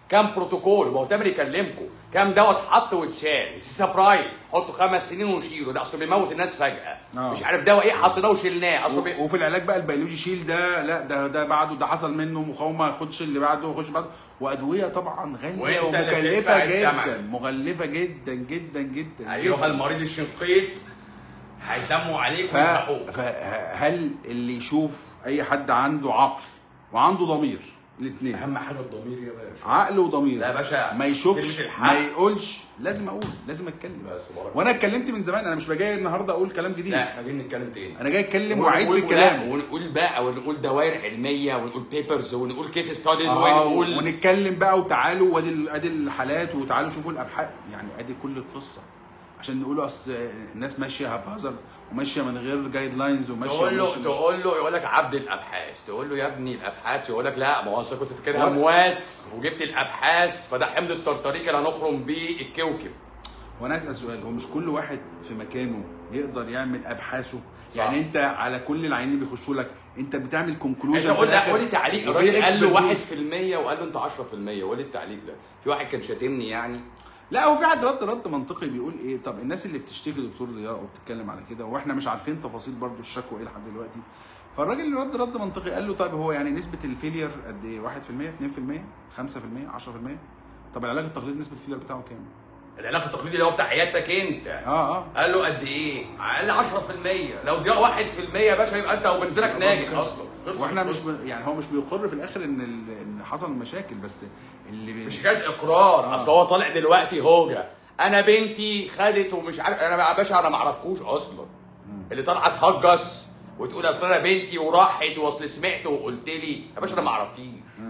كام بروتوكول مؤتمر يكلمكم كام دواء اتحط واتشال سبرايت حطوا خمس سنين ونشيله ده اصله بيموت الناس فجاه آه. مش عارف دواء ايه حطيناه وشلناه اصله بي... و- وفي العلاج بقى البيولوجي شيل ده لا ده ده بعده ده حصل منه مقاومه خدش اللي بعده خدش بعده وادويه طبعا غاليه وأنت اللي ومكلفه بتدفع جدا الثمن. مغلفه جدا جدا جدا ايها جدا. المريض الشنقيط هيتموا عليك ف... ويذبحوك فهل اللي يشوف اي حد عنده عقل وعنده ضمير الاثنين اهم حاجه الضمير يا باشا عقل وضمير لا يا باشا ما يشوفش كلمة الحق. ما يقولش لازم اقول لازم اتكلم بس بارك وانا اتكلمت من زمان انا مش جاي النهارده اقول كلام جديد لا احنا جايين نتكلم تاني انا جاي اتكلم ونقول- واعيد في ونقول- الكلام ونقول بقى ونقول دوائر علميه ونقول بيبرز ونقول كيس ستاديز آه ونقول ونتكلم بقى وتعالوا وادي ال- ادي الحالات وتعالوا شوفوا الابحاث يعني ادي كل القصه عشان نقولوا اصل الناس ماشيه هبهزر وماشيه من غير جايد لاينز وماشيه تقول له وماشية- تقول له يقول لك عبد الابحاث تقول له يا ابني الابحاث يقول لك لا ما هو أصل كنت فاكرها وأنا- مواس وجبت الابحاث فده حمض الترتريك اللي هنخرم بيه الكوكب وانا اسال سؤال هو مش كل واحد في مكانه يقدر يعمل ابحاثه صح. يعني انت على كل العيانين اللي بيخشوا لك انت بتعمل انت كونكلوجن قول لي قول لي تعليق وفي الراجل قال له expert 1% وقال له انت 10% قول لي التعليق ده في واحد كان شاتمني يعني لا هو في حد رد رد منطقي بيقول ايه طب الناس اللي بتشتكي دكتور ضياء وبتتكلم على كده واحنا مش عارفين تفاصيل برضو الشكوى ايه لحد دلوقتي فالراجل اللي رد رد منطقي قال له طيب هو يعني نسبه الفيلير قد ايه 1% 2% 5% 10% طب العلاج التقليدي نسبه الفيلير بتاعه كام العلاج التقليدي اللي هو بتاع عيادتك انت اه اه قال له قد ايه؟ قال 10% لو ضياء 1% يا باشا يبقى انت بالنسبه لك ناجح اصلا خلصت واحنا مش القصة. ب... يعني هو مش بيقر في الاخر ان ال... ان حصل مشاكل بس اللي بي... مش حكايه اقرار آه. اصل هو طالع دلوقتي هوجه انا بنتي خدت ومش عارف انا يا باشا انا ما اعرفكوش اصلا اللي طالعه تهجص وتقول اصل انا بنتي وراحت واصل سمعت وقلت لي يا باشا انا ما اعرفكيش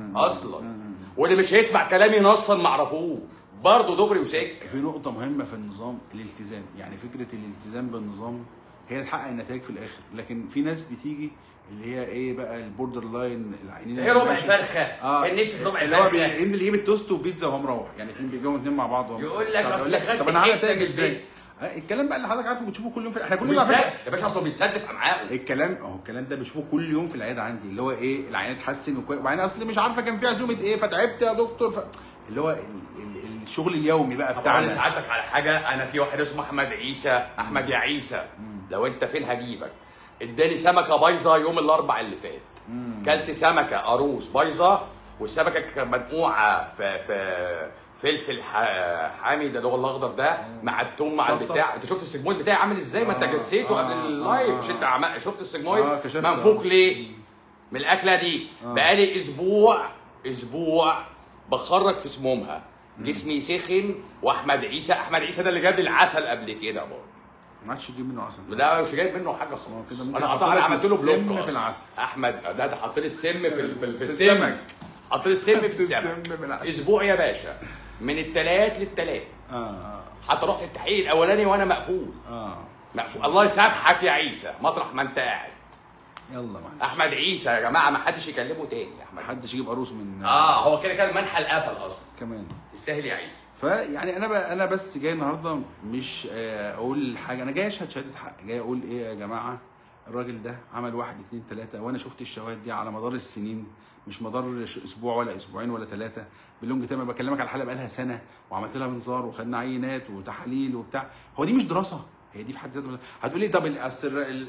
اصلا واللي مش هيسمع كلامي نصا ما اعرفوش برضه دغري وسكه في نقطة مهمة في النظام الالتزام، يعني فكرة الالتزام بالنظام هي تحقق النتائج في الآخر، لكن في ناس بتيجي اللي هي ايه بقى البوردر لاين العينين هي اللي ربع ماشي- فرخه اه كان نفسي في ربع اللي هو فرخه بينزل يجيب التوست وبيتزا وهو مروح، يعني اتنين بيجوا اتنين مع بعض وهو يقول لك طب أصل يقول لك خدت طب انا عامل حتة نتائج من ازاي؟ البيت. آه، الكلام بقى اللي حضرتك عارفه بتشوفه كل يوم في احنا كلنا على وبيتصدق- فكرة يا باشا اصله بيتصدق معاهم الكلام اهو الكلام ده بشوفه كل يوم في العياده عندي اللي هو ايه العيان اتحسن وكويس وبعدين اصل مش عارفه كان في عزومه ايه فتعبت يا دكتور ف... اللي هو ال... ال... الشغل اليومي بقى طب انا بتاعنا ساعدتك على حاجه انا في واحد اسمه احمد عيسى احمد يا عيسى لو انت فين هجيبك اداني سمكه بايظه يوم الاربع اللي فات كلت سمكه قاروص بايظه والسمكه كانت منقوعه في في فلفل ح- حامي ده اللي هو الاخضر ده مع التوم مع شطة. البتاع انت شفت السجمون بتاعي عامل ازاي ما انت آه، جسيته آه، قبل آه، اللايف آه. مش انت عم... شفت السجمويد آه، كشفت، منفوخ آه. ليه من الاكله دي بقالي اسبوع اسبوع بخرج في سمومها جسمي سخن واحمد عيسى احمد عيسى ده اللي جاب لي العسل قبل كده برضه ما عادش تجيب منه عسل ده مش جايب منه حاجه هو خالص كده ممكن انا يحط قطعت لك عملت له السم بلوك في أصلاً. العسل. احمد ده ده حط لي السم في ال- في, ال- في في السمك السمك. حط لي السم في السم السمك في العسل. اسبوع يا باشا من التلات للتلات اه اه حتى رحت التحقيق الاولاني وانا مقفول اه مقفول الله يسامحك يا عيسى مطرح ما انت قاعد يلا معلش احمد عيسى يا جماعه ما حدش يكلمه تاني يا احمد محدش يجيب قاروص من اه هو كده كان منحى القفل اصلا كمان تستاهل يا عيسى فيعني انا بقى انا بس جاي النهارده مش آه، اقول حاجه انا جاي اشهد شهاده حق جاي اقول ايه يا جماعه الراجل ده عمل واحد اتنين تلاته وانا شفت الشواهد دي على مدار السنين مش مدار ش- اسبوع ولا اسبوعين ولا ثلاثه باللونج تيرم أنا بكلمك على حلقه بقالها سنه وعملت لها منظار وخدنا عينات وتحاليل وبتاع هو دي مش دراسه هي دي في حد ذاتها هتقولي طب ال- أصل ال- ال-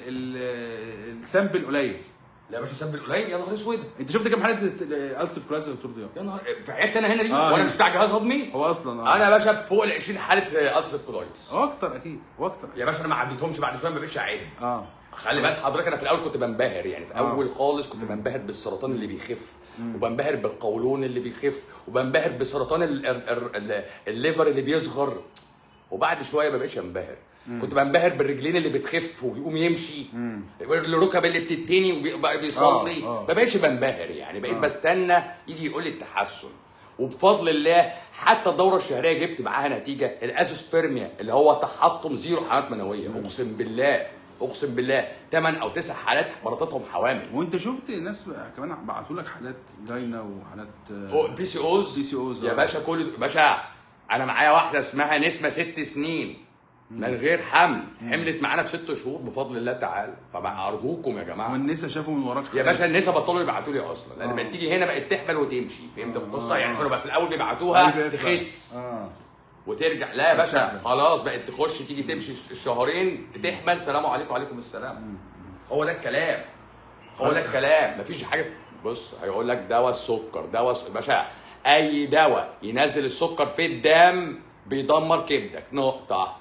ال- السامبل قليل لا يا باشا سب القليل يا نهار اسود انت شفت كام حاله السف كرايس يا دكتور ضياء يا نهار في عيادتي انا هنا دي آه. وانا مش بتاع جهاز هضمي هو اصلا آه. انا يا باشا فوق ال 20 حاله السر كولايتس هو اكتر اكيد هو اكتر يا باشا انا ما عديتهمش بعد شويه ما بقتش اعد اه خلي بالك حضرتك انا في الاول كنت بنبهر يعني في آه. اول خالص كنت بنبهر بالسرطان اللي بيخف وبنبهر بالقولون اللي بيخف وبنبهر بسرطان ال- ال- ال- ال- الليفر اللي بيصغر وبعد شويه ما بقتش انبهر كنت بنبهر بالرجلين اللي بتخف وبيقوم يمشي الركب اللي بتتني وبقى بيصلي آه، آه. ما بقتش بنبهر يعني بقيت آه. بستنى يجي يقول لي التحسن وبفضل الله حتى الدوره الشهريه جبت معاها نتيجه الاسوسبيرميا اللي هو تحطم زيرو حالات منويه اقسم بالله اقسم بالله ثمان او تسع حالات مراتاتهم حوامل وانت شفت ناس كمان بعتوا لك حالات جاينا وحالات آه، بي سي اوز بي سي أوز، يا آه. باشا كل باشا انا معايا واحده اسمها نسمه ست سنين من غير حمل حملت معانا بست شهور بفضل الله تعالى فبقى ارجوكم يا جماعه والنسا شافوا من وراك يا حاجة. باشا النسا بطلوا يبعتوا لي اصلا لان آه. بقت تيجي هنا بقت تحمل وتمشي فهمت آه. القصه يعني كانوا بقى في الاول عارف بيبعتوها إيه؟ تخس اه وترجع لا يا باشا وتعمل. خلاص بقت تخش تيجي تمشي الشهرين تحمل سلام عليكم وعليكم السلام هو ده الكلام هو ده الكلام مفيش حاجه بص هيقول لك دواء السكر دواء الس- باشا اي دواء ينزل السكر في الدم بيدمر كبدك نقطه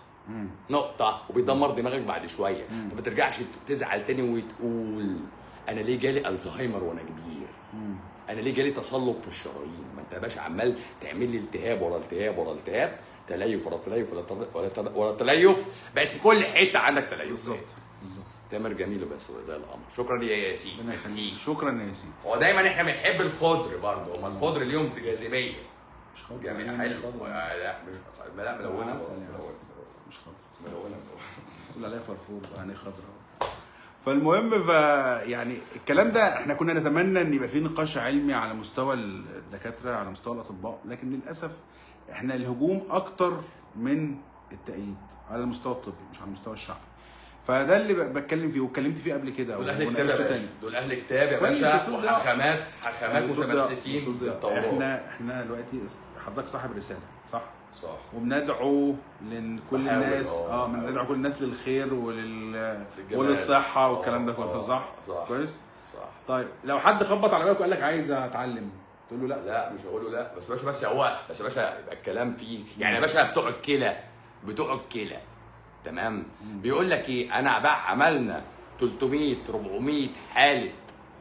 نقطه وبيدمر دماغك بعد شويه ما ترجعش تزعل تاني وتقول انا ليه جالي الزهايمر وانا كبير انا ليه جالي تصلب في الشرايين ما انت يا باشا عمال تعمل لي التهاب ورا التهاب ورا التهاب تليف ورا تليف ورا تليف ورا تليف, ورا تليف بقت في كل حته عندك تليف بالظبط بالظبط تامر جميل بس زي القمر شكرا يا ياسين ربنا يخليك ياسين. شكرا يا ياسين هو دايما احنا بنحب الخضر برضه هما الخضر ليهم جاذبيه مش خاطر جميل أنا مش حلو خاطر. لا مش لا ملونه عسل يا ملونه عسل. مش خاطر ملونه بس تقول عليها فرفور يعني خضراء فالمهم ف يعني الكلام ده احنا كنا نتمنى ان يبقى في نقاش علمي على مستوى الدكاتره على مستوى الاطباء لكن للاسف احنا الهجوم اكتر من التأييد على المستوى الطبي مش على المستوى الشعبي فده اللي ب- بتكلم فيه واتكلمت فيه قبل كده دول اهل كتاب يا وناقشته باشا دول اهل كتاب يا كويس، باشا بتقول ده. وحخامات حخامات بتقول ده- متمسكين بتقول ده. بالتوراه احنا احنا دلوقتي حضرتك صاحب رساله صح؟ صح وبندعو لكل بحاول، الناس اه، اه بندعو كل الناس للخير ولل للجمال. وللصحه والكلام ده اه، كله اه، صح؟ صح. كويس؟ صح طيب لو حد خبط على بابك وقال لك عايز اتعلم تقول له لا لا مش هقول له لا بس يا باشا بس هو بس يا باشا يبقى الكلام فيه يعني يا باشا بتوع الكلى بتوع الكلى تمام بيقول لك ايه انا بقى عملنا 300 400 حاله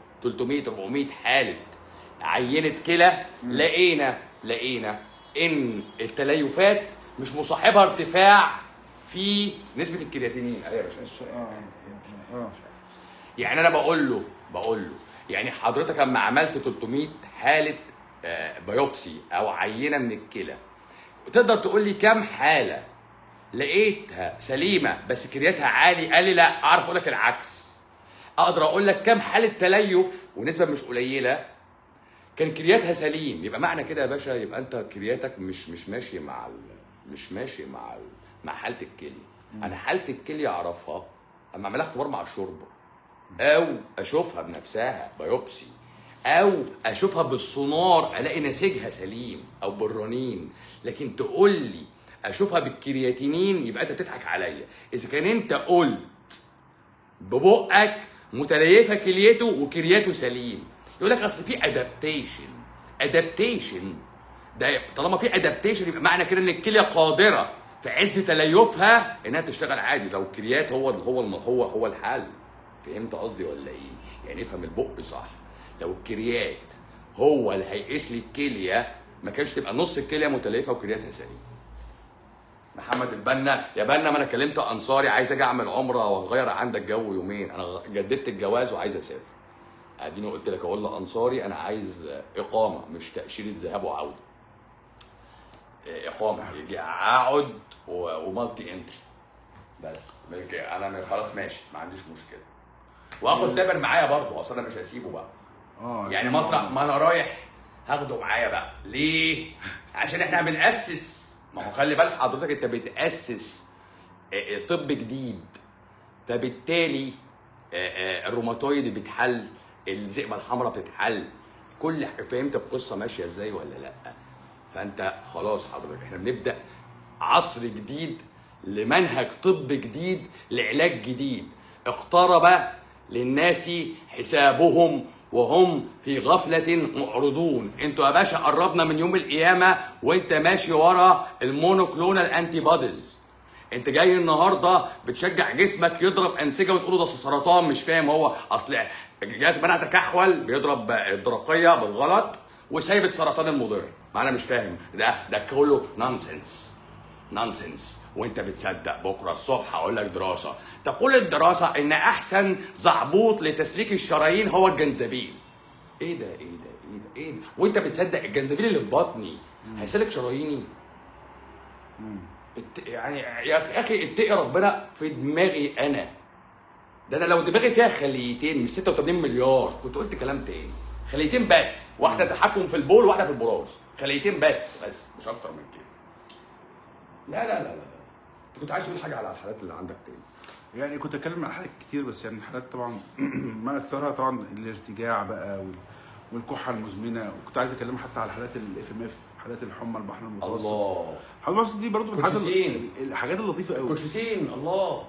300 400 حاله عينه كلى لقينا لقينا ان التليفات مش مصاحبها ارتفاع في نسبه الكرياتينين ايوه يا باشا اه اه يعني انا بقول له بقول له يعني حضرتك اما عملت 300 حاله آه، بايوبسي او عينه من الكلى تقدر تقول لي كام حاله لقيتها سليمه بس كرياتها عالي قال لي لا اعرف اقول لك العكس اقدر اقول لك كام حاله تليف ونسبه مش قليله كان كرياتها سليم يبقى معنى كده يا باشا يبقى انت كرياتك مش مش ماشي مع ال... مش ماشي مع ال... مع حاله الكلي انا حاله الكلي اعرفها اما اعملها اختبار مع الشوربه او اشوفها بنفسها بايوبسي او اشوفها بالسونار الاقي نسيجها سليم او بالرنين لكن تقول لي اشوفها بالكرياتينين يبقى انت بتضحك عليا اذا كان انت قلت ببقك متليفه كليته وكرياته سليم يقول لك اصل في ادابتيشن ادابتيشن ده طالما في ادابتيشن يبقى معنى كده ان الكليه قادره في عز تليفها انها تشتغل عادي لو الكريات هو هو هو هو الحل فهمت قصدي ولا ايه؟ يعني افهم البق صح لو الكريات هو اللي هيقيس لي الكليه ما كانش تبقى نص الكليه متليفه وكرياتها سليم محمد البنا يا بنا ما انا كلمت انصاري عايز اجي اعمل عمره واغير عندك جو يومين انا جددت الجواز وعايز اسافر اديني قلت لك اقول لانصاري انا عايز اقامه مش تاشيره ذهاب وعوده اقامه يجي اقعد و- ومالتي انتري بس ملك- انا م- خلاص ماشي ما عنديش مشكله واخد تامر معايا برضه اصل انا مش هسيبه بقى اه يعني مطرح ما انا رايح هاخده معايا بقى ليه عشان احنا بنأسس ما هو خلي بالك حضرتك انت بتأسس آه، آه، طب جديد فبالتالي آه، آه، الروماتويد بيتحل الذئبه الحمراء بتتحل كل ح- فهمت القصه ماشيه ازاي ولا لا فانت خلاص حضرتك احنا بنبدا عصر جديد لمنهج طب جديد لعلاج جديد اقترب للناس حسابهم وهم في غفلة معرضون انتوا يا باشا قربنا من يوم القيامة وانت ماشي ورا المونوكلونال انتي بوديز انت جاي النهارده بتشجع جسمك يضرب انسجه وتقول ده سرطان مش فاهم هو اصل جهاز مناعه تكحول بيضرب الدرقيه بالغلط وسايب السرطان المضر ما انا مش فاهم ده ده كله نونسنس نونسنس وانت بتصدق بكره الصبح هقول لك دراسه تقول الدراسه ان احسن زعبوط لتسليك الشرايين هو الجنزبيل ايه ده ايه ده ايه ده ايه ده وانت بتصدق الجنزبيل اللي في بطني هيسلك شراييني ات- يعني يا اخي اتقي ربنا في دماغي انا ده انا لو دماغي فيها خليتين مش 86 مليار كنت قلت كلام تاني خليتين بس واحده تحكم في البول وواحده في البراز خليتين بس بس مش اكتر من كده لا لا لا لا لا انت كنت عايز تقول حاجه على الحالات اللي عندك تاني يعني كنت اتكلم عن حالات كتير بس يعني الحالات طبعا ما اكثرها طبعا الارتجاع بقى وال- والكحه المزمنه وكنت عايز اكلم حتى على حالات الاف ام اف حالات الحمى البحر المتوسط الله حالات المتوسط دي برضو من الحاجات كوتشيسين. الحاجات اللطيفه قوي كوتشيسين الله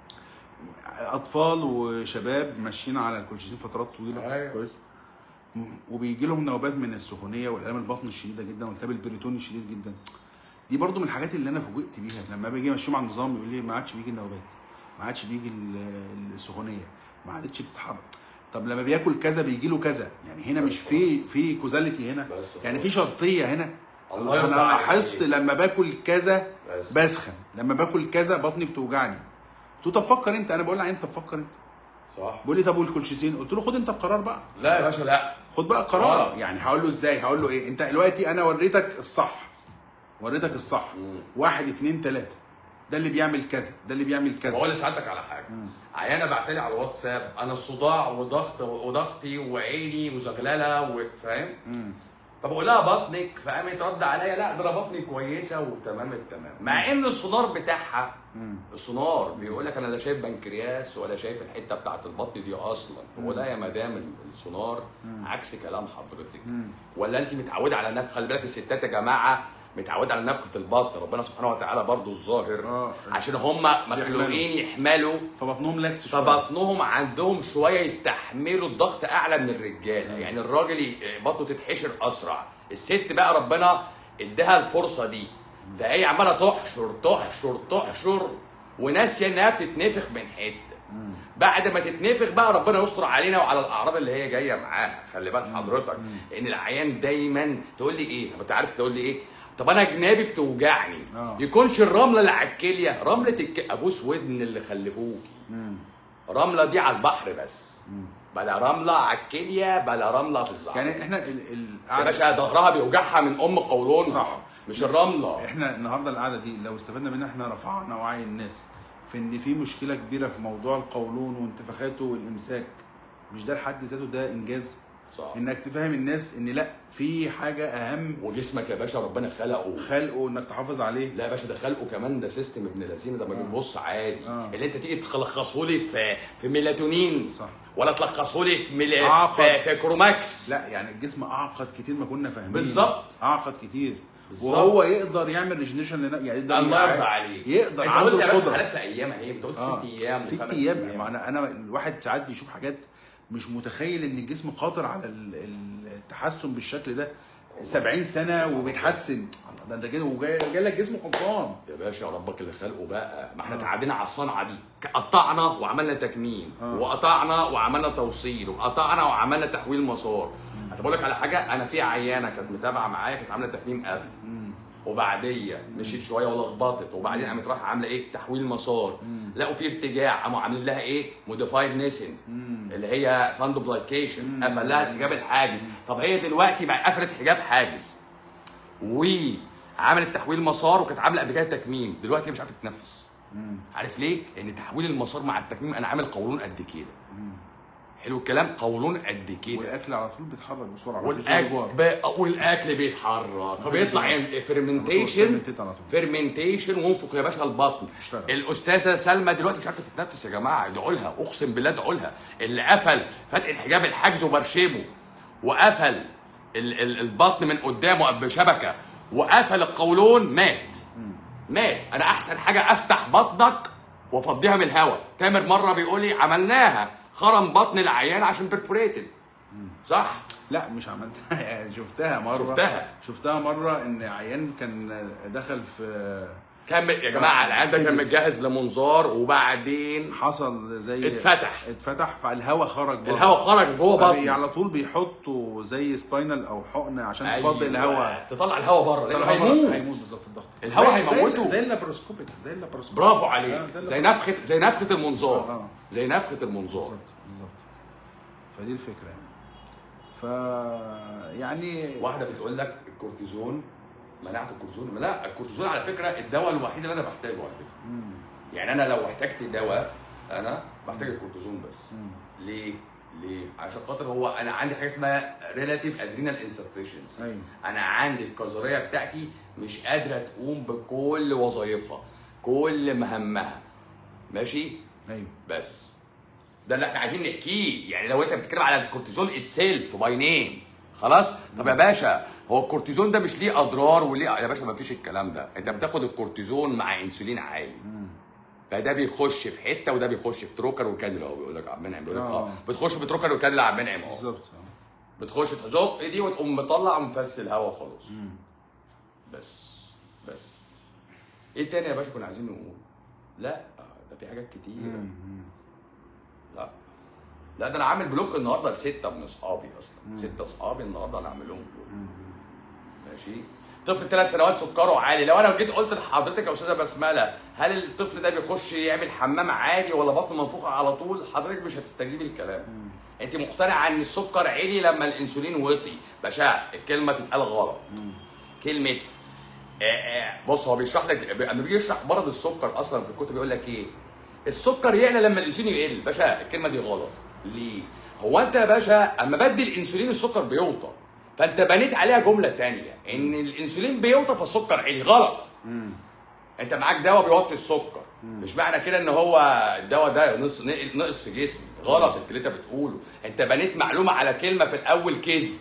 اطفال وشباب ماشيين على الكولشيسين فترات طويله أيوة. كويس م- وبيجي لهم نوبات من السخونيه والالام البطن الشديده جدا والتهاب البريتوني الشديد جدا دي برضو من الحاجات اللي انا فوجئت بيها لما باجي امشيهم على النظام يقول لي ما عادش بيجي النوبات ما عادش بيجي ال- السخونيه ما عادتش بتتحرك طب لما بياكل كذا بيجي له كذا يعني هنا مش في في كوزاليتي هنا بس يعني في شرطيه هنا الله يرضى انا عليك. لاحظت لما باكل كذا بس بسخن لما باكل كذا بطني بتوجعني قلت له طب فكر انت انا بقول له انت فكر انت صح بيقول لي طب والكولشيسين قلت له خد انت القرار بقى لا يا باشا لا خد بقى القرار آه. يعني هقول له ازاي هقول له ايه انت دلوقتي انا وريتك الصح وريتك الصح مم. واحد اتنين تلاته ده اللي بيعمل كذا ده اللي بيعمل كذا بقول لسعادتك على حاجه عيانه بعتلي على الواتساب انا صداع وضغط وضغطي وعيني وزغلله وفاهم مم. فبقول لها بطنك فقامت رد عليا لا ده انا بطني كويسه وتمام التمام مع ان السونار بتاعها مم. السونار بيقول لك انا لا شايف بنكرياس ولا شايف الحته بتاعت البطن دي اصلا بقول لها يا مدام السونار عكس كلام حضرتك مم. ولا انت متعوده على نفخ خلي بالك الستات يا جماعه متعوده على نفخه البطن ربنا سبحانه وتعالى برضو الظاهر اه عشان هم مخلوقين يحملوا فبطنهم لاكس شويه فبطنهم عندهم شويه يستحملوا الضغط اعلى من الرجاله يعني الراجل ي- بطنه تتحشر اسرع الست بقى ربنا اداها الفرصه دي فهي عماله تحشر تحشر تحشر وناسيه انها بتتنفخ من حته مم. بعد ما تتنفخ بقى ربنا يستر علينا وعلى الاعراض اللي هي جايه معاها خلي بال حضرتك لان العيان دايما تقول لي ايه طب انت عارف تقول لي ايه طب انا جنابي بتوجعني آه. يكونش الرمله اللي على الكليه رمله الك... ابوس ودن اللي خلفوكي مم. رمله دي على البحر بس مم. بلا رمله على الكليه بلا رمله في الزعر يعني احنا ال ال يا باشا ظهرها بيوجعها من ام قولون صح. مش الرمله احنا النهارده القعده دي لو استفدنا منها احنا رفعنا وعي الناس في ان في مشكله كبيره في موضوع القولون وانتفاخاته والامساك مش ده لحد ذاته ده انجاز صح انك تفهم الناس ان لا في حاجه اهم وجسمك يا باشا ربنا خلقه خلقه انك تحافظ عليه لا يا باشا ده خلقه كمان ده سيستم ابن لذينه ده ما آه. بيبص عادي آه. اللي انت تيجي تلخصه لي في في ميلاتونين صح ولا تلخصه لي في ميل... أعقد. في, في كروماكس لا يعني الجسم اعقد كتير ما كنا فاهمين بالظبط. اعقد كتير بالظبط. وهو يقدر يعمل ريجنيشن لنا يعني يقدر الله يع- يرضى عليك يقدر انت عنده قلت يا باشا القدره حالات في ايام اهي انت قلت آه. ست ايام ست وخمس ايام ما انا انا الواحد ساعات بيشوف حاجات مش متخيل ان الجسم قادر على ال- التحسن بالشكل ده 70 سنه وبيتحسن الله ده انت كده وجاي جاي لك جسم خلصان يا باشا ربك اللي خلقه بقى ما احنا آه. تعدينا على الصنعه دي قطعنا وعملنا تكميم آه. وقطعنا وعملنا توصيل وقطعنا وعملنا تحويل مسار انا بقول لك على حاجه انا في عيانه كانت متابعه معايا كانت عامله تكميم قبل مم. وبعديه مشيت شويه ولخبطت وبعدين قامت رايحه عامله ايه تحويل مسار مم. لقوا في ارتجاع قاموا عاملين لها ايه موديفايد نيسن مم. اللي هي فاندوبلايكيشن مم. قفل لها الحجاب الحاجز طب هي دلوقتي بقى قفلت حجاب حاجز وعملت تحويل مسار وكانت عامله قبل كده تكميم دلوقتي مش عارفه تتنفس مم. عارف ليه؟ لان تحويل المسار مع التكميم انا عامل قولون قد كده مم. حلو الكلام قولون قد كده والاكل على طول بيتحرك بسرعه مفيش والاكل رجوع. ب... والاكل بيتحرك فبيطلع على فيرمنتيشن طول على طول فيرمنتيشن وانفخ يا باشا البطن اشتغل. الاستاذه سلمى دلوقتي مش عارفه تتنفس يا جماعه ادعوا لها اقسم بالله ادعوا لها اللي قفل فتح الحجاب الحاجز وبرشمه وقفل ال- ال- البطن من قدامه بشبكه وقفل القولون مات مم. مات انا احسن حاجه افتح بطنك وافضيها من الهواء تامر مره بيقول لي عملناها خرم بطن العيان عشان بيرفوريتد صح لا مش عملتها يعني شفتها مره شفتها. شفتها مره ان عيان كان دخل في كان يا جماعه العيان ده كان استبد. متجهز لمنظار وبعدين حصل زي اتفتح اتفتح فالهواء خرج بره الهواء خرج جوه فبي- بطنه على طول بيحطوا زي سباينال او حقن عشان تفضي الهواء تطلع الهواء بره لانه الهواء هيموت هيموت بالظبط الضغط الهواء زي- زي- هيموته. زي اللابروسكوبيك زي اللابروسكوبيك برافو آه، عليك زي زي اللابروسكوبيك. نفخه زي نفخه المنظار آه. زي نفخه المنظار بالظبط بالظبط فدي الفكره يعني ف يعني واحده بتقول لك الكورتيزون منعت الكورتيزون لا الكورتيزون على فكره الدواء الوحيد اللي انا بحتاجه على فكره مم. يعني انا لو احتجت دواء انا بحتاج الكورتيزون بس مم. ليه؟ ليه؟ عشان خاطر هو انا عندي حاجه اسمها ريلاتيف ادرينال انسفشنسي ايوه انا عندي الكظريه بتاعتي مش قادره تقوم بكل وظائفها كل مهمها ماشي ايوه بس ده اللي احنا عايزين نحكيه يعني لو انت بتتكلم على الكورتيزون اتسيلف باي نيم خلاص طب يا باشا هو الكورتيزون ده مش ليه اضرار وليه يا باشا ما فيش الكلام ده انت بتاخد الكورتيزون مع انسولين عالي فده بيخش في حته وده بيخش في تروكر وكانيولا هو بيقول لك عم منعم بيقول لك اه آه. بتخش في تروكر وكانيولا عم منعم اه بالظبط آه. بتخش تزق دي وتقوم مطلع ومفسل هوا خلاص بس بس ايه تاني يا باشا كنا عايزين نقول لا ده في حاجات كتير لا لا ده انا عامل بلوك النهارده لسته من اصحابي اصلا سته اصحابي النهارده انا عامل لهم بلوك ماشي طفل ثلاث سنوات سكره عالي لو انا جيت قلت لحضرتك يا استاذه بسمله هل الطفل ده بيخش يعمل حمام عادي ولا بطنه منفوخه على طول حضرتك مش هتستجيبي الكلام انت مقتنعه ان السكر عالي لما الانسولين وطي باشا الكلمه تتقال غلط كلمه آه، آه، بص هو بيشرح لك اما بيجي يشرح مرض السكر اصلا في الكتب يقول لك ايه السكر يعلى لما الانسولين يقل باشا الكلمه دي غلط ليه هو انت يا باشا اما بدي الانسولين السكر بيوطى فانت بنيت عليها جمله تانية ان الانسولين بيوطى فالسكر عالي غلط انت معاك دواء بيوطي السكر مش معنى كده ان هو الدواء ده نقص نقص في جسمي غلط اللي انت بتقوله انت بنيت معلومه على كلمه في الاول كذب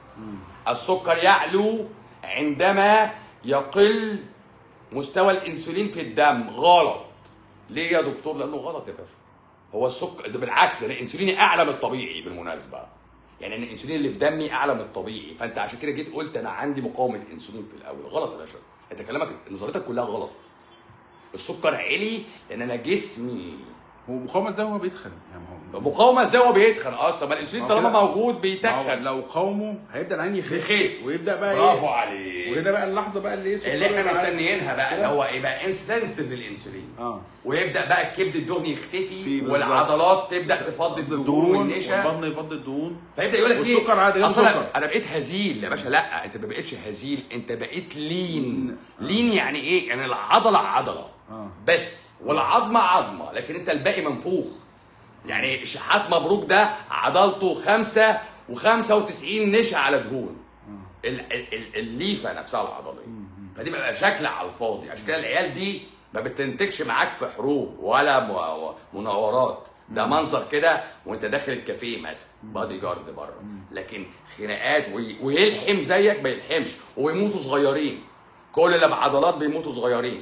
السكر يعلو عندما يقل مستوى الانسولين في الدم غلط ليه يا دكتور لانه غلط يا باشا هو السكر ده بالعكس ده الانسولين اعلى من الطبيعي بالمناسبه يعني ان الانسولين اللي في دمي اعلى من الطبيعي فانت عشان كده جيت قلت انا عندي مقاومه انسولين في الاول غلط يا باشا انت كلامك نظريتك كلها غلط السكر عالي لان انا جسمي هو مقاومه زي هو بيتخن يعني هو مقاومه ازاي هو بيتخن اصلا ما الانسولين هو طالما كده- موجود هو بيتخن لو قاومه هيبدا العين يخس يخس ويبدا بقى برافو ايه عليك وهنا بقى اللحظه بقى اللي ايه سكر اللي احنا يبقى عالي. مستنيينها بقى اللي كده. هو ايه بقى انسنسيتيف للانسولين اه ويبدا بقى الكبد الدهني يختفي في بالظبط. والعضلات تبدا تفضي الدهون الدهون والنشا والبطن يفضي الدهون فيبدا يقول لك ايه والسكر عادي، غير اصلا سكر. انا بقيت هزيل يا باشا لا انت ما بقتش هزيل انت بقيت لين آه. لين يعني ايه يعني العضله عضله اه بس والعظمه عظمه لكن انت الباقي منفوخ يعني شحات مبروك ده عضلته خمسة و95 نشا على دهون ال- ال- ال- الليفه نفسها العضليه فدي بقى شكل على الفاضي عشان كده العيال دي ما بتنتجش معاك في حروب ولا م- مناورات ده منظر كده وانت داخل الكافيه مثلا بادي جارد بره لكن خناقات وي- ويلحم زيك ما يلحمش ويموتوا صغيرين كل اللي بعضلات بيموتوا صغيرين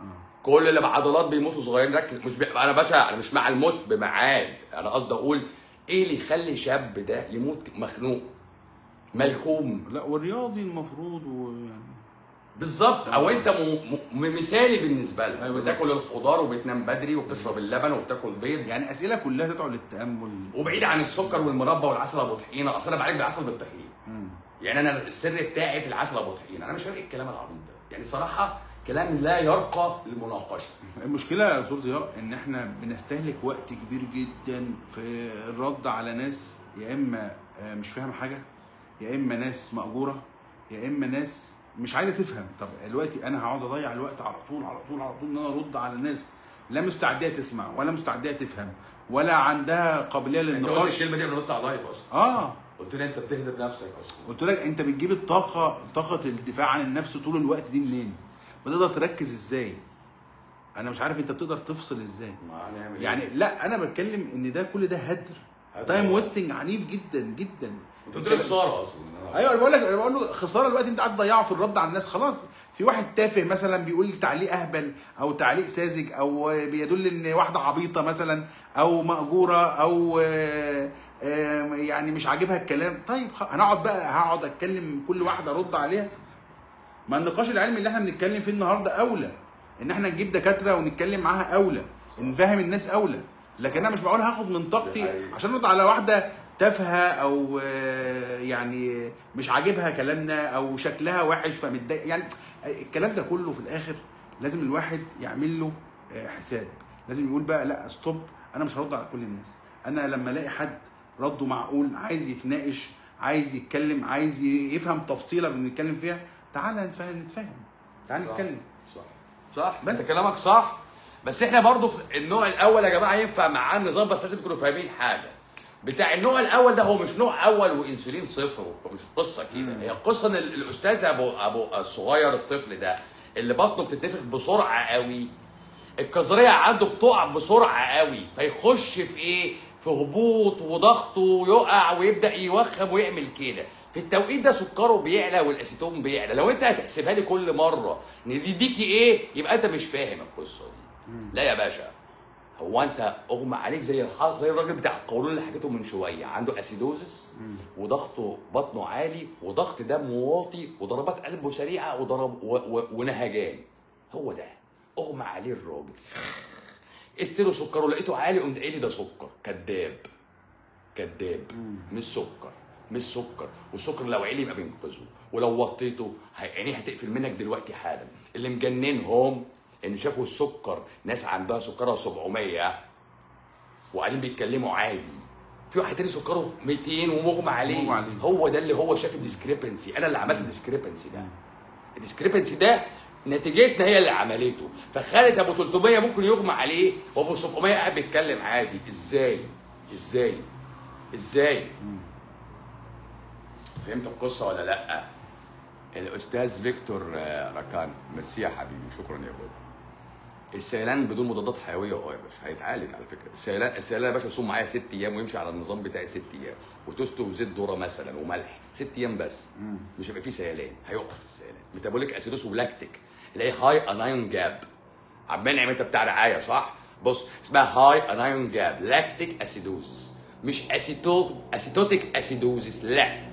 كل اللي بعضلات بيموتوا صغيرين ركز مش بي... انا باشا انا مش مع الموت بميعاد انا قصدي اقول ايه اللي يخلي شاب ده يموت مخنوق ملكوم لا والرياضي المفروض ويعني بالظبط او انت م... م... مثالي بالنسبه لك أيوة بالظبط. بتاكل الخضار وبتنام بدري وبتشرب اللبن وبتاكل بيض يعني اسئله كلها تدعو للتامل وبعيد عن السكر والمربى والعسل ابو طحينه اصل انا بعالج بالعسل بالطحين مم. يعني انا السر بتاعي في العسل ابو طحينه انا مش فاهم ايه الكلام العبيط ده يعني صراحه كلام لا يرقى للمناقشه المشكله يا دكتور ضياء ان احنا بنستهلك وقت كبير جدا في الرد على ناس يا اما آه، مش فاهمه حاجه يا اما ناس مأجوره يا اما ناس مش عايزه تفهم طب دلوقتي انا هقعد اضيع الوقت على طول على طول على طول ان انا ارد على ناس لا مستعديه تسمع ولا مستعديه تفهم ولا عندها قابليه انت قلت للنقاش الكلمه دي قبل ما نطلع لايف اصلا اه قلت لي انت بتهدر نفسك اصلا قلت لك انت بتجيب الطاقه طاقه الدفاع عن النفس طول الوقت دي منين بتقدر تركز ازاي انا مش عارف انت بتقدر تفصل ازاي ما هنعمل يعني ايه؟ لا انا بتكلم ان ده كل ده هدر هدر. تايم ويستنج عنيف جدا جدا انت قلت لي خساره اصلا ايوه انا بقول لك انا بقول له خساره الوقت انت قاعد تضيعه في الرد على الناس خلاص في واحد تافه مثلا بيقول تعليق اهبل او تعليق ساذج او بيدل ان واحده عبيطه مثلا او مأجوره او آه، آه، يعني مش عاجبها الكلام طيب خ- هنقعد بقى هقعد اتكلم كل واحده ارد عليها ما النقاش العلمي اللي احنا بنتكلم فيه النهارده اولى ان احنا نجيب دكاتره ونتكلم معاها اولى نفهم الناس اولى لكن انا مش بقول هاخد من دي طاقتي حقيقة. عشان ارد على واحده تافهه او آه، يعني مش عاجبها كلامنا او شكلها وحش فمتضايق يعني الكلام ده كله في الاخر لازم الواحد يعمل له آه، حساب لازم يقول بقى لا ستوب انا مش هرد على كل الناس انا لما الاقي حد رده معقول عايز يتناقش عايز يتكلم عايز ي- يفهم تفصيله بنتكلم فيها تعالى نتفاهم نتفاهم تعالى صح. نتكلم صح صح بس. بس انت كلامك صح بس احنا برضو في النوع الاول يا جماعه ينفع معاه النظام بس لازم تكونوا فاهمين حاجه بتاع النوع الاول ده هو مش نوع اول وانسولين صفر مش قصه كده هي قصه ان ال- الاستاذ ابو ابو الصغير الطفل ده اللي بطنه بتتنفخ بسرعه قوي الكظريه عنده بتقع بسرعه قوي فيخش في ايه في هبوط وضغطه ويقع ويبدا يوخم ويعمل كده في التوقيت ده سكره بيعلى والاسيتون بيعلى لو انت هتحسبها لي كل مره ان دي ديكي ايه يبقى انت مش فاهم القصه دي لا يا باشا هو انت اغمى عليك زي الح... زي الراجل بتاع القولون اللي حكيته من شويه عنده اسيدوزس وضغطه بطنه عالي وضغط دم واطي وضربات قلبه سريعه وضرب و... و... ونهجان هو ده اغمى عليه الراجل استيله سكره لقيته عالي قمت قايل لي ده سكر كذاب كذاب مش سكر مش سكر والسكر لو عالي يبقى بينقذه ولو وطيته هي- عينيه هتقفل منك دلوقتي حالا اللي مجننهم ان شافوا السكر ناس عندها سكرها 700 وقاعدين بيتكلموا عادي في واحد تاني سكره 200 ومغمى عليه مغمى عليه. هو ده اللي هو شاف الديسكريبنسي انا اللي عملت الديسكريبنسي ده الديسكريبنسي ده نتيجتنا هي اللي عملته فخالد ابو 300 ممكن يغمى عليه وابو 700 قاعد بيتكلم عادي ازاي ازاي ازاي فهمت القصه ولا لا الاستاذ فيكتور آه، راكان ميرسي يا حبيبي شكرا يا بابا السيلان بدون مضادات حيويه اه يا باشا هيتعالج على فكره السيلان السيلان يا باشا يصوم معايا ست ايام ويمشي على النظام بتاعي ست ايام وتوست وزيت ذره مثلا وملح ست ايام بس مش هيبقى فيه سيلان هيوقف السيلان ميتابوليك اسيدوس ولاكتيك اللي هي هاي انايون جاب عمال نعم انت بتاع رعايه صح بص اسمها هاي انايون جاب لاكتيك اسيدوزس مش اسيتو اسيتوتيك اسيدوزس لا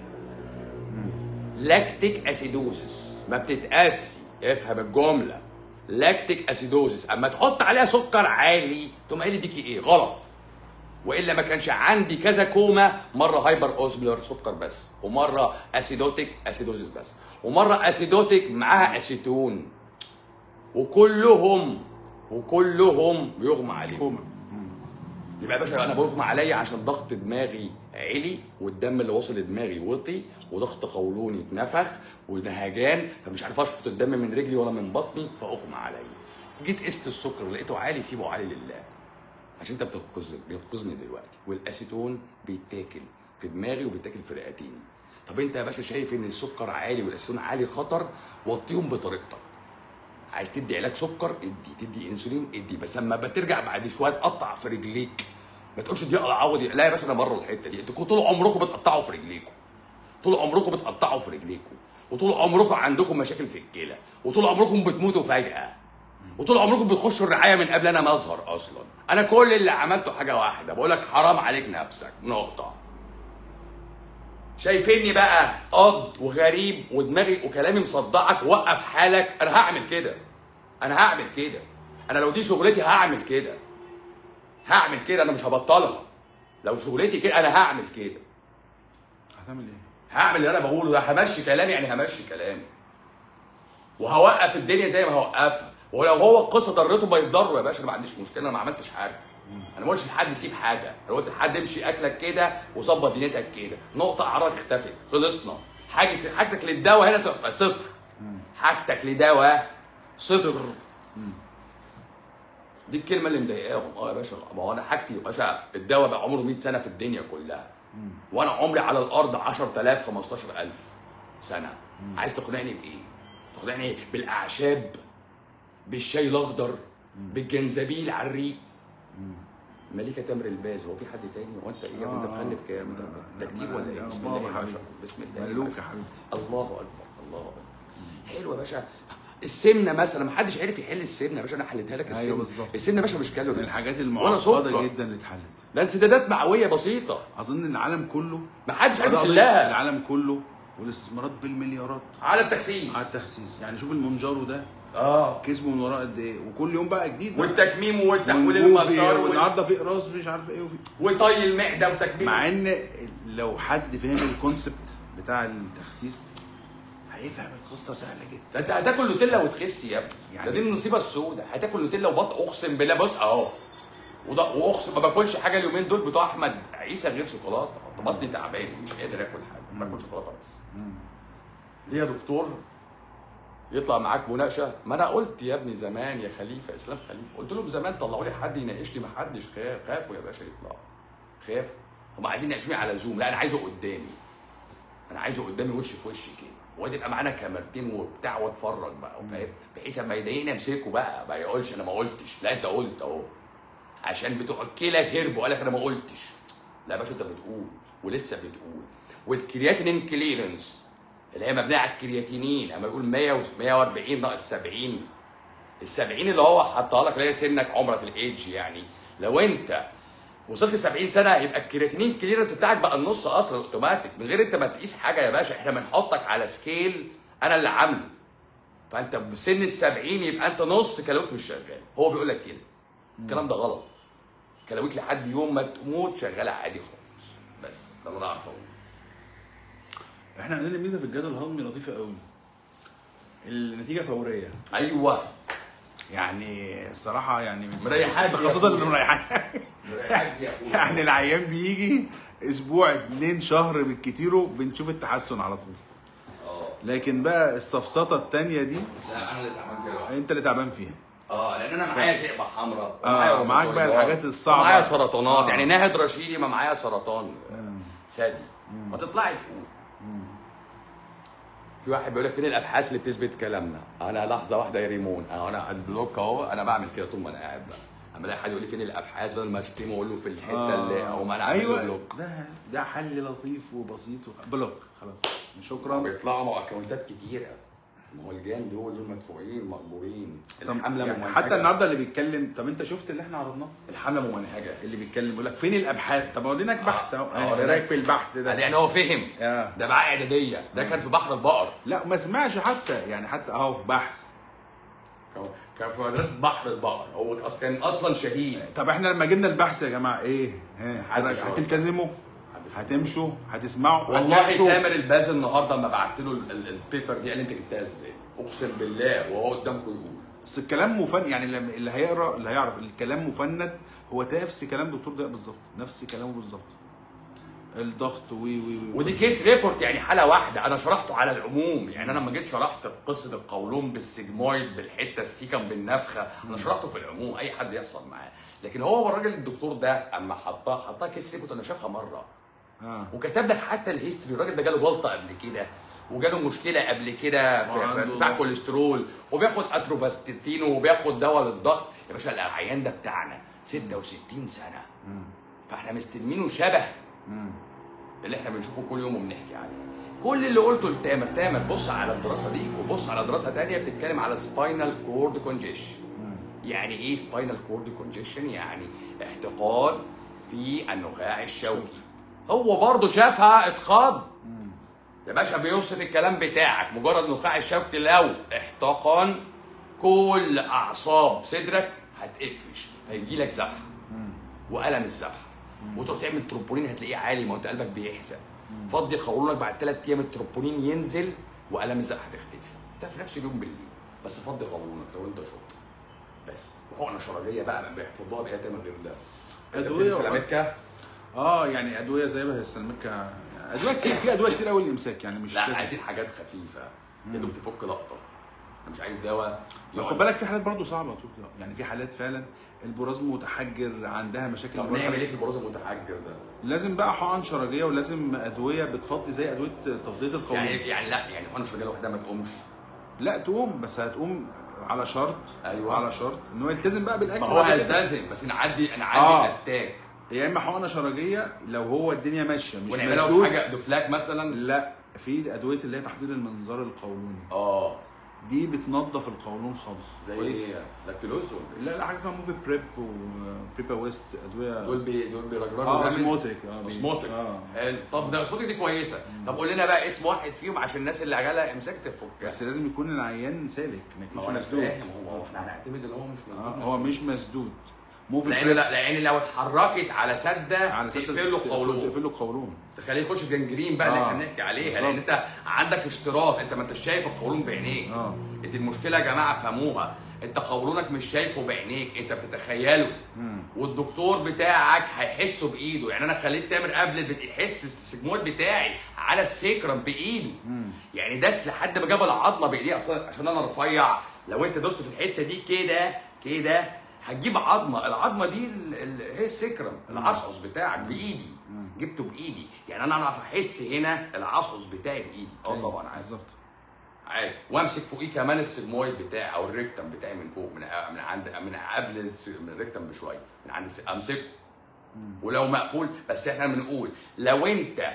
لاكتيك اسيدوزس ما بتتقاسي افهم الجمله لاكتيك اسيدوزس اما تحط عليها سكر عالي تقوم قايل لي ديكي ايه غلط والا ما كانش عندي كذا كوما مره هايبر اوزمولر سكر بس ومره اسيدوتيك اسيدوزس بس ومره اسيدوتيك معاها اسيتون وكلهم وكلهم بيغمى عليهم كوما يبقى يا باشا انا بغمى عليا عشان ضغط دماغي عالي والدم اللي واصل لدماغي وطي وضغط قولوني اتنفخ ونهجان فمش عارف اشفط الدم من رجلي ولا من بطني فاغمى عليا جيت قست السكر لقيته عالي سيبه عالي لله عشان انت بتنقذني بينقذني دلوقتي والاسيتون بيتاكل في دماغي وبيتاكل في رئتيني طب انت يا باشا شايف ان السكر عالي والاسيتون عالي خطر وطيهم بطريقتك عايز تدي علاج سكر ادي تدي انسولين ادي بس اما بترجع بعد شويه تقطع في رجليك ما تقولش دي عوض لا يا باشا انا بره الحته دي انتوا طول عمركم بتقطعوا في رجليكم طول عمركم بتقطعوا في رجليكم وطول عمركم عندكم مشاكل في الكلى وطول عمركم بتموتوا فجاه وطول عمركم بتخشوا الرعايه من قبل انا ما اظهر اصلا انا كل اللي عملته حاجه واحده بقول لك حرام عليك نفسك نقطه شايفيني بقى قض وغريب ودماغي وكلامي مصدعك وقف حالك انا هعمل كده انا هعمل كده انا لو دي شغلتي هعمل كده هعمل كده انا مش هبطلها لو شغلتي كده انا هعمل كده هتعمل ايه؟ هعمل اللي انا بقوله ده همشي كلامي يعني همشي كلامي وهوقف الدنيا زي ما هوقفها ولو هو القصه ضرته ما يتضروا يا باشا انا ما عنديش مشكله انا ما عملتش حاجه انا ما قلتش لحد يسيب حاجه انا قلت لحد امشي اكلك كده وظبط دنيتك كده نقطه اعراضك اختفت خلصنا حاجه حاجتك للدواء هنا تبقى صفر حاجتك لدواء صفر دي الكلمه اللي مضايقاهم اه يا باشا ما هو انا حاجتي يا باشا الدواء بقى عمره 100 سنه في الدنيا كلها وانا عمري على الارض 10000 15000 سنه عايز تقنعني بايه؟ تقنعني إيه؟ بالاعشاب بالشاي الاخضر بالجنزبيل على الريق ملكه تمر الباز هو في حد تاني هو انت ايه يا ابني انت آه. مخلف كام ده, ده كتير ولا ايه يا بسم بابا الله ما حبيبي. شاء الله بسم الله ملوك ما يا شاء حبيبتي الله. الله اكبر الله اكبر حلو يا باشا السمنه مثلا ما حدش عرف يحل السمنه يا باشا انا حليتها لك أيوة السمنه بالظبط. السمنه يا باشا مش من كالوريز الحاجات ولا المعقده سكر جدا اللي اتحلت ده انسدادات معويه بسيطه اظن ان العالم كله ما حدش عارف قضاء يحلها العالم كله والاستثمارات بالمليارات على التخسيس على التخسيس يعني شوف المونجارو ده اه كسبه من وراه قد ايه وكل يوم بقى جديد بقى. والتكميم والتحويل ونجوفي المسار وال- والنهارده في اقراص مش عارف ايه وفي وطي المعده وتكميم مع ان لو حد فهم الكونسبت بتاع التخسيس هيفهم القصه سهله جدا ده انت هتاكل نوتيلا وتخس يا ابني يعني- ده دي النصيبه السوداء هتاكل نوتيلا وبط اقسم بالله بص اهو وده واقسم ما باكلش حاجه اليومين دول بتوع احمد عيسى غير شوكولاته بطني تعبان مش قادر اكل حاجه باكل شوكولاته بس ليه يا دكتور يطلع معاك مناقشه ما انا قلت يا ابني زمان يا خليفه اسلام خليفه قلت لهم زمان طلعوا لي حد يناقشني ما حدش خاف خافوا يا باشا يطلعوا خافوا هم عايزين يناقشوني على زوم لا انا عايزه قدامي انا عايزه قدامي وش في وش كده وتبقى معانا كاميرتين وبتاع واتفرج بقى فاهم بحيث اما يضايقني امسكه بقى ما يقولش انا ما قلتش لا انت قلت اهو عشان بتوع الكلى هربوا قال لك انا ما قلتش لا يا باشا انت بتقول ولسه بتقول والكرياتينين كليرنس اللي هي مبنيه على الكرياتينين اما يقول 100 و 140 ناقص 70 ال 70 اللي هو حطها لك اللي هي سنك عمرك الايدج يعني لو انت وصلت 70 سنه يبقى الكرياتينين كليرنس بتاعك بقى النص اصلا اوتوماتيك من غير انت ما تقيس حاجه يا باشا احنا بنحطك على سكيل انا اللي عامله فانت بسن ال 70 يبقى انت نص كلاويك مش شغال هو بيقول لك كده الكلام ده غلط كلاويك لحد يوم ما تموت شغاله عادي خالص بس ده اللي انا اعرفه أقوله. احنا عندنا ميزه في الجهاز الهضمي لطيفه قوي النتيجه فوريه ايوه يعني الصراحه يعني من مريحاك يا التخصصات اللي أخويا. مريحاني مريحك يا أخويا. يعني العيان بيجي اسبوع اتنين شهر بالكتير بنشوف التحسن على طول اه لكن بقى السفسطه التانية دي لا انا اللي تعبان فيها لوحدي. انت اللي تعبان فيها اه لان انا معايا زئبه حمراء آه، ومعايا معاك بقى روماتويدات، الحاجات الصعبة. ومعايا سرطانات آه. يعني ناهد رشيدي ما معايا سرطان ثدي ما تطلعي تقول في واحد بيقول لك فين الابحاث اللي بتثبت كلامنا انا لحظه واحده يا ريمون أهو انا البلوك اهو انا بعمل كده طول ما انا قاعد بقى اما الاقي حد يقول لي فين الابحاث بدل ما اشتمه واقول له في الحته اللي او ما انا اعمل له ايوه بلوك ده ده حل لطيف وبسيط و... بلوك خلاص شكرا بيطلعوا مع اكونتات كتيره ما هو الجان دول دول مدفوعين مأمورين طب الحمله يعني ممنهجه حتى النهارده اللي بيتكلم طب انت شفت اللي احنا عرضناه الحمله ممنهجه اللي بيتكلم يقول لك فين الابحاث طب اورينك بحث اهو آه، ايه رايك في البحث ده يعني هو فهم آه. ده معاه اعداديه ده كان في بحر البقر لا ما سمعش حتى يعني حتى اهو بحث كان في مدرسه بحر البقر هو أص- كان اصلا شهيد طب احنا لما جبنا البحث يا جماعه ايه ها محدش إيه هتلتزموا هتمشوا هتسمعوا والله هتناقشوا؟ تامر الباز النهارده لما بعت له ال- ال- البيبر دي قال لي انت جبتها ازاي؟ اقسم بالله وهو قدامكم يقول بس الكلام مفند يعني لما اللي هيقرا اللي هيعرف الكلام مفند هو نفس كلام دكتور ضياء بالظبط نفس كلامه بالظبط الضغط وي وي وي ودي كيس ريبورت يعني حاله واحده انا شرحته على العموم يعني انا لما جيت شرحت قصه القولون بالسجمويد بالحته السيكم بالنفخه انا شرحته في العموم اي حد يحصل معاه لكن هو الراجل الدكتور ده اما حطها حطها كيس ريبورت انا شافها مره اه وكتب لك حتى الهيستوري الراجل ده جاله جلطه قبل كده وجاله مشكله قبل كده في- في وعنده ارتفاع ضغط. كوليسترول وبياخد اتروفاستاتين وبياخد دواء للضغط يا باشا العيان ده بتاعنا 66 سنه مم. فاحنا مستلمينه شبه مم. اللي احنا بنشوفه كل يوم وبنحكي عليه كل اللي قلته لتامر تامر بص على الدراسه دي وبص على دراسه تانية بتتكلم على سباينال كورد كونجيشن مم. يعني ايه سباينال كورد كونجيشن يعني احتقان في النخاع الشوكي هو برضه شافها اتخض مم. يا باشا بيوصف الكلام بتاعك مجرد النخاع الشوكي لو احتقن كل اعصاب صدرك هتقفش هيجي لك ذبحه مم. والم الذبحه وتروح تعمل تروبونين هتلاقيه عالي ما انت قلبك بيحزق فضي قولونك بعد ثلاث ايام التروبونين ينزل والم الذبحه تختفي ده في نفس اليوم بالليل بس فضي قولونك لو انت شاطر بس وحقنه شرجيه بقى ما بيحفظوها بقى تعمل غير ده انت أدوية بتنسى ولا- الامريكا اه يعني ادويه زي ما السلمكه ادويه كتير في ادويه كتير قوي الامساك يعني مش لا لازم- عايزين حاجات خفيفه يا دوب تفك لقطه انا مش عايز دواء لا خد بالك في حالات برضه صعبه يا دكتور. يعني في حالات فعلا البراز متحجر عندها مشاكل طب نعمل ايه في البراز المتحجر ده؟ لازم بقى حقن شرجيه ولازم ادويه بتفضي زي ادويه تفضيه القولون يعني يعني لا يعني حقنه شرجيه لوحدها ما تقومش لا تقوم بس هتقوم على شرط أيوة. على شرط ان هو يلتزم بقى بالاكل ما هو بعد كده. هيلتزم بس نعدي نعدي آه. الاتاك يا اما حقنه شرجيه لو هو الدنيا ماشيه مش ونعملها مسدود حاجه دوفلاك مثلا لا في ادويه اللي هي تحضير المنظار القولوني اه دي بتنظف القولون خالص زي كويس؟ ايه؟ لاكتلوز ولا لا لا حاجه اسمها موفي بريب وبريبا ويست ادويه إيه؟ دول بي دول بيرجعوا اه جامد. اسموتك اه بي- اسموتك اه حلو طب ده اسموتك دي كويسه طب قول لنا بقى اسم واحد فيهم عشان الناس اللي عجلها امساك تفك بس لازم يكون العيان سالك ما ما يكونش هو انا مسدود فاهم هو هو احنا هنعتمد ان هو مش آه موجود هو مش مسدود موفي لان بريب لا لان لو اتحركت على سده على سد- تقفل له القولون تقفل له القولون تخليه يخش في جنجرين بقى اللي آه. احنا بنحكي عليها بالظبط. لان انت عندك اشتراط انت ما انتش شايف القولون بعينيك اه انت المشكله يا جماعه فهموها انت قولونك مش شايفه بعينيك انت بتتخيله مم. والدكتور بتاعك هيحسه بايده يعني انا خليت تامر قبل البت- يحس السجمويد بتاعي على السكرم بايده مم. يعني داس لحد ما جاب العظمه بايديه اصلا عشان انا رفيع لو انت دوست في الحته دي كده كده هتجيب عظمه العظمه دي ال- ال- هي السكرم العصعص بتاعك بايدي مم. جبته بايدي يعني انا اعرف احس هنا العصعص بتاعي بايدي اه أيوة، طبعا عارف بالظبط عادي وامسك فوقيه كمان السجمويد بتاعي او الريكتم بتاعي من فوق من من عند من قبل الس- من الريكتم بشويه من عند الس- امسكه ولو مقفول بس احنا بنقول لو انت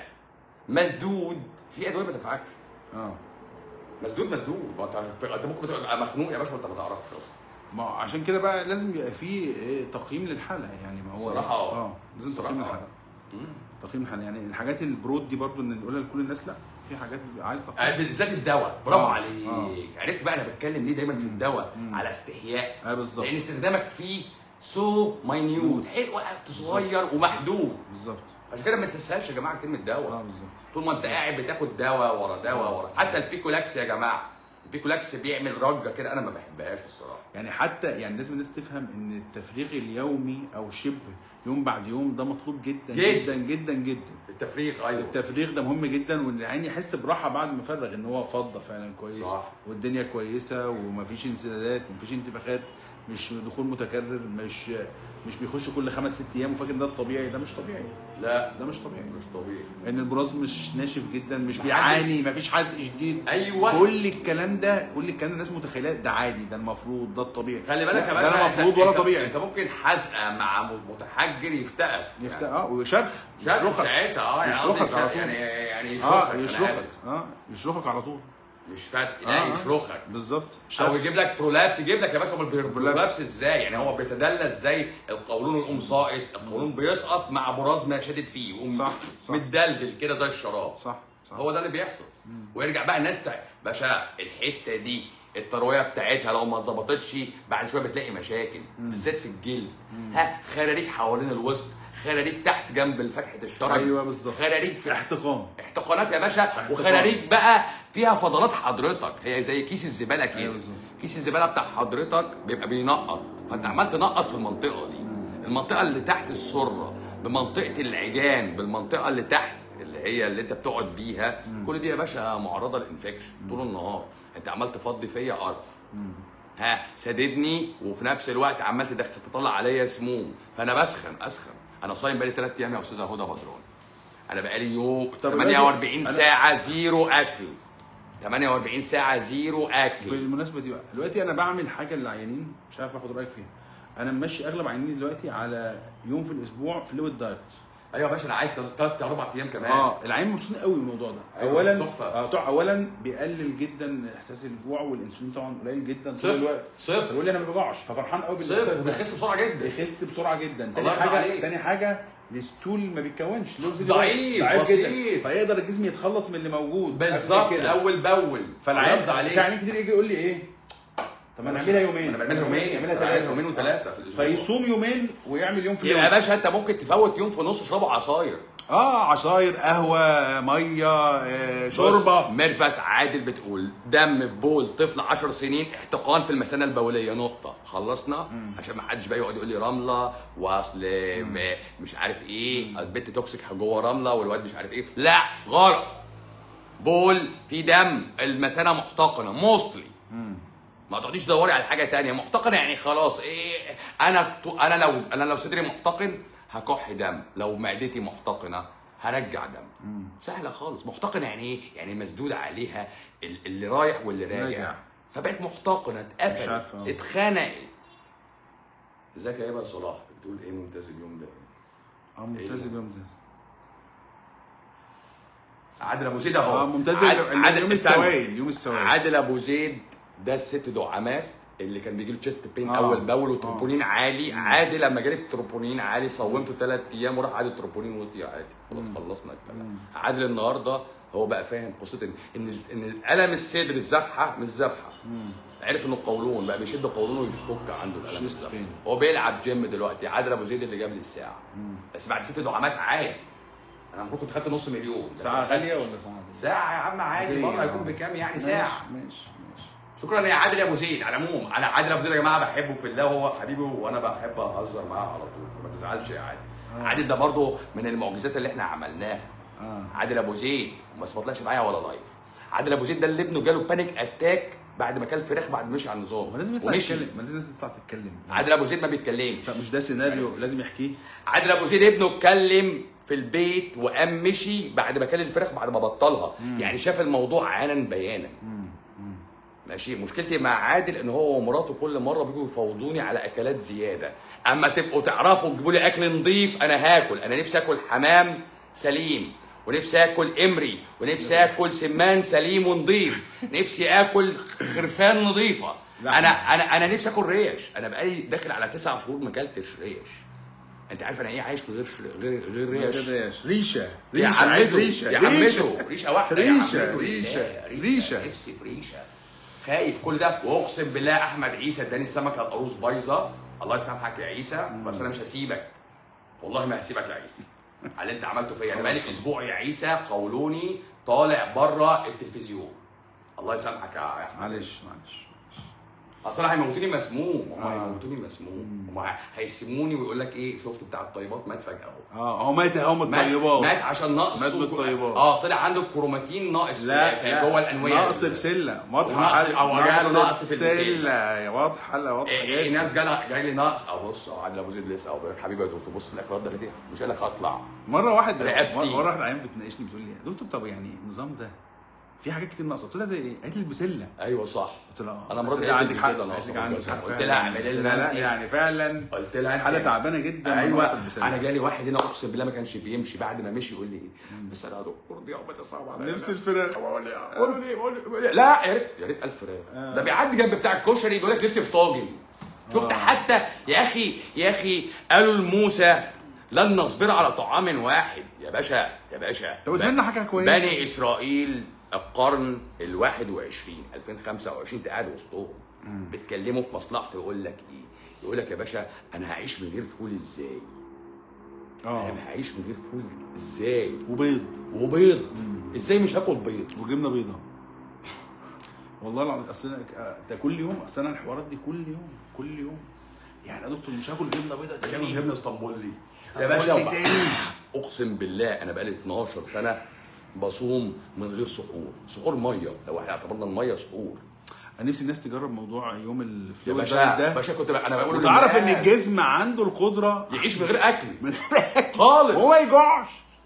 مسدود في ادويه ما تنفعكش اه مسدود مسدود ما انت انت ممكن تبقى مخنوق يا باشا وانت ما تعرفش اصلا ما هو عشان كده بقى لازم يبقى في إيه، تقييم للحاله يعني ما هو الصراحة اه. اه لازم الصراحة تقييم اه. للحاله تقييم الحاله يعني الحاجات البرود دي برضو ان نقولها لكل الناس لا في حاجات بيبقى عايز تقييم بالذات الدواء برافو اه. عليك اه. عرفت بقى انا بتكلم ليه دايما في الدواء مم. على استحياء اه بالظبط لان استخدامك فيه سو ماينيوت حلو وقت صغير ومحدود بالظبط عشان كده ما تستسهلش يا جماعه كلمه اه دواء بالظبط طول ما انت قاعد بتاخد دواء ورا دواء ورا حتى البيكولاكس يا جماعه البيكولاكس بيعمل رجه كده انا ما بحبهاش الصراحه يعني حتى يعني لازم الناس تفهم ان التفريغ اليومي او شبه يوم بعد يوم ده مطلوب جدا جدا. جدا جدا جدا التفريغ ايوه التفريغ ده مهم جدا وان العين يحس براحه بعد ما فرغ ان هو فضه فعلا كويس صح. والدنيا كويسه ومفيش انسدادات ومفيش انتفاخات مش دخول متكرر مش مش بيخش كل خمس ست ايام وفاكر ده الطبيعي ده مش طبيعي لا ده مش طبيعي مش طبيعي ان البراز مش ناشف جدا مش محدش- بيعاني مفيش حزق شديد ايوه كل الكلام ده كل الكلام ده الناس متخيلاه ده عادي ده المفروض ده الطبيعي خلي بالك يا لا، باشا ده لا انت- مفروض ولا انت- طبيعي انت ممكن حزقه مع متحجر يفتقك يفتح اه ويشرخ شاف يشرخك ساعتها اه يعني يشرخك قصدي على يشرخ- طول. يعني يعني اه يشرخك أنا يشرخك آسف. اه يشرخك على طول مش فتق آه، لا آه. يشرخك بالظبط او شرخ. يجيب لك برولابس يجيب لك يا باشا امال برولابس. برولابس ازاي يعني هو بيتدلى ازاي القولون يقوم ساقط القولون بيسقط مع براز ما شادد فيه يقوم صح، صح. متدلدل كده زي الشراب صح صح هو ده اللي بيحصل ويرجع بقى الناس تع... باشا الحته دي الترويه بتاعتها لو ما اتظبطتش بعد شويه بتلاقي مشاكل بالذات في الجلد ها خراريج حوالين الوسط خراريج تحت جنب فتحه الشرج ايوه بالظبط خراريج في احتقان احتقانات يا باشا وخراريج بقى فيها فضلات حضرتك هي زي كيس الزباله كده أيوة بالظبط. كيس الزباله بتاع حضرتك بيبقى بينقط فانت عمال تنقط في المنطقه دي المنطقه اللي تحت السره بمنطقه العجان بالمنطقه اللي تحت اللي هي اللي انت بتقعد بيها كل دي يا باشا معرضه للانفكشن طول النهار انت عمال تفضي فيا قرف ها سددني وفي نفس الوقت عمال تدخل تطلع عليا سموم فانا بسخن اسخن انا صايم بقالي ثلاث ايام يا استاذه هدى بدران انا بقالي يوم طب 48 أنا- ساعه زيرو اكل 48 ساعه زيرو اكل بالمناسبه دي بقى دلوقتي انا بعمل حاجه للعيانين مش عارف اخد رايك فيها انا ماشي اغلب عيانين دلوقتي على يوم في الاسبوع فلويد دايت ايوه يا باشا انا عايز ثلاث اربع ايام كمان اه العيان مبسوط قوي بالموضوع ده أيوة، اولا تحفة. اه طبعا اولا بيقلل جدا احساس الجوع والانسولين طبعا قليل جدا طول صفر الوقت صفر بيقول لي انا ما بجوعش ففرحان قوي صفر بالاحساس ده بيخس بسرعه جدا بيخس بسرعه جدا تاني الله يرضى حاجه عليك. تاني حاجه الستول ما بيتكونش لوز ضعيف، ضعيف بسيط. جدا فيقدر الجسم يتخلص من اللي موجود بالظبط قبل كده. اول باول فالعيان يرضى عليك في عيانين كتير يجي يقول لي ايه طب ما نعملها يومين انا بعملها يومين نعملها بعملها ثلاثه يومين وثلاثه في الاسبوع فيصوم يومين ويعمل يوم في يبقى يا يوم باشا انت ممكن تفوت يوم في نص اشربه عصاير اه عصاير قهوه ميه آه، شوربه بص، ميرفت عادل بتقول دم في بول طفل 10 سنين احتقان في المثانه البوليه نقطه خلصنا عشان ما حدش بقى يقعد يقول لي رمله واصل م- مش عارف ايه البت توكسيك جوه رمله والواد مش عارف ايه لا غلط بول في دم المثانه محتقنه موستلي ما تقعديش تدوري على حاجه تانية محتقنه يعني خلاص ايه انا انا لو انا لو صدري محتقن هكح دم لو معدتي محتقنه هرجع دم سهله خالص محتقنه يعني ايه يعني مسدود عليها ال- اللي رايح واللي راجع راجع. فبقت محتقنه مش اتقفلت عارفة. اتخنقت ازيك يا ايه صلاح بتقول ايه ممتاز اليوم ده اه ممتاز اليوم ده عادل ابو زيد اهو اه ممتاز عاد- ال- عادل- اليوم استنى. السوائل يوم السوائل عادل ابو زيد ده الست دعامات اللي كان بيجي له تشيست بين آه. اول باول وتروبونين عالي مم. عادل لما جالي تروبونين عالي صومته ثلاث ايام وراح عادل تروبونين وطي عادي خلاص مم. خلصنا الكلام مم. عادل النهارده هو بقى فاهم قصه ان ان ان الالم الصدر الذبحه مش ذبحه مم. عرف انه القولون بقى بيشد قولونه ويفك عنده الالم Chest الذبحة. pain. هو بيلعب جيم دلوقتي عادل ابو زيد اللي جاب لي الساعه مم. بس بعد ست دعامات عادي انا المفروض كنت خدت نص مليون بس ساعه ما غاليه خدتش. ولا ساعه عادية؟ ساعه يا عم عادي عادية، برضه هيكون آه. بكام يعني ماشي، ساعه ماشي ماشي شكرا يا عادل يا ابو زيد على العموم انا عادل ابو زيد يا جماعه بحبه في الله وهو حبيبي وانا بحب اهزر معاه على طول فما تزعلش يا عادل آه. عادل ده برضه من المعجزات اللي احنا عملناها اه عادل ابو زيد بس ما طلعش معايا ولا لايف عادل ابو زيد ده اللي ابنه جاله بانيك اتاك بعد ما كل فراخ بعد ما مشي على النظام ما لازم يطلع ومشي يتكلم ما لازم الناس تطلع تتكلم عادل ابو زيد ما بيتكلمش طب مش ده سيناريو لازم يحكيه عادل ابو زيد ابنه اتكلم في البيت وقام مشي بعد ما كل الفراخ بعد ما بطلها يعني شاف الموضوع عانا بيانا مم. مم. ماشي مشكلتي مع عادل ان هو ومراته كل مره بيجوا يفوضوني على اكلات زياده اما تبقوا تعرفوا تجيبوا لي اكل نظيف انا هاكل انا نفسي اكل حمام سليم ونفسي اكل امري ونفسي اكل سمان سليم ونظيف نفسي اكل خرفان نظيفه لا. انا انا انا نفسي اكل ريش انا بقالي داخل على تسع شهور ما اكلتش ريش انت عارف انا ايه عايش من غير ش- غير غير ريش ريش ريشه يا ريشه عايز عمته ريشه يا ريشه عمته ريشه واحده يا ريشة، عمته ريشة، لله، ريشة. نفسي في ريشه خايف كل ده واقسم بالله احمد عيسى اداني السمكه القاروص بايظه الله يسامحك يا عيسى بس انا مش هسيبك والله ما هسيبك يا عيسى على اللي انت عملته فيا انا بقالي اسبوع يا عيسى قولوني طالع بره التلفزيون الله يسامحك يا احمد معلش معلش اصل انا هيموتوني مسموم هم آه. هيموتوني مسموم هم هيسموني ويقول لك ايه شفت بتاع الطيبات مات فجاه اهو اه هو مات اهو من مات- الطيبات مات عشان نقص مات بالطيبات. اه طلع عنده الكروماتين ناقص لا في- في لا جوه الانويه نقص بسله واضحه ونقص- حل- أو جاله نقص في البسلة. بسله يا واضحه لا واضحه إيه إيه جدا ناس جالها جاي لي نقص اه بص اه عادل ابو زيد لسه اه بقول لك حبيبي يا دكتور بص في الاخر رد ليه مش قال لك هطلع مره واحد رقبتي. مره واحد عيان بتناقشني بتقول لي يا دكتور طب يعني النظام ده في حاجات كتير ناقصه قلت لها زي ايه؟ قالت لي البسله ايوه صح قلت لها آه. أنا مراتي لا، قالت عندك لي حق البسلة ناقصة قالت لي عندك بالجزء. حق قلت فعلا. لها اعملي لنا لا لا أنت. يعني فعلا قلت لها أنت- حاله تعبانه جدا من ايوه نقص البسله انا جالي واحد هنا اقسم بالله ما كانش بيمشي بعد ما مشي يقول لي ايه بس انا يا دكتور دي عقبه صعب عليا نفس الفراخ بقول لي بقول لي بقول لي لا يا ريت يا ريت الف فراخ ده بيعدي جنب بتاع الكشري بيقول لك نفسي في طاجن شفت حتى يا اخي يا اخي قالوا لموسى لن نصبر على طعام واحد يا باشا يا باشا طب اتمنى حاجه كويسه بني اسرائيل القرن ال 21 2025 انت قاعد وسطهم بتكلموا في مصلحته يقول لك ايه؟ يقول لك يا باشا انا هعيش من غير فول ازاي؟ اه انا هعيش من غير فول ازاي؟ وبيض وبيض ازاي مش هاكل بيض؟ وجبنه بيضه والله العظيم اصل أنا- ده كل يوم اصل انا الحوارات دي كل يوم كل يوم يعني يا دكتور مش هاكل جبنه بيضه تاني جبنه اسطنبولي يا يا باشا باشا تاني اقسم بالله انا بقالي 12 سنه بصوم من غير سحور سحور ميه لو احنا اعتبرنا الميه سحور انا نفسي الناس تجرب موضوع يوم يا الفلويد باشا دايت ده باشا كنت بقى انا بقول وتعرف ان للناس الجسم عنده القدره يعيش من غير اكل من خالص هو ما يجوعش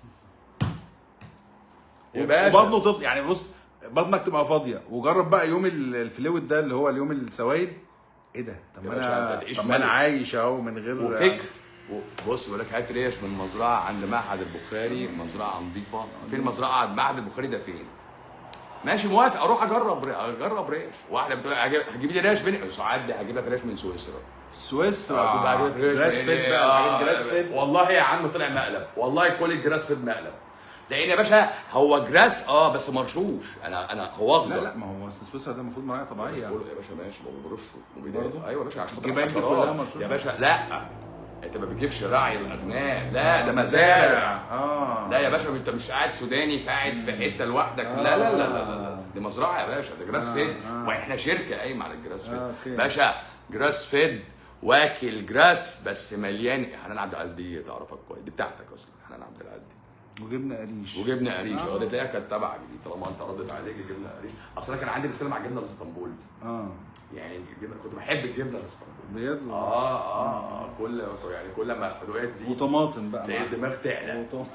يا باشا وبطنه طفل يعني بص بطنك تبقى فاضيه وجرب بقى يوم ال- الفلويد ده اللي هو اليوم السوائل ايه ده طب يا ما باشا انا أنت تعيش طب ما انا ملك. عايش اهو من غير وفكر و- بص بيقول لك هات ريش من مزرعه عند معهد البخاري مزرعه نظيفه فين المزرعه عند معهد البخاري ده فين؟ ماشي موافق اروح اجرب ري- اجرب ريش واحده بتقول هجيب- هجيب لي ريش من سعاد هجيب لك ريش من سويسرا سويسرا شوف بقى هجيب لك ريش جراس من- فيد بقى آه، الحاجات جراس فيد والله يا عم طلع مقلب والله كل الجراس فيد مقلب لان يا باشا هو جراس اه بس مرشوش انا انا هو اخضر لا لا ما هو أصل سويسرا ده المفروض مراعي طبيعيه بقول له يا باشا ماشي ما هو برشه برضه؟ وبيضايق. ايوه يا باشا عشان خاطر الجبال دي الحشرات. كلها مرشوشة؟ يا باشا لا انت ما بتجيبش راعي الاجناب لا ده مزارع اه لا يا باشا انت مش قاعد سوداني قاعد في حته لوحدك لا لا لا لا لا, لا. دي مزرعه يا باشا ده جراس آه، فيد آه. واحنا شركه قايمه على الجراس فيد آه، أوكي. باشا جراس فيد واكل جراس بس مليان حنان عبد العال دي تعرفك كويس دي بتاعتك اصلا حنان عبد العال دي وجبنه قريش وجبنه قريش آه. اه دي تلاقيها كانت تبعك دي طالما انت ردت عليك جبنه قريش اصل انا كان عندي مشكله مع الجبنه الاسطنبولي اه يعني الجبنه كنت بحب الجبنه الاسطنبولي بجد اه اه كل يعني كل ما الحلويات تزيد وطماطم بقى تلاقي معاها. الدماغ تعلى وطم-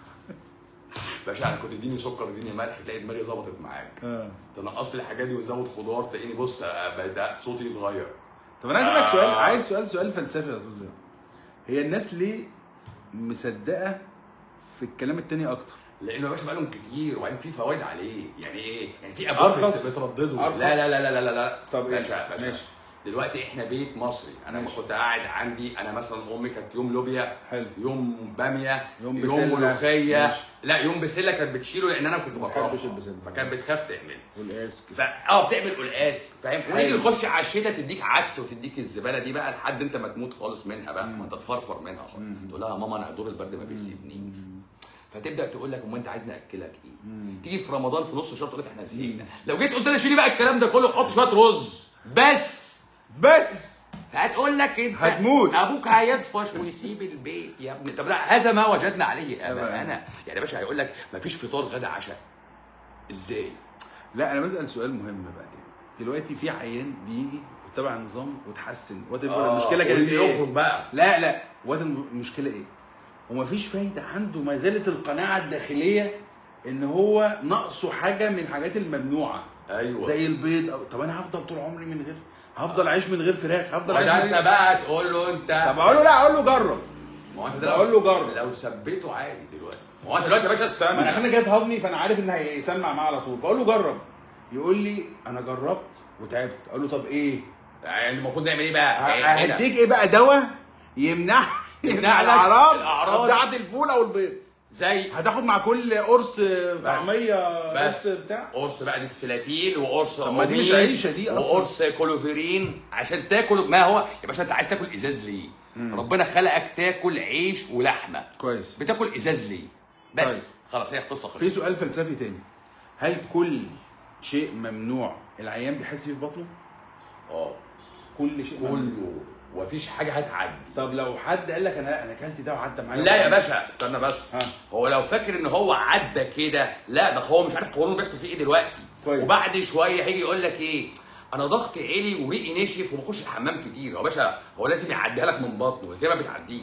باشا انا كنت اديني سكر اديني ملح تلاقي دماغي ظبطت معاك اه تنقص لي الحاجات دي وتزود خضار تلاقيني بص آه، بدات صوتي يتغير طب انا عايز اسالك سؤال آه. عايز سؤال سؤال فلسفي يا استاذ هي الناس ليه مصدقه في الكلام التاني اكتر لانه يا باشا بقالهم كتير وبعدين في فوائد عليه يعني ايه؟ يعني في ابواب أرخص. بت- بتردده أرخص. لا لا لا لا لا لا لا طب إيه؟ باشا باشا ماشي. دلوقتي احنا بيت مصري انا لما ماشي. كنت قاعد عندي انا مثلا امي كانت يوم لوبيا حلو. يوم باميه يوم يوم, بسلة. ملوخيه ماشي. لا يوم بسله كانت بتشيله لان انا كنت ما بكرهها بحبش البسلة. فكانت بتخاف تعمله والقاس فا اه بتعمل قلقاس فاهم ونيجي حلو. نخش على الشتاء تديك عدس وتديك الزباله دي بقى لحد انت ما تموت خالص منها بقى ما انت تفرفر منها خالص تقول لها يا ماما انا دور البرد ما بيسيبنيش فتبدا تقول لك امال انت عايز ناكلك ايه؟ تيجي في رمضان في نص شهر تقول لك احنا زهقنا لو جيت قلت لها شيلي بقى الكلام ده كله حط شويه رز بس بس هتقول لك انت هتموت. ابوك هيطفش ويسيب البيت يا ابني طب لا هذا ما وجدنا عليه تمام. اباءنا يعني يا باشا هيقول لك مفيش فطار غدا عشاء ازاي؟ لا انا بسال سؤال مهم بقى دلوقتي دلوقتي في عيان بيجي وتبع النظام وتحسن وات آه، المشكله كانت واللي ايه؟ يخرج بقى لا لا وات المشكله ايه؟ ومفيش فايده عنده ما زالت القناعه الداخليه ان هو ناقصه حاجه من الحاجات الممنوعه ايوه زي البيض أو... طب انا هفضل طول عمري من غير هفضل اعيش من غير فراخ هفضل وده اعيش انت من غير... بقى تقول له انت طب اقول له لا اقول له جرب ما هو انت ده بقول له جرب. لو ثبته عادي دلوقتي ما هو انت دلوقتي يا باشا ما انا استنى عشان جهاز هضمي فانا عارف ان هيسمع معاه على طول بقول له جرب يقول لي انا جربت وتعبت اقول له طب ايه يعني المفروض نعمل ايه بقى؟ هنا. هديك ايه بقى دواء يمنع يمنع يمنع لك الاعراض الأعراض. بتاعت الفول او البيض زي هتاخد مع كل قرص طعميه بس قرص بتاع قرص بقى ديسفلاتين وقرص طب ما دي مش أوميس عيشة دي أصلاً. وقرص كولوفيرين عشان تاكل ما هو يا باشا انت عايز تاكل ازاز ليه؟ ربنا خلقك تاكل عيش ولحمه كويس بتاكل ازاز ليه؟ بس طيب. خلاص هي القصه في خلصت سؤال فلسفي تاني هل كل شيء ممنوع العيان بيحس فيه في بطنه؟ اه كل شيء ممنوع. كله ومفيش حاجه هتعدي طب لو حد قال لك انا لا انا اكلت ده وعدى معايا لا يا باشا استنى بس ها. هو لو فاكر ان هو عدى كده لا ده هو مش عارف قولونه بيحصل فيه ايه دلوقتي كويس. وبعد شويه هيجي يقول لك ايه انا ضغطي عالي وريقي نشف وبخش الحمام كتير هو باشا هو لازم يعديها لك من بطنه كده ما بتعديش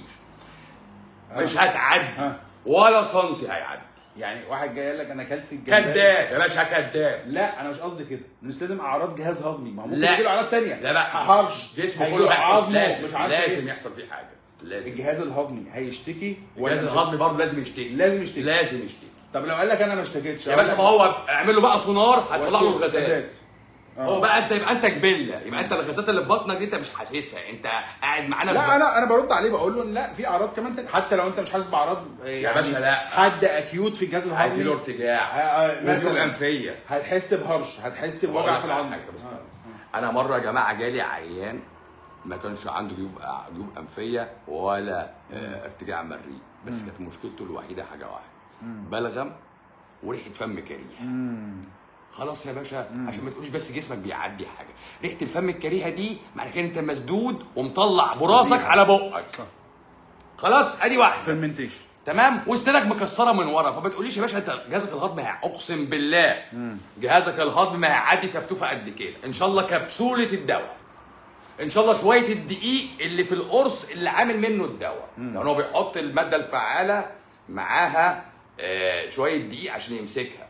مش هتعدي ها. ولا سنتي هيعدي يعني واحد جاي قال لك انا اكلت الجمبري كذاب يا باشا كذاب لا انا مش قصدي كده مش لازم اعراض جهاز هضمي ما هو ممكن لا. يجيله اعراض تانية لا بقى هرش جسمه هيجيله كله هيحصل عظمه لازم مش عارف لازم ايه يحصل فيه حاجه لازم الجهاز الهضمي هيشتكي ولا الجهاز مش- الهضمي برضه لازم يشتكي لازم يشتكي لازم يشتكي طب لو قال لك انا ما اشتكيتش يا باشا ما هو اعمل له بقى سونار هتطلع له الغازات غازات هو بقى انت يبقى انت جبله يبقى انت الغازات اللي في بطنك دي انت مش حاسسها انت قاعد معانا لا في- انا انا برد عليه بقول له إن لا في اعراض كمان تانية حتى لو انت مش حاسس باعراض يا باشا لا. حد اكيوت في الجهاز الهضمي هيديله ارتجاع آه، آه، مثلا مثلا انفيه هتحس بهرش هتحس بوجع في العظم طب استنى. انا مره يا جماعه جالي عيان ما كانش عنده جيوب جيوب انفيه ولا آه، ارتجاع مريء بس كانت مشكلته الوحيده حاجه واحده بلغم وريحه فم كريه مم. خلاص يا باشا عشان ما تقوليش بس جسمك بيعدي حاجه ريحه الفم الكريهه دي معنى كده انت مسدود ومطلع براسك طبيعي. على بقك صح خلاص ادي واحده فيرمنتيشن تمام واسنانك مكسره من ورا فما تقوليش يا باشا انت جهازك الهضمي هي- اقسم بالله جهازك الهضمي هيعدي تفتوفه قد كده ان شاء الله كبسوله الدواء ان شاء الله شويه الدقيق اللي في القرص اللي عامل منه الدواء لان هو بيحط الماده الفعاله معاها آه شويه دقيق عشان يمسكها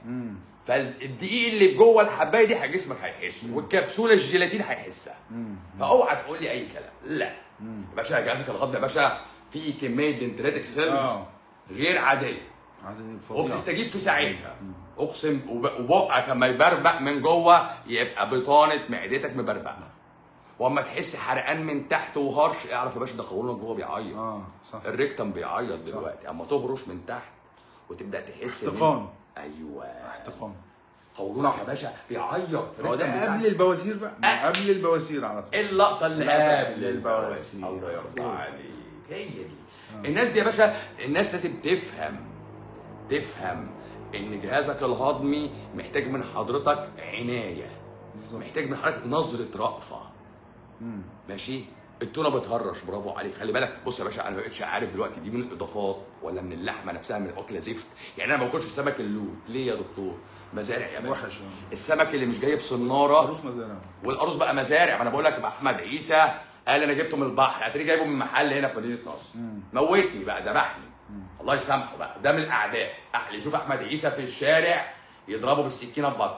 فالدقيق اللي جوه الحبايه دي جسمك هيحسه والكبسوله الجيلاتين هيحسها فاوعى تقول لي اي كلام لا يا باشا جهازك الهضمي يا باشا فيه كميه دنتريتك سيلز آه. غير عاديه عادي فظيعه وبتستجيب في ساعتها اقسم وب- وبقك اما يبربق من جوه يبقى بطانه معدتك مبربقه واما تحس حرقان من تحت وهرش اعرف يا باشا ده قولونك جوه بيعيط اه صح الريكتم بيعيط دلوقتي اما تهرش من تحت وتبدا تحس إن- احتقان. ايوه احتقان قولونك صح. يا باشا بيعيط هو الريكتم ده بتاعك. قبل البواسير بقى أه. قبل البواسير على طول اللقطه اللي لا، قبل للبواسير. الله يرضى عليك هي دي الناس دي يا باشا الناس لازم تفهم تفهم ان جهازك الهضمي محتاج من حضرتك عنايه بالظبط محتاج من حضرتك نظره رأفه مم. ماشي التونه بتهرش برافو عليك خلي بالك بص يا باشا انا ما بقتش عارف دلوقتي دي من الاضافات ولا من اللحمه نفسها من الاكله زفت يعني انا ما باكلش السمك اللوت ليه يا دكتور مزارع يا باشا وحش السمك اللي مش جاي بصناره عروس مزارع والقاروص بقى مزارع ما انا بقول لك يبقى احمد عيسى قال انا جبته من البحر هتلاقيه جايبه من محل هنا في مدينه نصر موتني بقى ذبحني الله يسامحه بقى ده من الاعداء احلى يشوف احمد عيسى في الشارع يضربه بالسكينه ببطن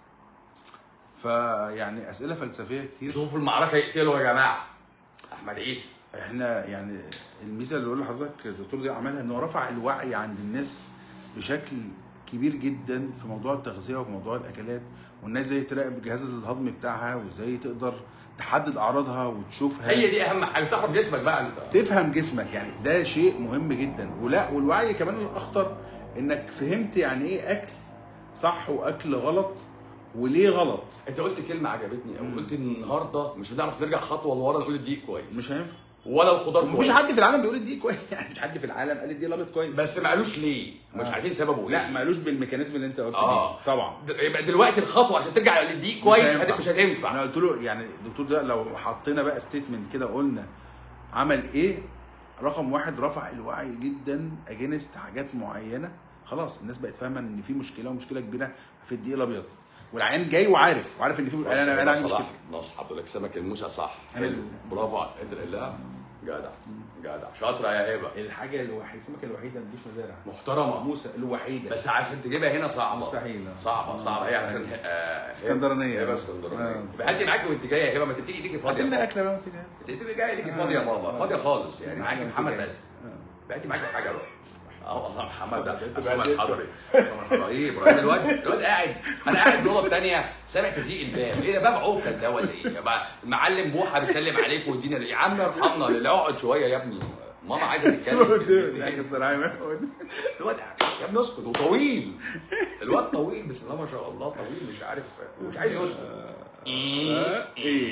فيعني اسئله فلسفيه كتير يشوفوا في المعركه يقتلوا يا جماعه احمد عيسى احنا يعني الميزه اللي بقول لحضرتك الدكتور دي عملها انه رفع الوعي عند الناس بشكل كبير جدا في موضوع التغذيه وفي موضوع الاكلات والناس ازاي تراقب الجهاز الهضمي بتاعها وازاي تقدر تحدد اعراضها وتشوفها هي دي اهم حاجه تعرف جسمك بقى انت تفهم جسمك يعني ده شيء مهم جدا ولا والوعي كمان الاخطر انك فهمت يعني ايه اكل صح واكل غلط وليه غلط انت قلت كلمه عجبتني قوي قلت ان النهارده مش هنعرف نرجع خطوه لورا نقول الدقيق كويس مش هينفع ولا الخضار مفيش كويس حد في العالم بيقول الدقيق كويس يعني مفيش حد في العالم قال الدقيق الابيض كويس بس ما قالوش ليه مش آه. عارفين سببه لا ايه ما قالوش بالميكانيزم اللي انت قلت اه بيه طبعا د- يبقى دلوقتي الخطوه عشان ترجع للدقيق كويس هينفع. هت- مش هتنفع انا قلت له يعني الدكتور ده لو حطينا بقى ستيتمنت كده قلنا عمل ايه رقم واحد رفع الوعي جدا اجينست حاجات معينه خلاص الناس بقت فاهمه ان في مشكله ومشكله كبيره في الدقيق الابيض والعيان جاي وعارف وعارف ان في انا انا عندي صلاح مشكله نصح حضرتك سمك الموسى صح حلو. حلو برافو عليك ادعي الله جدع جدع شاطره يا هبه الحاجه الوحيده السمكه الوحيده اللي مفيش مزارع محترمه موسى الوحيده بس عشان تجيبها هنا صعبه مستحيل. صعبه صعبه هي مستحيل. عشان آه، اسكندرانية. هبه اسكندرانيه آه. بهدي معاكي وانت جايه يا هبه ما تبتدي ايديكي هات لنا فاضيه اكله بقى وانت جاهز. تبتدي جايه ايديكي فاضيه يا ماما فاضيه خالص يعني معاكي معاك محمد وانت بس جاهز. بقيتي معاكي حاجه بقى اه والله محمد ده انت عصام بقى الحضري عصام الحضري ايه ابراهيم الواد الواد قاعد انا قاعد في الاوضه الثانيه سامع تزيق الباب ايه ده باب عوكل ده ولا ايه؟ يبقى المعلم بوحه بيسلم عليك ويدينا يا عم ارحمنا لا اقعد شويه يا ابني ماما عايزه سيبه تتكلم قدامي. ضحك الصراحه الواد يا ابني اسكت وطويل الواد طويل بسم الله ما شاء الله طويل مش عارف مش عايز يسكت ايه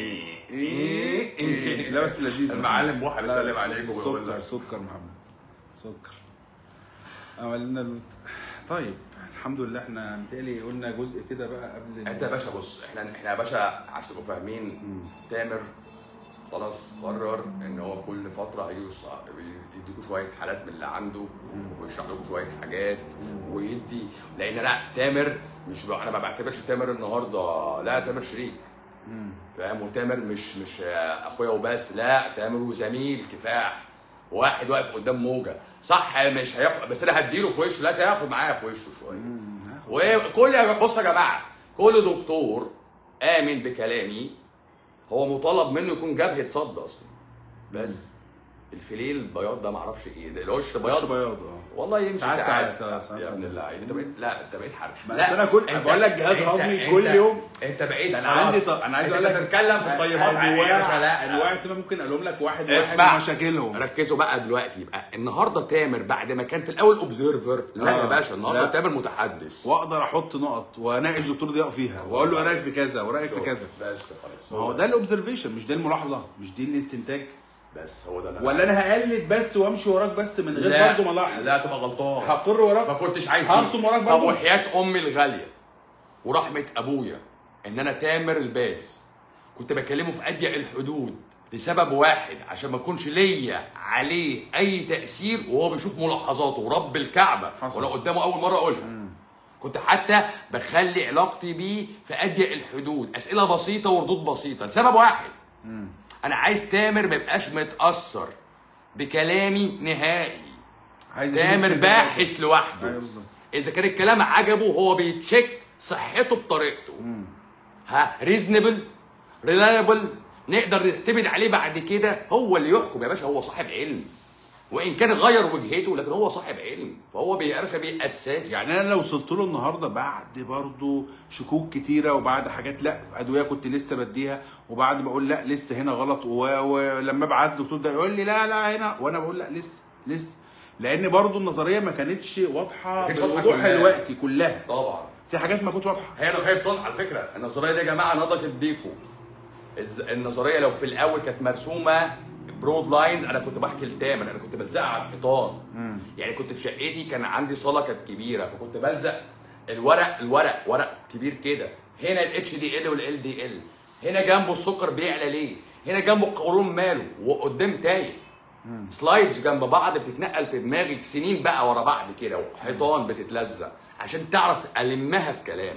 ايه ايه لا بس لذيذ المعلم بوحه لا، بيسلم عليك وبيقول سكر لك سكر محمد سكر عملنا الوت... طيب الحمد لله احنا متهيألي قلنا جزء كده بقى قبل انت يا باشا بص احنا احنا يا باشا عشان تبقوا فاهمين مم. تامر خلاص قرر ان هو كل فتره هيوص يديكوا شويه حالات من اللي عنده ويشرح لكم شويه حاجات ويدي لان لا تامر مش ب... انا ما بعتبرش تامر النهارده لا تامر شريك مم. فاهم وتامر مش مش اخويا وبس لا تامر وزميل كفاح واحد واقف قدام موجه صح مش هياخد بس انا هديله في وشه لا هياخد معايا في وشه شويه مم. هاخد. وكل بص يا جماعه كل دكتور امن بكلامي هو مطالب منه يكون جبهه صد اصلا بس الفليل البياض ده معرفش ايه ده الوش وش بياض بياض اه والله يمشي ساعات- ساعات, ساعات- ساعات- يا ساعات. ابن اللعيب انت بقيت لا انت بقيت حرق بس أنا كل- انت- بقول لك جهاز انت- هضمي انت- كل يوم. انت بقيت ده انا خلاص. عندي ط... انا عايز انت اقول لك بتتكلم في الطيبات يا باشا لا انواع السمك ممكن اقولهم لك واحد اسمع. واحد مشاكلهم ركزوا بقى دلوقتي يبقى النهارده تامر بعد ما كان في الاول اوبزرفر لا آه. يا باشا النهارده لا. تامر متحدث واقدر احط نقط واناقش دكتور ضياء فيها واقول له ايه رايك في كذا ورايك في كذا بس خلاص ما هو ده الاوبزرفيشن مش ده الملاحظه مش دي الاستنتاج بس هو ده اللي ولا انا هقلد بس وامشي وراك بس من غير لا برضه ما الاحظ لا تبقى غلطان هقر ما وراك كنتش عايز هرسم دي. وراك طب برضه. وحياة امي الغاليه ورحمه ابويا ان انا تامر الباس كنت بكلمه في اضيق الحدود لسبب واحد عشان ما يكونش ليا عليه اي تاثير وهو بيشوف ملاحظاته ورب الكعبه حصل. وانا قدامه اول مره اقولها كنت حتى بخلي علاقتي بيه في اضيق الحدود اسئله بسيطه وردود بسيطه لسبب واحد انا عايز تامر ما يبقاش متاثر بكلامي نهائي عايز أشوف تامر السنتاج. باحث لوحده ايوه بالظبط اذا كان الكلام عجبه هو بيتشيك صحته بطريقته ها ريزنبل ريلايبل نقدر نعتمد عليه بعد كده هو اللي يحكم يا باشا هو صاحب علم وان كان غير وجهته لكن هو صاحب علم فهو بي- يا باشا بيأسس يعني انا لو وصلت له النهارده بعد برضه شكوك كتيره وبعد حاجات لا ادويه كنت لسه بديها وبعد ما اقول لا لسه هنا غلط و- ولما ابعت الدكتور ده يقول لي لا لا هنا وانا بقول لا لسه لسه لان برضه النظريه ما كانتش واضحه ما كانتش واضحة بوضوح كلها. دلوقتي كلها طبعا في حاجات ما كنتش واضحه هي هي بتطلع على فكره النظريه دي يا جماعه نضجت بيكم الز- النظريه لو في الاول كانت مرسومه برود لاينز انا كنت بحكي لتامر انا كنت بلزقها على الحيطان يعني كنت في شقتي كان عندي صاله كانت كبيره فكنت بلزق الورق الورق ورق كبير كده هنا الاتش دي ال والال دي ال هنا جنبه السكر بيعلى ليه هنا جنبه القولون ماله وقدام تايه سلايدز جنب بعض بتتنقل في دماغك سنين بقى ورا بعض كده وحيطان بتتلزق عشان تعرف المها في كلام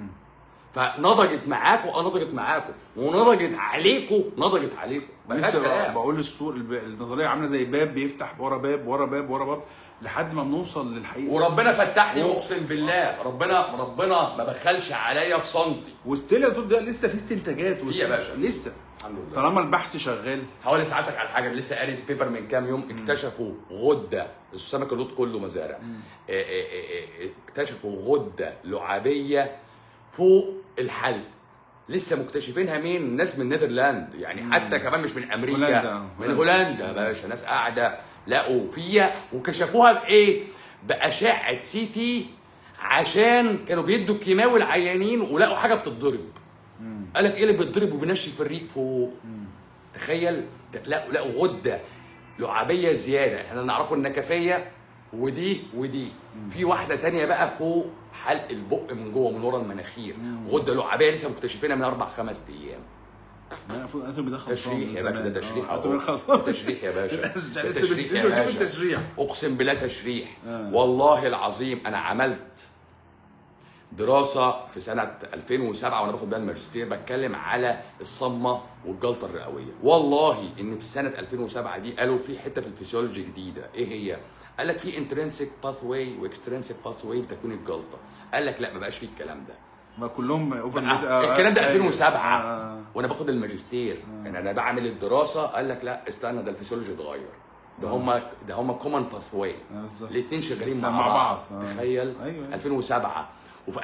فنضجت معاكم اه نضجت معاكم ونضجت عليكم نضجت عليكم ما فيهاش لسه كلام بقول الصور الب- النظريه عامله زي باب بيفتح ورا باب ورا باب ورا باب لحد ما بنوصل للحقيقه وربنا فتحني اقسم بالله ربنا ربنا ما بخلش عليا في سنتي وستيل يا دكتور ده لسه في استنتاجات في يا وستيل- باشا. لسه الحمد لله طالما البحث شغال حوالي ساعتك على حاجه لسه قاري بيبر من كام يوم اكتشفوا غده السمك اللوط كله مزارع آه، آه، آه، آه، اكتشفوا غده لعابيه فوق الحلق لسه مكتشفينها مين ناس من نيذرلاند يعني حتى كمان مش من امريكا هولندا. من هولندا يا باشا ناس قاعده لقوا فيها وكشفوها بايه باشعه سي تي عشان كانوا بيدوا كيماوي العيانين ولقوا حاجه بتتضرب قال لك ايه اللي بيتضرب وبينشف الريق فوق تخيل ده- لقوا لقوا غده لعابيه زياده احنا نعرفه النكفيه ودي ودي في واحده تانية بقى فوق حلق البق من جوه من ورا المناخير غده لعابيه لسه مكتشفينها من اربع خمس ايام لا المفروض انتومي ده خلصان تشريح من يا باشا زمان. ده تشريح آه، اهو انتومي خلصان تشريح يا باشا ده لسه تشريح بت- يا لسه بتجيب باشا التشريح اقسم بالله تشريح آه. والله العظيم انا عملت دراسه في سنه 2007 وانا باخد بيها الماجستير بتكلم على الصمه والجلطه الرئويه والله ان في سنه 2007 دي قالوا في حته في الفسيولوجي جديده ايه هي قال لك في انترنسيك باث واي واكسترنسيك باث واي لتكوين الجلطه قال لك لا ما بقاش فيه الكلام ده ما كلهم اوفر الكلام ده 2007 آه. وانا باخد الماجستير يعني انا بعمل الدراسه قال لك لا استنى ده الفسيولوجي اتغير ده هم ده هم كومن باث واي آه، بالظبط. الاثنين شغالين بس مع, مع بعض, بعض. آه. تخيل أيوة. 2007 وفي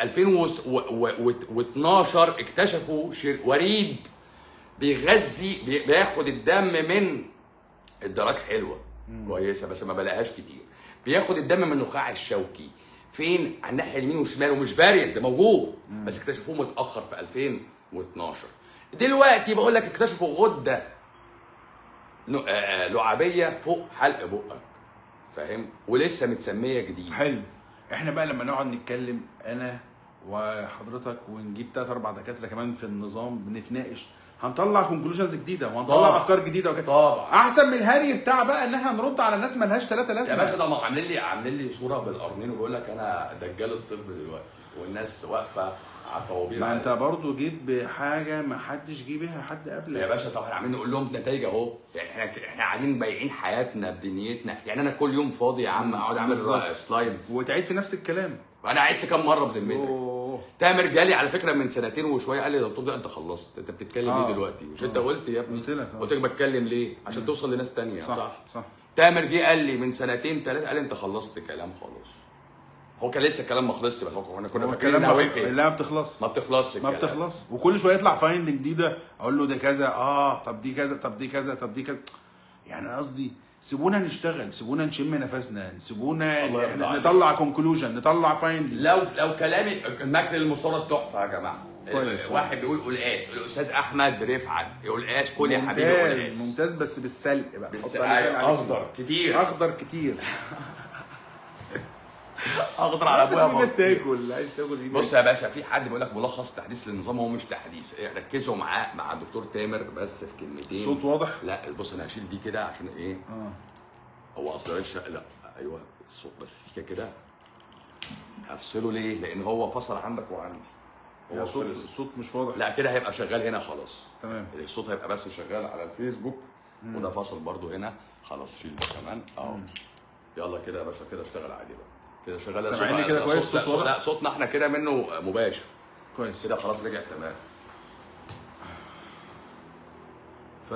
2012 اكتشفوا شر... وريد بيغذي بي... بياخد الدم من الدراج حلوه كويسه بس ما بلاقيهاش كتير بياخد الدم من النخاع الشوكي فين على الناحيه اليمين والشمال ومش فاريد ده موجود بس اكتشفوه متاخر في 2012 دلوقتي بقول لك اكتشفوا غده ن- آه، لعابيه فوق حلق بقك فاهم ولسه متسميه جديد حلو احنا بقى لما نقعد نتكلم انا وحضرتك ونجيب ثلاث اربع دكاتره كمان في النظام بنتناقش هنطلع كونكلوجنز جديده وهنطلع طبعا. افكار جديده وكده طبعا. احسن من الهري بتاع بقى ان احنا نرد على ناس ملهاش ثلاثه يا لازمه باشا ده ما عاملين لي عاملين لي صوره بالقرنين وبيقول لك انا دجال الطب دلوقتي والناس واقفه على الطوابير ما انت عليا. برضو جيت بحاجه ما حدش جه بيها حد يا قبلك باشا طب احنا عاملين نقول لهم نتائج اهو يعني احنا احنا قاعدين بايعين حياتنا بدنيتنا يعني انا كل يوم فاضي يا عم اقعد اعمل بالظبط. سلايدز وتعيد في نفس الكلام انا عدت كام مره بذمتك اوه تامر جالي على فكره من سنتين وشويه قال لي يا دكتور ده انت خلصت انت بتتكلم آه. ليه دلوقتي مش انت آه. قلت يا ابني قلت لك، آه. قلت لك بتكلم ليه عشان توصل لناس تانية صح صح صح تامر جه قال لي من سنتين ثلاثه قال لي انت خلصت كلام خلاص هو كان لسه الكلام ما خلصش بس هو كنا كنا هو فاكرين الكلام انها ما وقفت لا بتخلص ما بتخلصش ما الكلام. بتخلص وكل شويه يطلع فايند جديده اقول له ده كذا اه طب دي كذا طب دي كذا طب دي كذا يعني أنا قصدي سيبونا نشتغل سيبونا نشم نفسنا سيبونا الله يرضى إحنا عليك. نطلع كونكلوجن نطلع فايند لو لو كلامي المكر المستورد تحفه يا جماعه كويس. واحد بيقول قلقاس الاستاذ احمد رفعت قلقاس كل يا حبيبي ممتاز قلقاس ممتاز بس بالسلق بقى بس حط عليه سلق عليه. اخضر كتير اخضر كتير اخضر على بس في ابويا ناس بط. تاكل عايز تاكل دي بص يا باشا في حد بيقول لك ملخص تحديث للنظام هو مش تحديث إيه، ركزوا معاه مع الدكتور تامر بس في كلمتين الصوت واضح لا بص انا هشيل دي كده عشان ايه اه هو اصلا الش... لا ايوه الصوت بس كده كده افصله ليه؟ لان هو فصل عندك وعندي هو هو صوت خلص. الصوت مش واضح لا كده هيبقى شغال هنا خلاص تمام الصوت هيبقى بس شغال على الفيسبوك وده فاصل برضو هنا خلاص شيل ده كمان اهو يلا كده يا باشا كده اشتغل عادي بقى كده شغال لا سامعيني صوت- كده لا كويس؟ صوت- لا صوت صوت- واضح؟ لا صوتنا احنا كده منه مباشر كويس كده خلاص رجع تمام ف...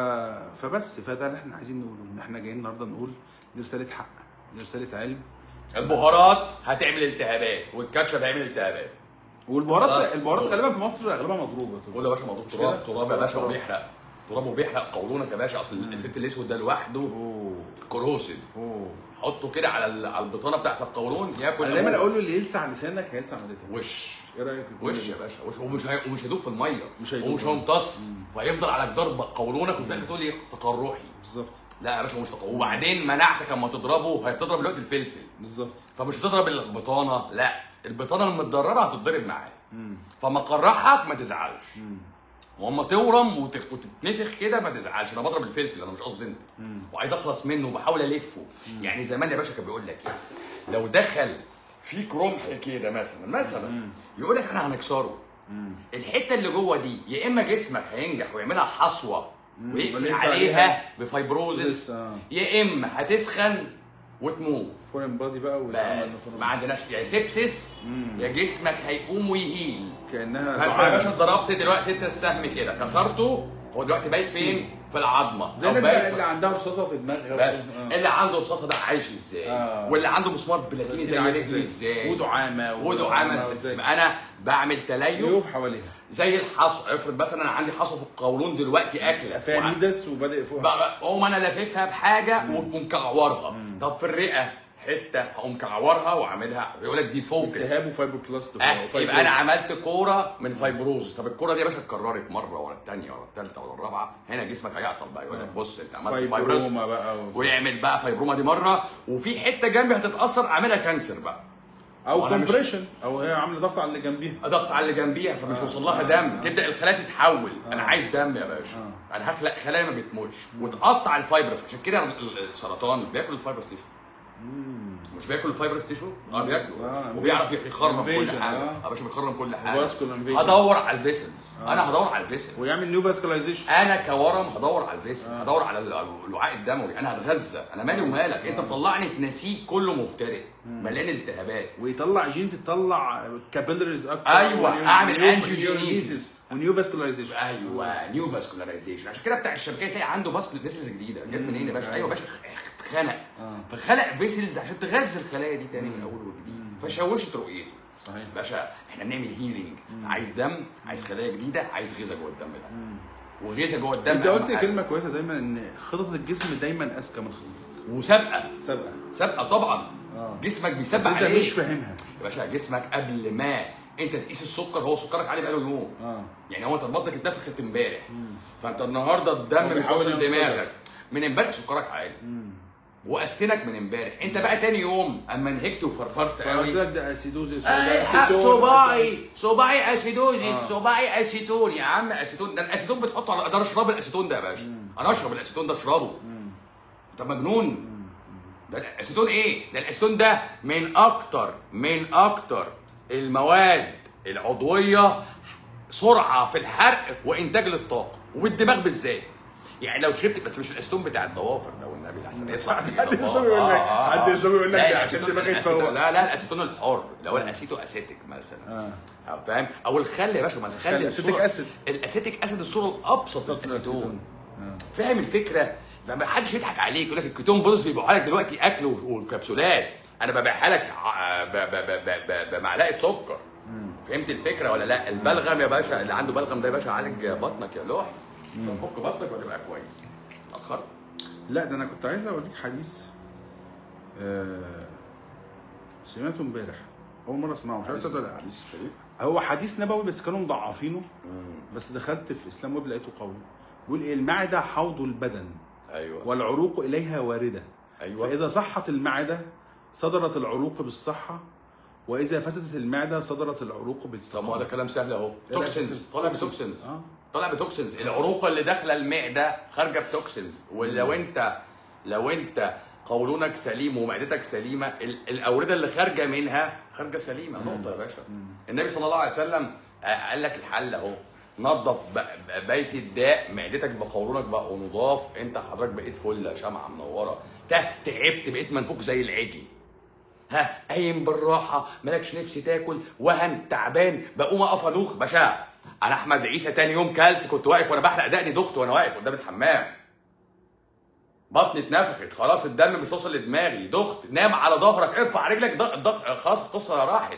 فبس فده اللي احنا عايزين نقوله ان احنا جايين النهارده نقول دي رساله حق دي رساله علم البهارات هتعمل التهابات والكاتشب هيعمل التهابات والبهارات خلاص. البهارات غالبا في مصر اغلبها مضروبه قول يا باشا موضوع مش تراب كده؟ تراب يا باشا تراب. وبيحرق تراب وبيحرق قولونك يا باشا اصل الفلفل الاسود ده لوحده اوه كروسيف اوه حطه كده على ال- على البطانه بتاعت القولون ياكل انا دايما أبوه. اقول له اللي يلسع لسانك هيلسع معدتك وش ايه رايك في الجملة وش دي؟ يا باشا وش ومش هي... ومش هيدوب في الميه مش هيدوب. ومش هيمتص وهيفضل على جدار قولونك وتلاقي بتقول ايه تقرحي بالظبط لا يا باشا هو مش تقرحي وبعدين مناعتك اما تضربه هي بتضرب دلوقتي الفلفل بالظبط فمش هتضرب البطانه لا البطانه المتدربه هتتضرب معاه مم. فما قرحك ما تزعلش مم. واما تورم وتخ... وتتنفخ كده ما تزعلش انا بضرب الفلفل انا مش قصدي انت مم. وعايز اخلص منه وبحاول الفه يعني زمان يا باشا كان بيقول لك ايه لو دخل فيك رمح كده مثلا مثلا يقول لك احنا هنكسره مم. الحته اللي جوه دي يا اما جسمك هينجح ويعملها حصوه ويقفل ويقفل عليها عليها بفايبروزس لسه، آه. يا اما هتسخن وتموت فورين بادي بقى والعمل بس ده ما عندناش يا سيبسس مم. يا جسمك هيقوم ويهيل كانها فانت يا دعامة. باشا ضربت دلوقتي انت السهم كده كسرته هو دلوقتي بايت فين؟ في العظمه زي أو الناس بايت بقى في- اللي عندها رصاصه في دماغها بس آه. اللي عنده رصاصه ده عايش ازاي؟ آه. واللي عنده مسمار بلاتيني زي عايش رجلي ازاي؟ ودعامه ودعامه ازاي؟ انا بعمل تليف يوف حواليها زي الحصو افرض مثلا انا عندي حصو في القولون دلوقتي اكله فانيدس وبادئ فوق بقى اقوم انا لاففها بحاجه ومكعورها طب في الرئه حته هقوم مكعورها واعملها يقول لك دي فوكس التهاب وفايبروبلاست اه يبقى انا عملت كوره من فايبروز طب الكوره دي يا باشا اتكررت مره ورا الثانيه ورا الثالثه ورا الرابعه هنا جسمك هيعطل بقى يقول لك بص انت عملت فايبروز فايبروما بقى و... ويعمل بقى فايبروما دي مره وفي حته جنبي هتتاثر اعملها كانسر بقى او وأنا مش- كومبريشن او هي عامله ضغط على اللي جنبيها ضغط على اللي جنبيها فمش وصل لها دم تبدا الخلايا تتحول انا عايز دم يا باشا انا هخلق خلايا ما بتموتش وتقطع الفايبرس عشان كده ال- ال- السرطان بياكل الفايبرس تيشو مم. مش بياكل الفايبرس تيشو اه بياكله آه، وبيعرف يخرم كل invasion، حاجه آه. اه باشا بيخرم كل حاجه Vascular invasion. هدور على الفيسلز انا هدور على الفيسلز ويعمل نيو فاسكولايزيشن انا كورم هدور على الفيسل هدور على ال- الوعاء الدموي انا هتغذى انا مالي ومالك انت مطلعني في نسيج كله مبتدئ مليان التهابات ويطلع جينز تطلع كابيلريز اكتر أيوة، ونيو- أعمل نيو- angiogenesis. ونيو فاسكولايزيشن ايوه نيو فاسكولاريزيشن عشان كده بتاع الشبكيه تلاقي عنده فاسكول فيسلز جديده جت منين يا باشا ايوه يا باشا اتخنق فخلق فيسلز عشان تغذي الخلايا دي تاني من اول وجديد فشوشت رؤيته صحيح باشا احنا بنعمل هيلينج عايز دم عايز خلايا جديده عايز غذاء جوه الدم ده وغذاء جوه الدم انت أهم قلت حاجة. كلمه كويسه دايما ان خطط الجسم دايما اذكى من خطط وسابقه سابقه سابقه طبعا اه جسمك بس بيسبق انت عليك مش فاهمها يا باشا جسمك قبل ما انت تقيس السكر هو سكرك عالي بقاله يوم اه يعني هو انت بطنك اتنفخت امبارح فانت النهارده الدم هو مش بيحاول واصل ينقذك. دماغك من امبارح سكرك عالي واستنك من امبارح انت بقى تاني يوم اما نهجت وفرفرت فقلت قوي لك ده اسيدوزيس أي حق، صباعي صباعي اسيدوزيس صباعي اسيتون يا عم اسيتون ده الاسيتون بتحطه على اقدر اشرب الاسيتون ده يا باشا انا اشرب الاسيتون ده اشربه انت مجنون ده الاسيتون ايه؟ ده الاسيتون ده من اكتر من اكتر المواد العضويه سرعه في الحرق وانتاج للطاقه والدماغ بالذات يعني لو شربت بس مش الاسيتون بتاع الضوافر ده والنبي احسن يطلع حد يشرب يقول لك- حد يشرب يقول لك لا، ده عشان الأسيتون- دماغك الأسيتون- يتفوق. لا لا الاسيتون الحر اللي هو الاسيتو اسيتيك مثلا اه أو فاهم او الخل يا باشا ما الخل الخل، الصورة- أسيتيك أسيد. الاسيتيك اسيد الصوره الابسط بالظبط، للاسيتون آه. فاهم الفكره ما حدش يضحك عليك يقول لك الكيتون بولس بيبيعوها لك دلوقتي اكل و- وكبسولات انا ببيعها لك ع- ب- ب- ب- ب- ب- بمعلقه سكر فهمت الفكره ولا لا البلغم يا باشا اللي عنده بلغم ده يا باشا عالج بطنك يا لوح فك بطنك وهتبقى كويس اخرت لا ده انا كنت عايز اوريك حديث آه سمعته امبارح اول مره اسمعه مش عارف تصدق ولا لا حديث شريف هو حديث نبوي بس كانوا مضعفينه بس دخلت في اسلام ويب لقيته قوي بيقول ايه المعده حوض البدن ايوه والعروق اليها وارده ايوه فاذا صحت المعده صدرت العروق بالصحه واذا فسدت المعده صدرت العروق طب ما هو بالسقم ده كلام سهل اهو لا، توكسينز توكسينز. طالع بتوكسينز اه طالع بتوكسينز العروق اللي داخله المعده خارجه بتوكسينز ولو انت لو انت قولونك سليم ومعدتك سليمه ال- الاورده اللي خارجه منها خارجه سليمه نقطه يا باشا النبي صلى الله عليه وسلم آه، قال لك الحل اهو نظف ب- ب- بيت الداء معدتك بقولونك بقوا نضاف انت حضرتك بقيت فله شمعه منوره ته تعبت بقيت منفوخ زي العجل ها قايم بالراحه مالكش نفس تاكل وهن تعبان بقوم اقف ادوخ باشا انا احمد عيسى تاني يوم كلت كنت واقف وانا بحرق دقني دخت وانا واقف قدام الحمام بطني اتنفخت خلاص الدم مش واصل لدماغي دخت نام على ظهرك ارفع رجلك ضغط ضغط خلاص القصه راحت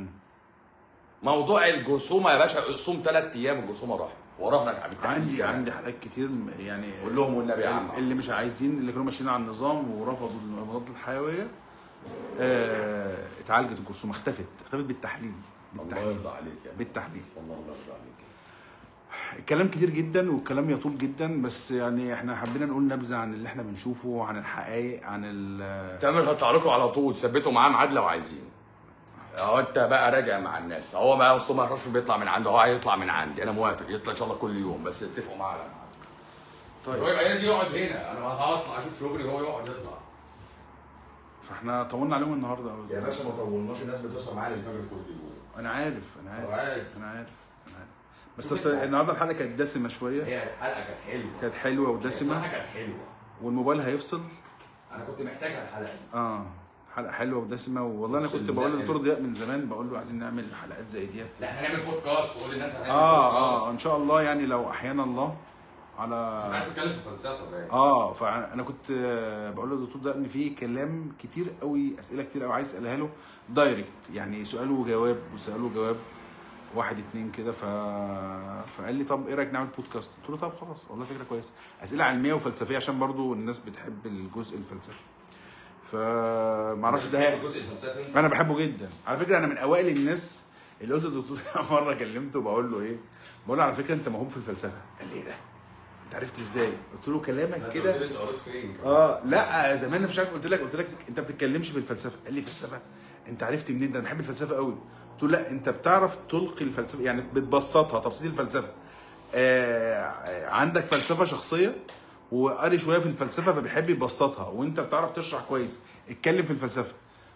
موضوع الجرثومه يا باشا صوم ثلاث ايام الجرثومه راحت وراهنك على التحديد عندي كمان. عندي حالات كتير م- يعني قول لهم والنبي يا عم اللي مش عايزين اللي كانوا ماشيين على النظام ورفضوا المضادات الحيويه آه اتعالجت الجرثومه اختفت اختفت بالتحليل الله بالتحليل يرضى عليك يا بالتحليل الله الله يرضى عليك الكلام كتير جدا والكلام يطول جدا بس يعني احنا حبينا نقول نبذه عن اللي احنا بنشوفه عن الحقائق عن ال تامر هطلع لكم على طول ثبتوا معاه ميعاد لو عايزين اهو انت بقى راجع مع الناس هو بقى اصله ما يعرفش بيطلع من عنده هو هيطلع من عندي انا موافق يطلع ان شاء الله كل يوم بس اتفقوا معاه على ميعاد طيب هو يبقى يجي يقعد هنا انا هطلع اشوف شغلي وهو يقعد يطلع فاحنا طولنا عليهم النهارده أوي. يا باشا ما طولناش الناس بتسهر معانا الفجر كل يوم انا عارف انا عارف عادي. انا عارف انا عارف بس أصل النهارده الحلقه كانت دسمه شويه هي الحلقه كانت حلوه كانت حلوه ودسمه الصراحة كانت حلوه والموبايل هيفصل انا كنت محتاجها الحلقه دي اه حلقه حلوه ودسمه والله انا أقسم كنت بالله بقول حلو. لدكتور ضياء من زمان بقول له عايزين نعمل حلقات زي ديت لا احنا هنعمل بودكاست وقول للناس هنعمل اه بودكاست. اه ان شاء الله يعني لو احيانا الله انت على عايز تتكلم في فلسفه باين اه فانا كنت آه، بقول للدكتور ده ان في كلام كتير قوي اسئله كتير قوي عايز اسالها له دايركت يعني سؤال وجواب وسؤال وجواب واحد اتنين كده ف... فقال لي طب ايه رايك نعمل بودكاست؟ قلت له طب خلاص والله فكره كويسه اسئله علميه وفلسفيه عشان برضو الناس بتحب الجزء الفلسفي فمعرفش ده الجزء الفلسفي انا بحبه جدا على فكره انا من اوائل الناس اللي قلت للدكتور مره كلمته بقول له ايه بقول له على فكره انت موهوب في الفلسفه قال لي ايه ده انت عرفت ازاي قلت له كلامك كده انت قريت فين اه لا زمان مش عارف قلت لك قلت لك انت ما بتتكلمش في الفلسفه قال لي فلسفه انت عرفت منين ده انا بحب الفلسفه قوي قلت له لا انت بتعرف تلقي الفلسفه يعني بتبسطها تبسيط الفلسفه آه عندك فلسفه شخصيه وقاري شويه في الفلسفه فبيحب يبسطها وانت بتعرف تشرح كويس اتكلم في الفلسفه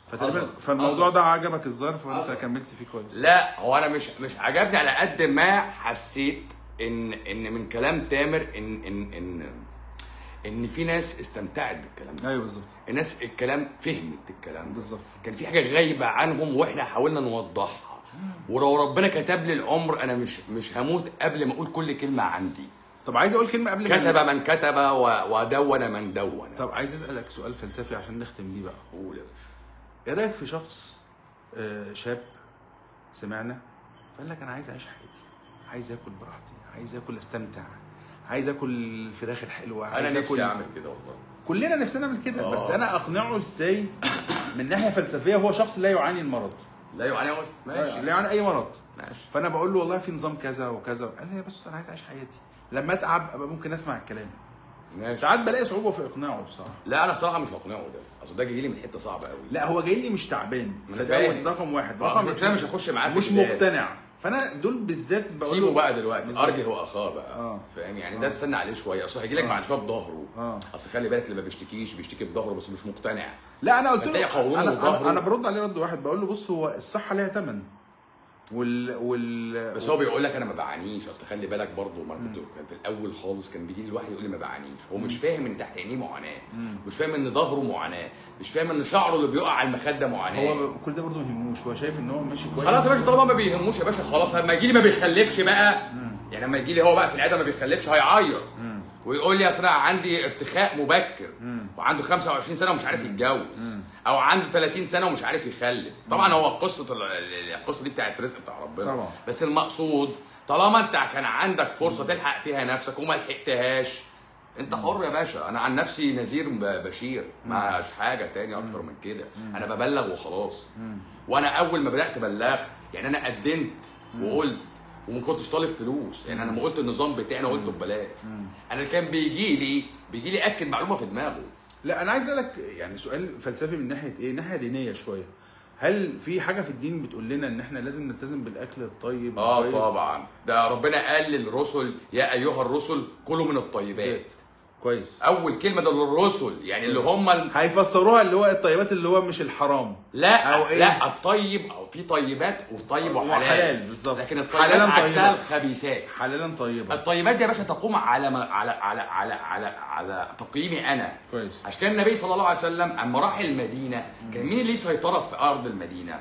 فتقريبا حصل. فالموضوع حصل. ده عجبك الظرف فانت حصل. كملت فيه كويس لا هو انا مش مش عجبني على قد ما حسيت ان ان من كلام تامر ان ان ان ان في ناس استمتعت بالكلام ده ايوه بالظبط الناس الكلام فهمت الكلام ده بالظبط كان في حاجه غايبه عنهم واحنا حاولنا نوضحها ولو ربنا كتب لي العمر انا مش مش هموت قبل ما اقول كل كلمه عندي طب عايز اقول كلمه قبل ما- كتب من كتب و- ودون من دون طب عايز اسالك سؤال فلسفي عشان نختم بيه بقى قول يا باشا ايه رايك في شخص آه، شاب سمعنا فقال لك انا عايز اعيش حياتي عايز اكل براحتي عايز اكل استمتع عايز اكل الفراخ الحلوه عايز انا آكل- نفسي اعمل كده والله كلنا نفسنا نعمل كده آه. بس انا اقنعه ازاي من ناحيه فلسفيه هو شخص لا يعاني المرض لا يعني ماشي لا يعاني اي مرض ماشي فانا بقول له والله في نظام كذا وكذا قال لي بص انا عايز اعيش حياتي لما اتعب ابقى ممكن اسمع الكلام ماشي ساعات بلاقي صعوبه في اقناعه بصراحه لا انا صراحه مش هقنعه ده اصل ده جاي لي من حته صعبه قوي لا هو جاي لي مش تعبان ما أنا ده أول- فاهم. ده رقم واحد آه، رقم مش أنا مش هخش معاه في مش جدال. مقتنع فانا دول بالذات بقول سيبه له بقى دلوقتي بالظبط. ارجه واخاه بقى آه. فاهم يعني آه. ده تستنى عليه شويه اصل هيجي لك آه. بعد شويه بظهره اه اصل خلي بالك اللي ما بيشتكيش بيشتكي بظهره بس مش مقتنع لا انا قلت هتلاقي له قولونه انا وظهره. انا, أنا برد عليه رد واحد بقول له بص هو الصحه ليها ثمن وال وال بس هو بيقول لك انا ما بعانيش اصل خلي بالك برضه ما كنت كان في الاول خالص كان بيجي لي الواحد يقول لي ما بعانيش هو مش فاهم ان تحت عينيه معاناه مم. مش فاهم ان ظهره معاناه مش فاهم ان شعره اللي بيقع على المخده معاناه هو ب- كل ده برضه ما يهموش هو شايف ان هو ماشي كويس خلاص يا باشا طالما ما بيهموش يا باشا خلاص لما يجي لي ما بيخلفش بقى مم. يعني لما يجي لي هو بقى في العياده ما بيخلفش هيعيط مم. ويقول لي اصل انا عندي ارتخاء مبكر مم. وعنده 25 سنه ومش عارف يتجوز مم. او عنده 30 سنه ومش عارف يخلف طبعا هو قصه ال- ال- القصه دي بتاعت رزق بتاع ربنا طبعا. بس المقصود طالما انت كان عندك فرصه تلحق فيها نفسك وما لحقتهاش انت حر يا باشا انا عن نفسي نذير ب- بشير مش حاجه تاني اكتر من كده انا ببلغ وخلاص مم. وانا اول ما بدات بلغت يعني انا قدمت وقلت وما كنتش طالب فلوس يعني انا ما قلت النظام بتاعي انا قلته ببلاش مم. انا اللي كان بيجي لي بيجي لي اكد معلومه في دماغه لا انا عايز اسالك يعني سؤال فلسفي من ناحيه ايه ناحيه دينيه شويه هل في حاجه في الدين بتقول لنا ان احنا لازم نلتزم بالاكل الطيب اه الكويس؟ طبعا ده ربنا قال للرسل يا ايها الرسل كلوا من الطيبات كويس اول كلمه ده للرسل يعني اللي هم ال... هيفسروها اللي هو الطيبات اللي هو مش الحرام لا أو إيه؟ لا الطيب او في طيبات وطيب وحلال وحلال بالظبط. لكن الطيبات حلالا عكسها طيبة. الخبيثات حلالا طيبا الطيبات دي يا باشا تقوم على ما على على على على على تقييمي انا كويس عشان كده النبي صلى الله عليه وسلم اما راح المدينه كان مين اللي ليه سيطره في ارض المدينه؟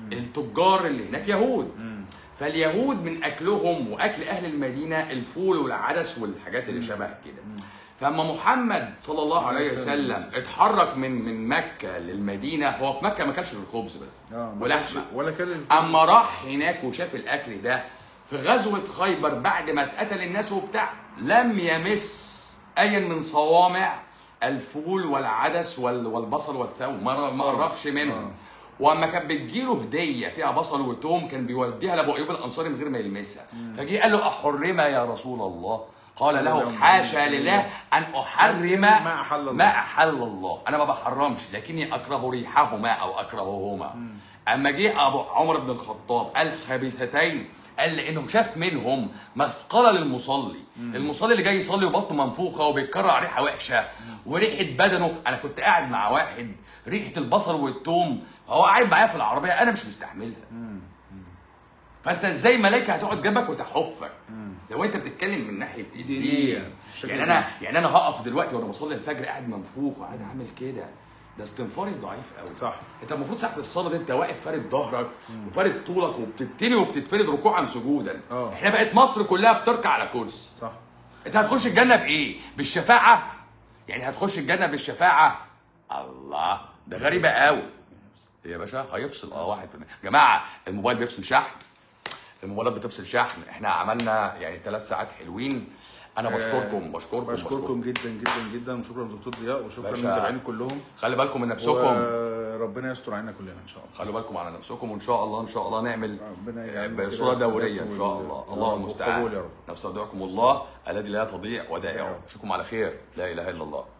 التجار اللي هناك يهود مم. فاليهود من اكلهم واكل اهل المدينه الفول والعدس والحاجات اللي شبه كده فاما محمد صلى الله عليه وسلم اتحرك من من مكه للمدينه هو في مكه ما كانش غير خبز بس اه ما ولحمه كانش- ولا كان الف- اما راح هناك وشاف الاكل ده في غزوه خيبر بعد ما اتقتل الناس وبتاع لم يمس ايا من صوامع الفول والعدس وال- والبصل والثوم ما ما قربش منهم واما كانت بتجيله هديه فيها بصل وتوم كان بيوديها لابو ايوب الانصاري من غير ما يلمسها فجه قال له احرمها يا رسول الله قال له حاشا لله ان احرم ما أحل الله. ما احل الله انا ما بحرمش لكني اكره ريحهما او اكرههما اما جه ابو عمر بن الخطاب قال خبيثتين قال لانه شاف منهم مثقله للمصلي المصلي اللي جاي يصلي وبطنه منفوخه وبيتكرع ريحه وحشه وريحه بدنه انا كنت قاعد مع واحد ريحه البصل والثوم هو قاعد معايا في العربيه انا مش مستحملها فانت ازاي ملائكه هتقعد جنبك وتحفك لو انت بتتكلم من ناحيه الدين دينية. يعني انا يعني انا هقف دلوقتي وانا بصلي الفجر قاعد منفوخ وقاعد عامل كده ده استنفاري ضعيف قوي صح. انت المفروض ساعه الصلاه دي انت واقف فارد ظهرك وفارد طولك وبتتني وبتتفرد ركوعا سجودا اه. احنا بقت مصر كلها بتركع على كرسي صح انت هتخش الجنه بايه بالشفاعه يعني هتخش الجنه بالشفاعه الله ده غريبه قوي يا باشا هيفصل اه واحد في المية. جماعه الموبايل بيفصل شحن الموبايلات بتفصل شحن احنا عملنا يعني ثلاث ساعات حلوين انا بشكركم بشكركم بشكركم جدا جدا جدا وشكرا دكتور ضياء وشكرا باشا. للمتابعين كلهم خلي بالكم من نفسكم وربنا يستر علينا كلنا ان شاء الله خلوا بالكم على نفسكم وان شاء الله ان شاء الله نعمل ربنا آه، يجعل بصوره كده دوريه ان السلام شاء وال- الله يا الله رب المستعان والقبول يا رب. نستودعكم الله الذي لا تضيع ودائعه ودائعه. اشوفكم على خير لا اله الا الله